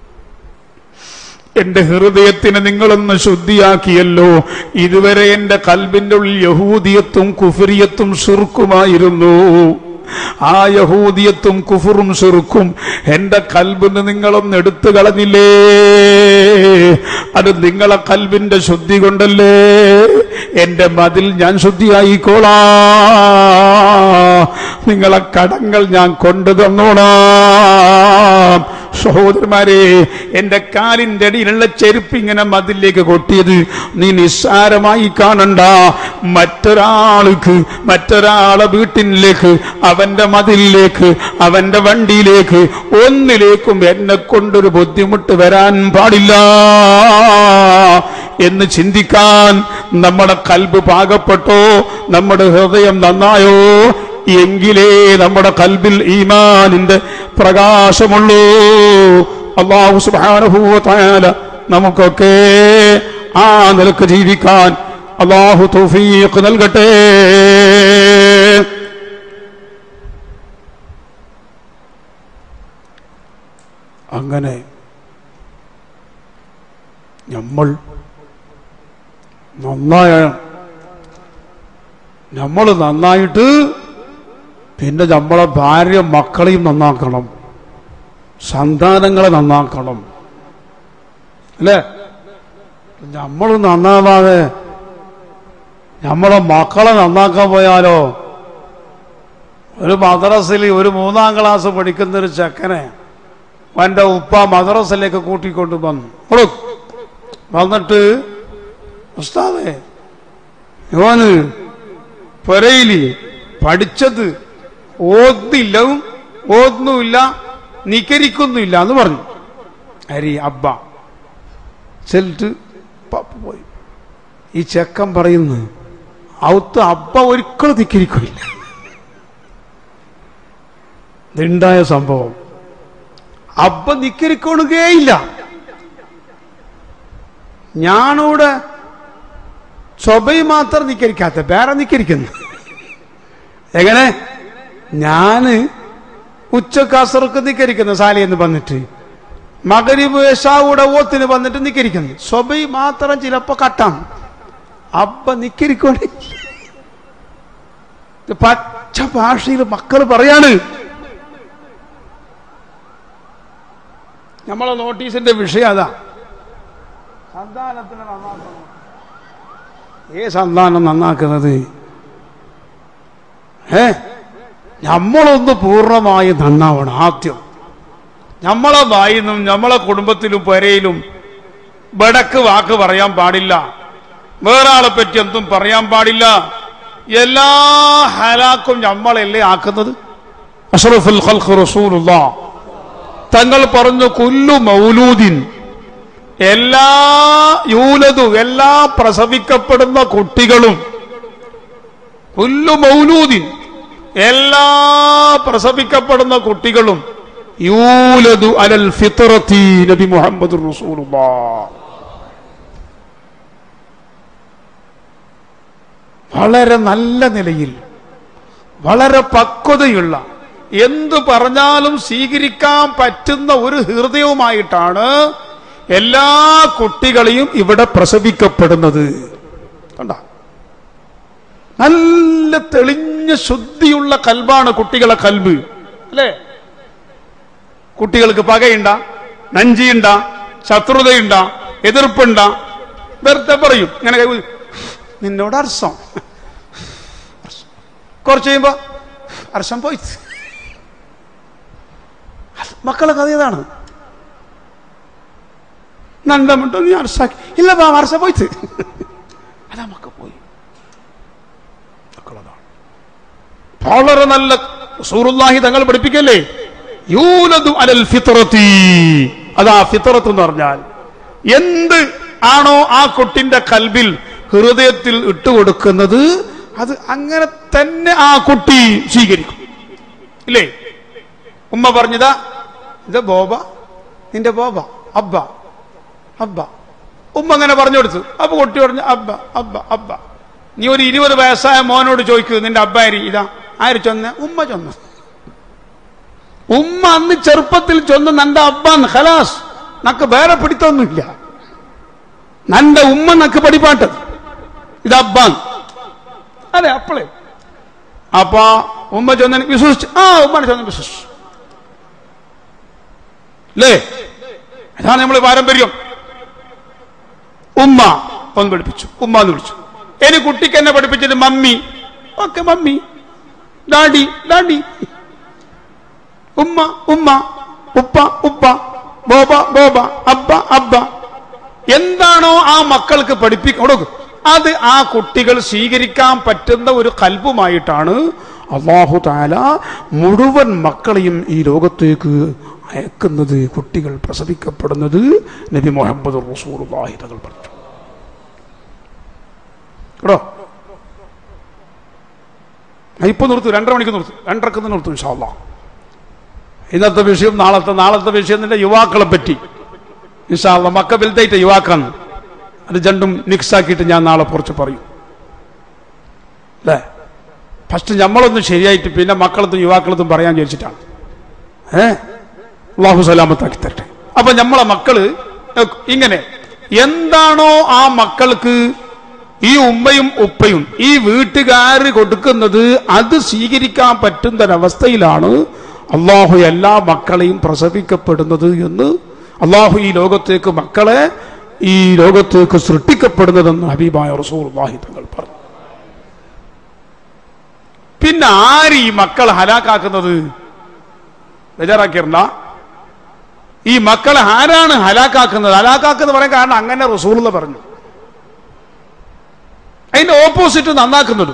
എന്റെ ഹൃദയത്തിന് നിങ്ങളൊന്ന് ശുദ്ധിയാക്കിയല്ലോ ഇതുവരെ എന്റെ കൽബിന്റെ ഉള്ളിൽ യഹൂദിയത്തും കുഫിരിയത്തും ഷിർക്കുമായിരുന്നു ആ യഹൂദിയത്തും കുഫറും ഷിർക്കും എന്റെ കൽബിന് നിങ്ങളൊന്ന് എടുത്തു കളഞ്ഞില്ലേ അത് നിങ്ങളെ കൽബിന്റെ ശുദ്ധി കൊണ്ടല്ലേ എന്റെ മതിൽ ഞാൻ ശുദ്ധിയായിക്കോളാ നിങ്ങളെ കടങ്ങൾ ഞാൻ കൊണ്ടു തന്നോളാം സഹോദരന്മാരെ എന്റെ കാലിന്റെ അടിയിലുള്ള ചെരുപ്പ് ഇങ്ങനെ മതിലേക്ക് കൊട്ടിയത് നീ നിസ്സാരമായി കാണണ്ട മറ്റൊരാൾക്ക് മറ്റൊരാളെ വീട്ടിലേക്ക് അവന്റെ മതിലിലേക്ക് അവന്റെ വണ്ടിയിലേക്ക് ഒന്നിലേക്കും എന്നെ കൊണ്ടൊരു ബുദ്ധിമുട്ട് വരാൻ പാടില്ല എന്ന് ചിന്തിക്കാൻ നമ്മുടെ കൽബ് പാകപ്പെട്ടോ നമ്മുടെ ഹൃദയം നന്നായോ എങ്കിലേ നമ്മുടെ കൽബിൽ ഈമാനിന്റെ പ്രകാശമുള്ളൂ അള്ളാഹു സുബാനുഭൂത്തായാല നമുക്കൊക്കെ ആ നിലക്ക് ജീവിക്കാൻ അള്ളാഹു തൗഫീഖ് നൽകട്ടെ അങ്ങനെ നമ്മൾ നന്നായ നമ്മൾ നന്നായിട്ട് പിന്നെ നമ്മളെ ഭാര്യ മക്കളെയും നന്നാക്കണം സന്താനങ്ങളെ നന്നാക്കണം അല്ലേ നമ്മൾ നന്നാവാതെ നമ്മളെ മക്കളെ നന്നാക്കാൻ പോയാലോ ഒരു മദ്രസിൽ ഒരു മൂന്നാം ക്ലാസ് പഠിക്കുന്ന ഒരു ചെക്കനെ അവന്റെ ഉപ്പ മദ്രസിലേക്ക് കൂട്ടിക്കൊണ്ട് വന്നു കൊടു. വന്നിട്ട് ഉസ്താദേ യോന് പെരയില് പഠിച്ചത് ഓന്നില്ലവും ഓന്നുമില്ല നികരിക്കുന്നുമില്ല എന്ന് പറഞ്ഞു അരി അബ്ബ ചെല്ലിട്ട് പപ്പ പോയി ഈ ചെക്കൻ പറയുന്നു ഔത്ത് അബ്ബ ഒരിക്കലും നിക്കരിക്കില്ല ഇതുണ്ടായ സംഭവം അബ്ബ നിക്കരിക്കണുകയില്ല ഞാനിവിടെ ചൊബൈ മാത്രം നിക്കരിക്കാത്ത വേറെ നിക്കരിക്കുന്നു എങ്ങനെ ഞാന് ഉച്ചക്ക് അസർക്ക് നിക്കരിക്കുന്നു സാലിയെന്ന് വന്നിട്ട് മകരിബ് യശാവൂടെ ഓത്തിന് വന്നിട്ട് നിക്കരിക്കുന്നു സ്വബൈ മാത്രം ചിലപ്പോ കട്ടാം അബ്ബ നിക്കരിക്കോണേ ഇത് പച്ച ഭാഷയിൽ മക്കൾ പറയാണ് നമ്മളെ നോട്ടീസിന്റെ വിഷയം അതാ സന്താനത്തിന് നന്നാക്കണം ഏ സന്താനം നന്നാക്കുന്നത് ഏ നമ്മളൊന്ന് പൂർണ്ണമായി നന്നാവണം ആദ്യം നമ്മളെ വായിന്നും നമ്മളെ കുടുംബത്തിലും പെരയിലും ബടക്ക് വാക്ക് പറയാൻ പാടില്ല വേറെ ആളെ പറ്റി എന്തും പറയാൻ പാടില്ല എല്ലാ ഹലാക്കും നമ്മളല്ലേ ആക്കുന്നത് അഷറഫുൽ ഖൽഖ് റസൂലുള്ള തങ്ങൾ പറഞ്ഞു കുല്ലു മൗലൂദിൻ എല്ലാ യൂലതു എല്ലാ പ്രസവിക്കപ്പെടുന്ന കുട്ടികളും കുല്ലു മൗലൂദിൻ എല്ലാ പ്രസവിക്കപ്പെടുന്ന കുട്ടികളും യൂലതു അലൽ ഫിത്രത്തി നബി മുഹമ്മദ് റസൂലുള്ളാഹ് വളരെ നല്ല നിലയിൽ വളരെ പക്വതയുള്ള എന്തു പറഞ്ഞാലും സ്വീകരിക്കാൻ പറ്റുന്ന ഒരു ഹൃദയവുമായിട്ടാണ് എല്ലാ കുട്ടികളെയും ഇവിടെ പ്രസവിക്കപ്പെടുന്നത് കണ്ട നല്ല തെളിഞ്ഞ ശുദ്ധിയുള്ള കൽബാണ് കുട്ടികളെ കൽബ് അല്ലേ കുട്ടികൾക്ക് പകയുണ്ട നഞ്ചിയുണ്ട ശത്രുതയുണ്ട എതിർപ്പുണ്ട വെറുതെ പറയും ഇങ്ങനെ കൈ- നിന്നോട് അർസം കുറച്ച് കഴിയുമ്പോ അർഷം പോയി മക്കളെ കഥ ഇതാണ് നന്ദമുണ്ടോ നീ അർസാക്കി ഇല്ല ബാ അർസ പോയിട്ട് അതാ മക്ക പോയി മക്കളതാണ് വളരെ നല്ല സൂറുല്ലാഹി തങ്ങൾ പഠിപ്പിക്കല്ലേ യൂലതു അലൽ ഫിത്രത്തി അതാ ഫിത്രത്ത് എന്ന് പറഞ്ഞാൽ എന്ത് ആണോ ആ കുട്ടിന്റെ കൽബിൽ ഹൃദയത്തിൽ ഇട്ടുകൊടുക്കുന്നത് അത് അങ്ങനെ തന്നെ ആ കുട്ടി സ്വീകരിക്കും ഇല്ലേ ഉമ്മ പറഞ്ഞതാ ഇത് ബോബ നിന്റെ ബോബ അബ്ബ അബ്ബ ഉമ്മ അങ്ങനെ പറഞ്ഞു കൊടുത്തു അപ്പൊ കുട്ടി പറഞ്ഞു അബ്ബ അബ്ബ അബ്ബ നീ ഒരു ഇരുപത് വയസ്സായ മോനോട് ചോദിക്കൂ നിന്റെ അബ്ബാരി ഇതാ ആര് ചൊന്ന ഉമ്മ ചൊന്ന ഉമ്മ അന്ന് ചെറുപ്പത്തിൽ ചൊന്ന നന്റെ അബ്ബാന്ന് ഖലാസ് നക്ക് വേറെ പിടിത്തൊന്നുമില്ല നന്റെ ഉമ്മ നക്ക് പഠിപ്പാട്ടത് ഇത് അബ്ബാൻ അതെ അപ്പളേ അപ്പൊ ഉമ്മ ചൊന്ന വിശ്വസിച്ചു ആ ഉമ്മനെ ചൊന്ന വിശ്വസിച്ചു അല്ലേ അതാണ് നമ്മൾ പാരമ്പര്യം ഉമ്മ ഒന്ന് പഠിപ്പിച്ചു ഉമ്മ എന്ന് വിളിച്ചു ഇനി കുട്ടിക്ക് എന്നെ പഠിപ്പിച്ചത് mummy okay mummy daddy daddy ഉമ്മ ഉമ്മ ഉപ്പ ഉപ്പ ബോബ ബോബ അബ്ബ അബ്ബ എന്താണോ ആ മക്കൾക്ക് പഠിപ്പിക്ക അത് ആ കുട്ടികൾ സ്വീകരിക്കാൻ പറ്റുന്ന ഒരു കൽബുമായിട്ടാണ് അള്ളാഹു താല മുഴുവൻ മക്കളെയും ഈ ലോകത്തേക്ക് അയക്കുന്നത് കുട്ടികൾ പ്രസവിക്കപ്പെടുന്നത് നബി മുഹമ്മദ് റസൂർ തങ്ങൾ പറഞ്ഞു കേട്ടോ ഇപ്പൊ നിർത്തും രണ്ടര മണിക്ക് നിർത്തും രണ്ടരക്ക് നിർത്തും ഇൻഷാല്ല ഇന്നത്തെ വിഷയം നാളത്തെ നാളത്തെ വിഷയം നിന്റെ യുവാക്കളെ പറ്റി ഇൻഷാല്ല മക്ക വലുതായിട്ട് യുവാക്കാണ് അത് രണ്ടും മിക്സ് ആക്കിയിട്ട് ഞാൻ നാളെ കുറച്ച് പറയും അല്ലേ ഫസ്റ്റ് നമ്മളൊന്നും ശരിയായിട്ട് പിന്നെ മക്കളത്തും യുവാക്കളത്തും പറയാൻ വിചാരിച്ചിട്ടാണ് ഏ അള്ളാഹു സലാമത്താക്കി തരട്ടെ അപ്പൊ നമ്മളെ മക്കള് ഇങ്ങനെ എന്താണോ ആ മക്കൾക്ക് ഈ ഉമ്മയും ഉപ്പയും ഈ വീട്ടുകാർ കൊടുക്കുന്നത് അത് സ്വീകരിക്കാൻ പറ്റുന്ന ഒരവസ്ഥയിലാണ് അള്ളാഹു എല്ലാ മക്കളെയും പ്രസവിക്കപ്പെടുന്നത് എന്ന് അള്ളാഹു ഈ ലോകത്തേക്ക് മക്കളെ ഈ ലോകത്തേക്ക് സൃഷ്ടിക്കപ്പെടുന്നതെന്ന് ഹബീബായ റസൂർ തങ്ങൾ പറഞ്ഞു പിന്നെ ആര് ഈ മക്കൾ ഹലാക്കാക്കുന്നത് ബേജാറാക്കിയിരുന്ന ഈ മക്കളെ ആരാണ് ഹലാക്കാക്കുന്നത് ഹലാക്കാക്കുന്നത് പറയാൻ കാരണം അങ്ങനെ റസൂലുള്ള പറഞ്ഞു അതിന്റെ ഓപ്പോസിറ്റ് നന്നാക്കുന്നതും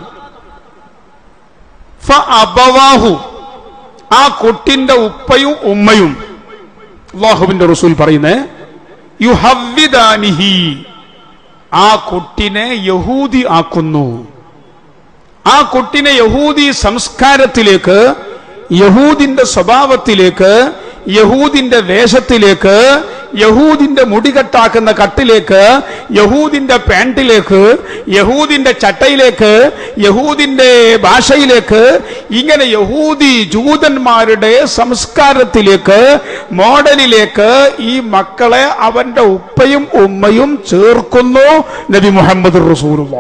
അബവാഹു ആ കുട്ടിന്റെ ഉപ്പയും ഉമ്മയും അള്ളാഹുവിന്റെ റസൂൽ പറയുന്നേ യുഹവിദാനിഹി ആ കുട്ടിനെ യഹൂദി ആക്കുന്നു ആ കുട്ടിനെ യഹൂദി സംസ്കാരത്തിലേക്ക് യഹൂദിന്റെ സ്വഭാവത്തിലേക്ക് യഹൂദിന്റെ വേഷത്തിലേക്ക് യഹൂദിന്റെ മുടികെട്ടാക്കുന്ന കട്ടിലേക്ക് യഹൂദിന്റെ പാൻറ്റിലേക്ക് യഹൂദിന്റെ ചട്ടയിലേക്ക് യഹൂദിന്റെ ഭാഷയിലേക്ക് ഇങ്ങനെ യഹൂദി ജൂതന്മാരുടെ സംസ്കാരത്തിലേക്ക് മോഡലിലേക്ക് ഈ മക്കളെ അവന്റെ ഉപ്പയും ഉമ്മയും ചേർക്കുന്നു നബി മുഹമ്മദ് റസൂലുള്ള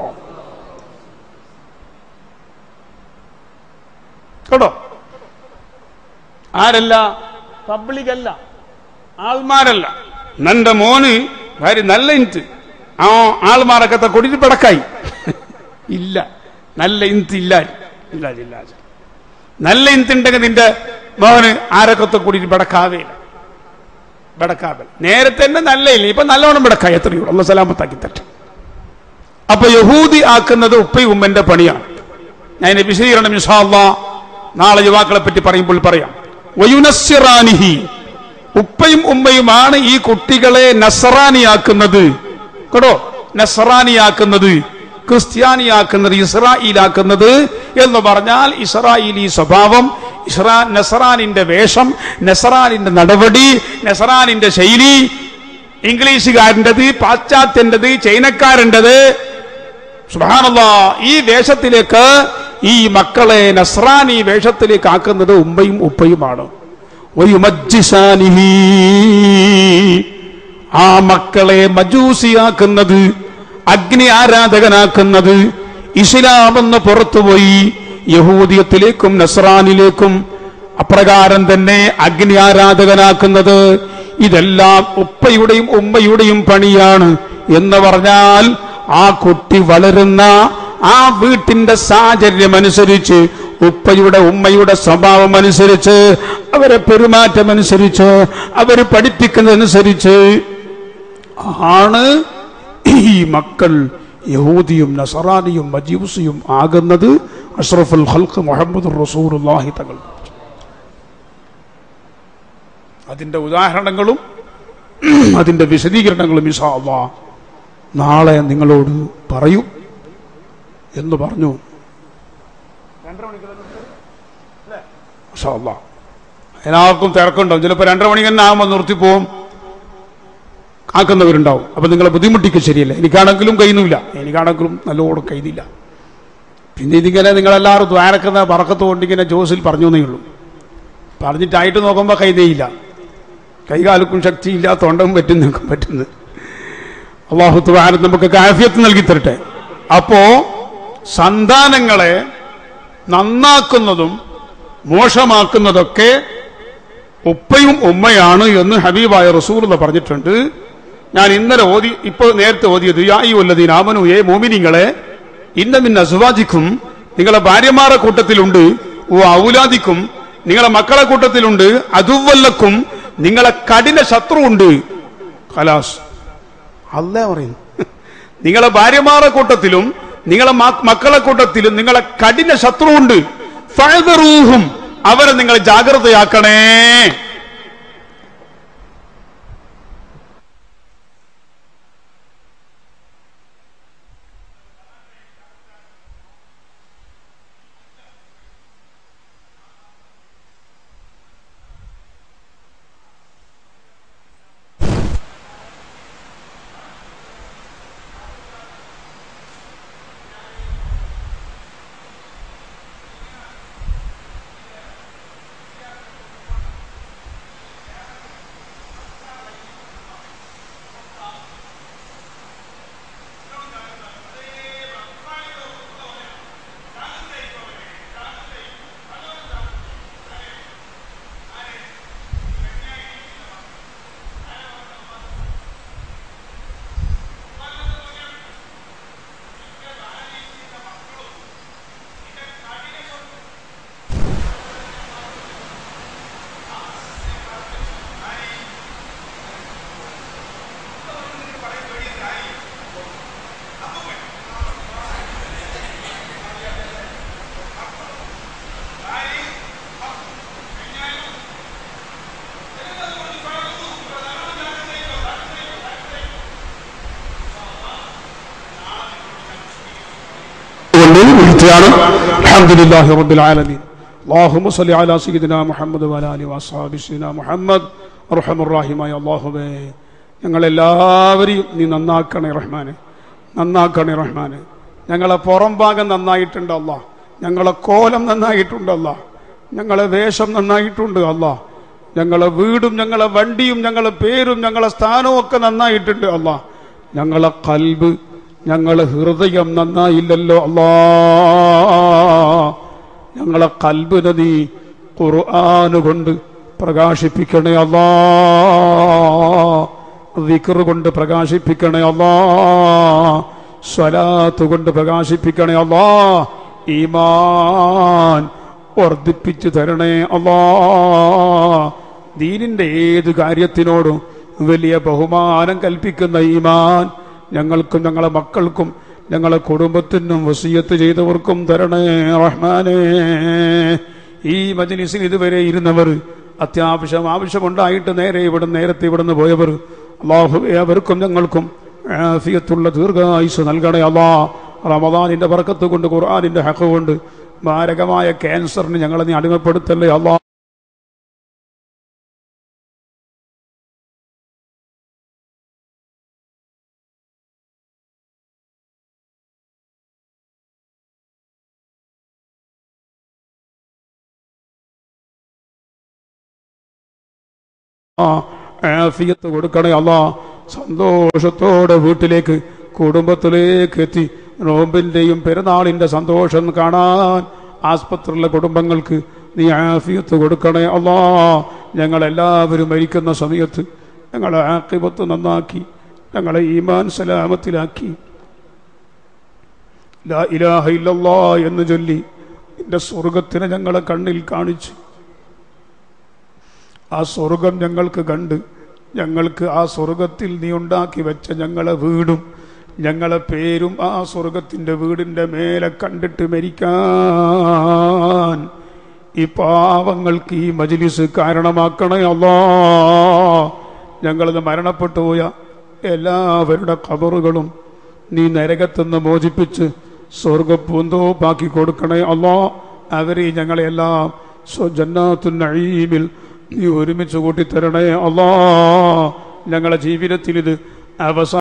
കേട്ടോ ആരല്ല പബ്ലിക് അല്ല ആൾമാരല്ല നന്റെ മോന് ഭാര്യ നല്ല ഇൻറ്റ് ആ ആൾമാരൊക്കെ കൊടിയിട്ട് പടക്കായി ഇല്ല നല്ല ഇൻത്ത് ഇല്ല ഇല്ല ഇല്ല നല്ല ഇൻത്ത് ഉണ്ടെങ്കിൽ നിന്റെ മോന് ആരൊക്കെ കൂടിയിട്ട് ബടക്കാവേ ഇല്ല ബടക്കാവേ നേരത്തെ തന്നെ നല്ല ഇല്ല ഇപ്പൊ നല്ലവണ്ണം ബടക്കായി എത്രയോ അല്ല സലാമത്താക്കി തട്ടെ അപ്പൊ യഹൂദി ആക്കുന്നത് ഉപ്പയും ഉമ്മന്റെ പണിയാണ് ഞാൻ ഇതിന്റെ വിശദീകരണം ഇൻഷാല്ലാ നാളെ യുവാക്കളെ പറ്റി പറയുമ്പോൾ പറയാം വയുനസ്സിറാനിഹി ഉപ്പയും ഉമ്മയുമാണ് ഈ കുട്ടികളെ നസറാനിയാക്കുന്നത് കേട്ടോ നസറാനിയാക്കുന്നത് ക്രിസ്ത്യാനിയാക്കുന്നത് ഇസ്രായേലാക്കുന്നത് എന്ന് പറഞ്ഞാൽ ഇസ്രായേലി സ്വഭാവം ഇസ്രാ നസറാനിന്റെ വേഷം നസറാനിന്റെ നടപടി നസറാനിന്റെ ശൈലി ഇംഗ്ലീഷുകാരൻ്റെത് പാശ്ചാത്യൻ്റെത് ചൈനക്കാരൻ്റെത് സുബാനല്ല ഈ വേഷത്തിലേക്ക് ഈ മക്കളെ നസ്രാനി വേഷത്തിലേക്ക് ആക്കുന്നത് ഉമ്മയും ഉപ്പയുമാണ് വയുമജ്ജിസാനിഹി. ആ മക്കളെ മജൂസിയാക്കുന്നത് അഗ്നി ആരാധകനാക്കുന്നത് ഇസ്ലാമെന്ന് പുറത്തുപോയി യഹൂദിയത്തിലേക്കും നസ്രാനിലേക്കും അപ്രകാരം തന്നെ അഗ്നി ആരാധകനാക്കുന്നത് ഇതെല്ലാം ഉപ്പയുടെയും ഉമ്മയുടെയും പണിയാണ് എന്ന് പറഞ്ഞാൽ ആ കുട്ടി വളരുന്ന ആ വീട്ടിന്റെ സാഹചര്യം അനുസരിച്ച് ഉപ്പയുടെ ഉമ്മയുടെ സ്വഭാവം അനുസരിച്ച് അവരെ പെരുമാറ്റം അനുസരിച്ച് അവര് പഠിപ്പിക്കുന്നതനുസരിച്ച് ആണ് ഈ മക്കൾ യഹൂദിയും നസറാനിയും മജീവസിയും ആകുന്നത് അഷ്റഫുൽ ഹൽക്ക് മുഹമ്മദ് റസൂറുല്ലാഹി തങ്ങൾ അതിന്റെ ഉദാഹരണങ്ങളും അതിന്റെ വിശദീകരണങ്ങളും ഇഷാ അള്ളാ നാളെ നിങ്ങളോട് പറയും എന്ന് പറഞ്ഞു ഇൻഷാ അള്ളാ. എല്ലാവർക്കും തിരക്കുണ്ടാവും ചിലപ്പോൾ രണ്ടര മണി തന്നെ ആകുമ്പോൾ നിർത്തിപ്പോവും ആക്കുന്നവരുണ്ടാവും അപ്പൊ നിങ്ങളെ ബുദ്ധിമുട്ടിക്ക് ശരിയല്ല എനിക്കാണെങ്കിലും കഴിയുന്നില്ല എനിക്കാണെങ്കിലും നല്ലോണം കഴിയുന്നില്ല പിന്നെ ഇതിങ്ങനെ നിങ്ങളെല്ലാവരും ദ്വാരക്കുന്ന പറക്കത്ത് കൊണ്ട് ഇങ്ങനെ ജോസിൽ പറഞ്ഞു എന്നേ ഉള്ളൂ പറഞ്ഞിട്ടായിട്ട് നോക്കുമ്പോൾ കൈതയില്ല കൈകാലക്കും ശക്തിയില്ല തൊണ്ടവും പറ്റുന്നൊക്കെ പറ്റുന്നത് അള്ളാഹു ദ്വാരം നമുക്ക് കാഫ്യത്ത് നൽകി തരട്ടെ അപ്പോ സന്താനങ്ങളെ നന്നാക്കുന്നതും മോശമാക്കുന്നതൊക്കെ ഉപ്പയും ഉമ്മയാണ് എന്ന് ഹബീബായ റസൂർ പറഞ്ഞിട്ടുണ്ട് ഞാൻ ഇന്നലെ ഓതി ഇപ്പോൾ നേരത്തെ ഓതിയത് യായി വല്ലതീൻ ആമനു ഏ മോമിനിങ്ങളെ ഇന്നമിൻ അസുവാദിക്കും നിങ്ങളെ ഭാര്യമാരുടെ കൂട്ടത്തിലുണ്ട് ഓ ഔലാദിക്കും നിങ്ങളെ മക്കളെ കൂട്ടത്തിലുണ്ട് അതുവല്ലക്കും നിങ്ങളെ കഠിന ശത്രുവുണ്ട് ഖലാസ് അല്ല പറയുന്നു നിങ്ങളെ ഭാര്യമാരുടെ കൂട്ടത്തിലും നിങ്ങളെ മ- മക്കളെ കൂട്ടത്തിലും നിങ്ങളെ കഠിന ശത്രുവുണ്ട് ഫഅ്ദറൂഹും അവരെ നിങ്ങൾ ജാഗ്രതയാക്കണേ കൊണ്ട് വിളിച്ചതാണ് അൽഹംദുലില്ലാഹി റബ്ബിൽ ആലമീൻ അല്ലാഹുമ്മ സ്വല്ലി അലാ സയ്യിദിനാ മുഹമ്മദ് വഅലാ ആലിഹി വഅസ്ഹാബി സയ്യിദിനാ മുഹമ്മദ് അർഹമർ റഹീമായ അല്ലാഹുവേ ഞങ്ങളെല്ലാവരെയും നീ നന്നാക്കണേ റഹ്മാനെ നന്നാക്കണേ റഹ്മാനെ ഞങ്ങളെ പുറം ഭാഗം നന്നായിട്ടുണ്ട് അല്ല ഞങ്ങളെ കോലം നന്നായിട്ടുണ്ട് അല്ല ഞങ്ങളെ വേഷം നന്നായിട്ടുണ്ട് അല്ല ഞങ്ങളെ വീടും ഞങ്ങളെ വണ്ടിയും ഞങ്ങളെ പേരും ഞങ്ങളെ സ്ഥാനവും ഒക്കെ നന്നായിട്ടുണ്ട് അല്ല ഞങ്ങളെ കൽബ് ഞങ്ങളെ ഹൃദയം നന്നായില്ലല്ലോ അല്ലാ ഞങ്ങളെ കൽബിനെ നീ ഖുർആന് കൊണ്ട് പ്രകാശിപ്പിക്കണേ അല്ലാ വിക്റ് കൊണ്ട് പ്രകാശിപ്പിക്കണേ അല്ലാ സ്വലാത്ത് കൊണ്ട് പ്രകാശിപ്പിക്കണേ അല്ലാ ഈമാൻ വർദ്ധിപ്പിച്ചു തരണേ അല്ലാ ദീനിന്റെ ഏത് കാര്യത്തിനോടും വലിയ ബഹുമാനം കൽപ്പിക്കുന്ന ഈമാൻ ഞങ്ങൾക്കും ഞങ്ങളെ മക്കൾക്കും ഞങ്ങളെ കുടുംബത്തിനും വസീയത്ത് ചെയ്തവർക്കും തരണേ റഹ്മാനേ ഈ മജ്ലിസിൽ ഇതുവരെ ഇരുന്നവർ അത്യാവശ്യം ആവശ്യമുണ്ടായിട്ട് നേരെ ഇവിടെ നേരത്തെ ഇവിടുന്ന് പോയവർ അള്ളാഹുവേ അവർക്കും ഞങ്ങൾക്കും ആഫിയത്തുള്ള ദീർഘായുസ് നൽകണേ അല്ലാ റമദാനിന്റെ ബർക്കത്ത് കൊണ്ട് ഖുർആാനിന്റെ ഹക്ക് കൊണ്ട് മാരകമായ ക്യാൻസറിന് ഞങ്ങളെ നീ അടിമപ്പെടുത്തല്ലേ അല്ലാ ആഫിയത്ത് കൊടുക്കണേ അല്ല സന്തോഷത്തോടെ വീട്ടിലേക്ക് കുടുംബത്തിലേക്ക് എത്തി നോമ്പിന്റെയും പെരുന്നാളിന്റെ സന്തോഷം കാണാൻ ആസ്പത്രിയിലെ കുടുംബങ്ങൾക്ക് നീ ആഫിയത്ത് കൊടുക്കണേ അല്ലാ ഞങ്ങളെല്ലാവരും മരിക്കുന്ന സമയത്ത് ഞങ്ങളെ ആക്കിബത്ത് നന്നാക്കി ഞങ്ങളെ ഈമാൻ സലാമത്തിലാക്കി ലാ ഇലാഹ ഇല്ലല്ലാ എന്ന് ചൊല്ലി നിന്റെ സ്വർഗത്തിനെ ഞങ്ങളെ കണ്ണിൽ കാണിച്ചു ആ സ്വർഗം ഞങ്ങൾക്ക് കണ്ട് ഞങ്ങൾക്ക് ആ സ്വർഗത്തിൽ നീ ഉണ്ടാക്കി വെച്ച ഞങ്ങളെ വീടും ഞങ്ങളെ പേരും ആ സ്വർഗത്തിന്റെ വീടിന്റെ മേലെ കണ്ടിട്ട് മരിക്കാൻ ഈ പാവങ്ങൾക്ക് ഈ മജിലിസ് കാരണമാക്കണേ അല്ലാ ഞങ്ങളത് മരണപ്പെട്ടു പോയ എല്ലാവരുടെ ഖബറുകളും നീ നരകത്തുനിന്ന് മോചിപ്പിച്ച് സ്വർഗപ്പൂന്തോപ്പാക്കി കൊടുക്കണേ അല്ലാ അവരെ ഞങ്ങളെല്ലാം സ്വജന്നാത്തു നഈമിൽ നീ ഒരുമിച്ച് കൂട്ടിത്തരണേ അല്ലാ ഞങ്ങളുടെ ജീവിതത്തിൽ ഇത് അവസാന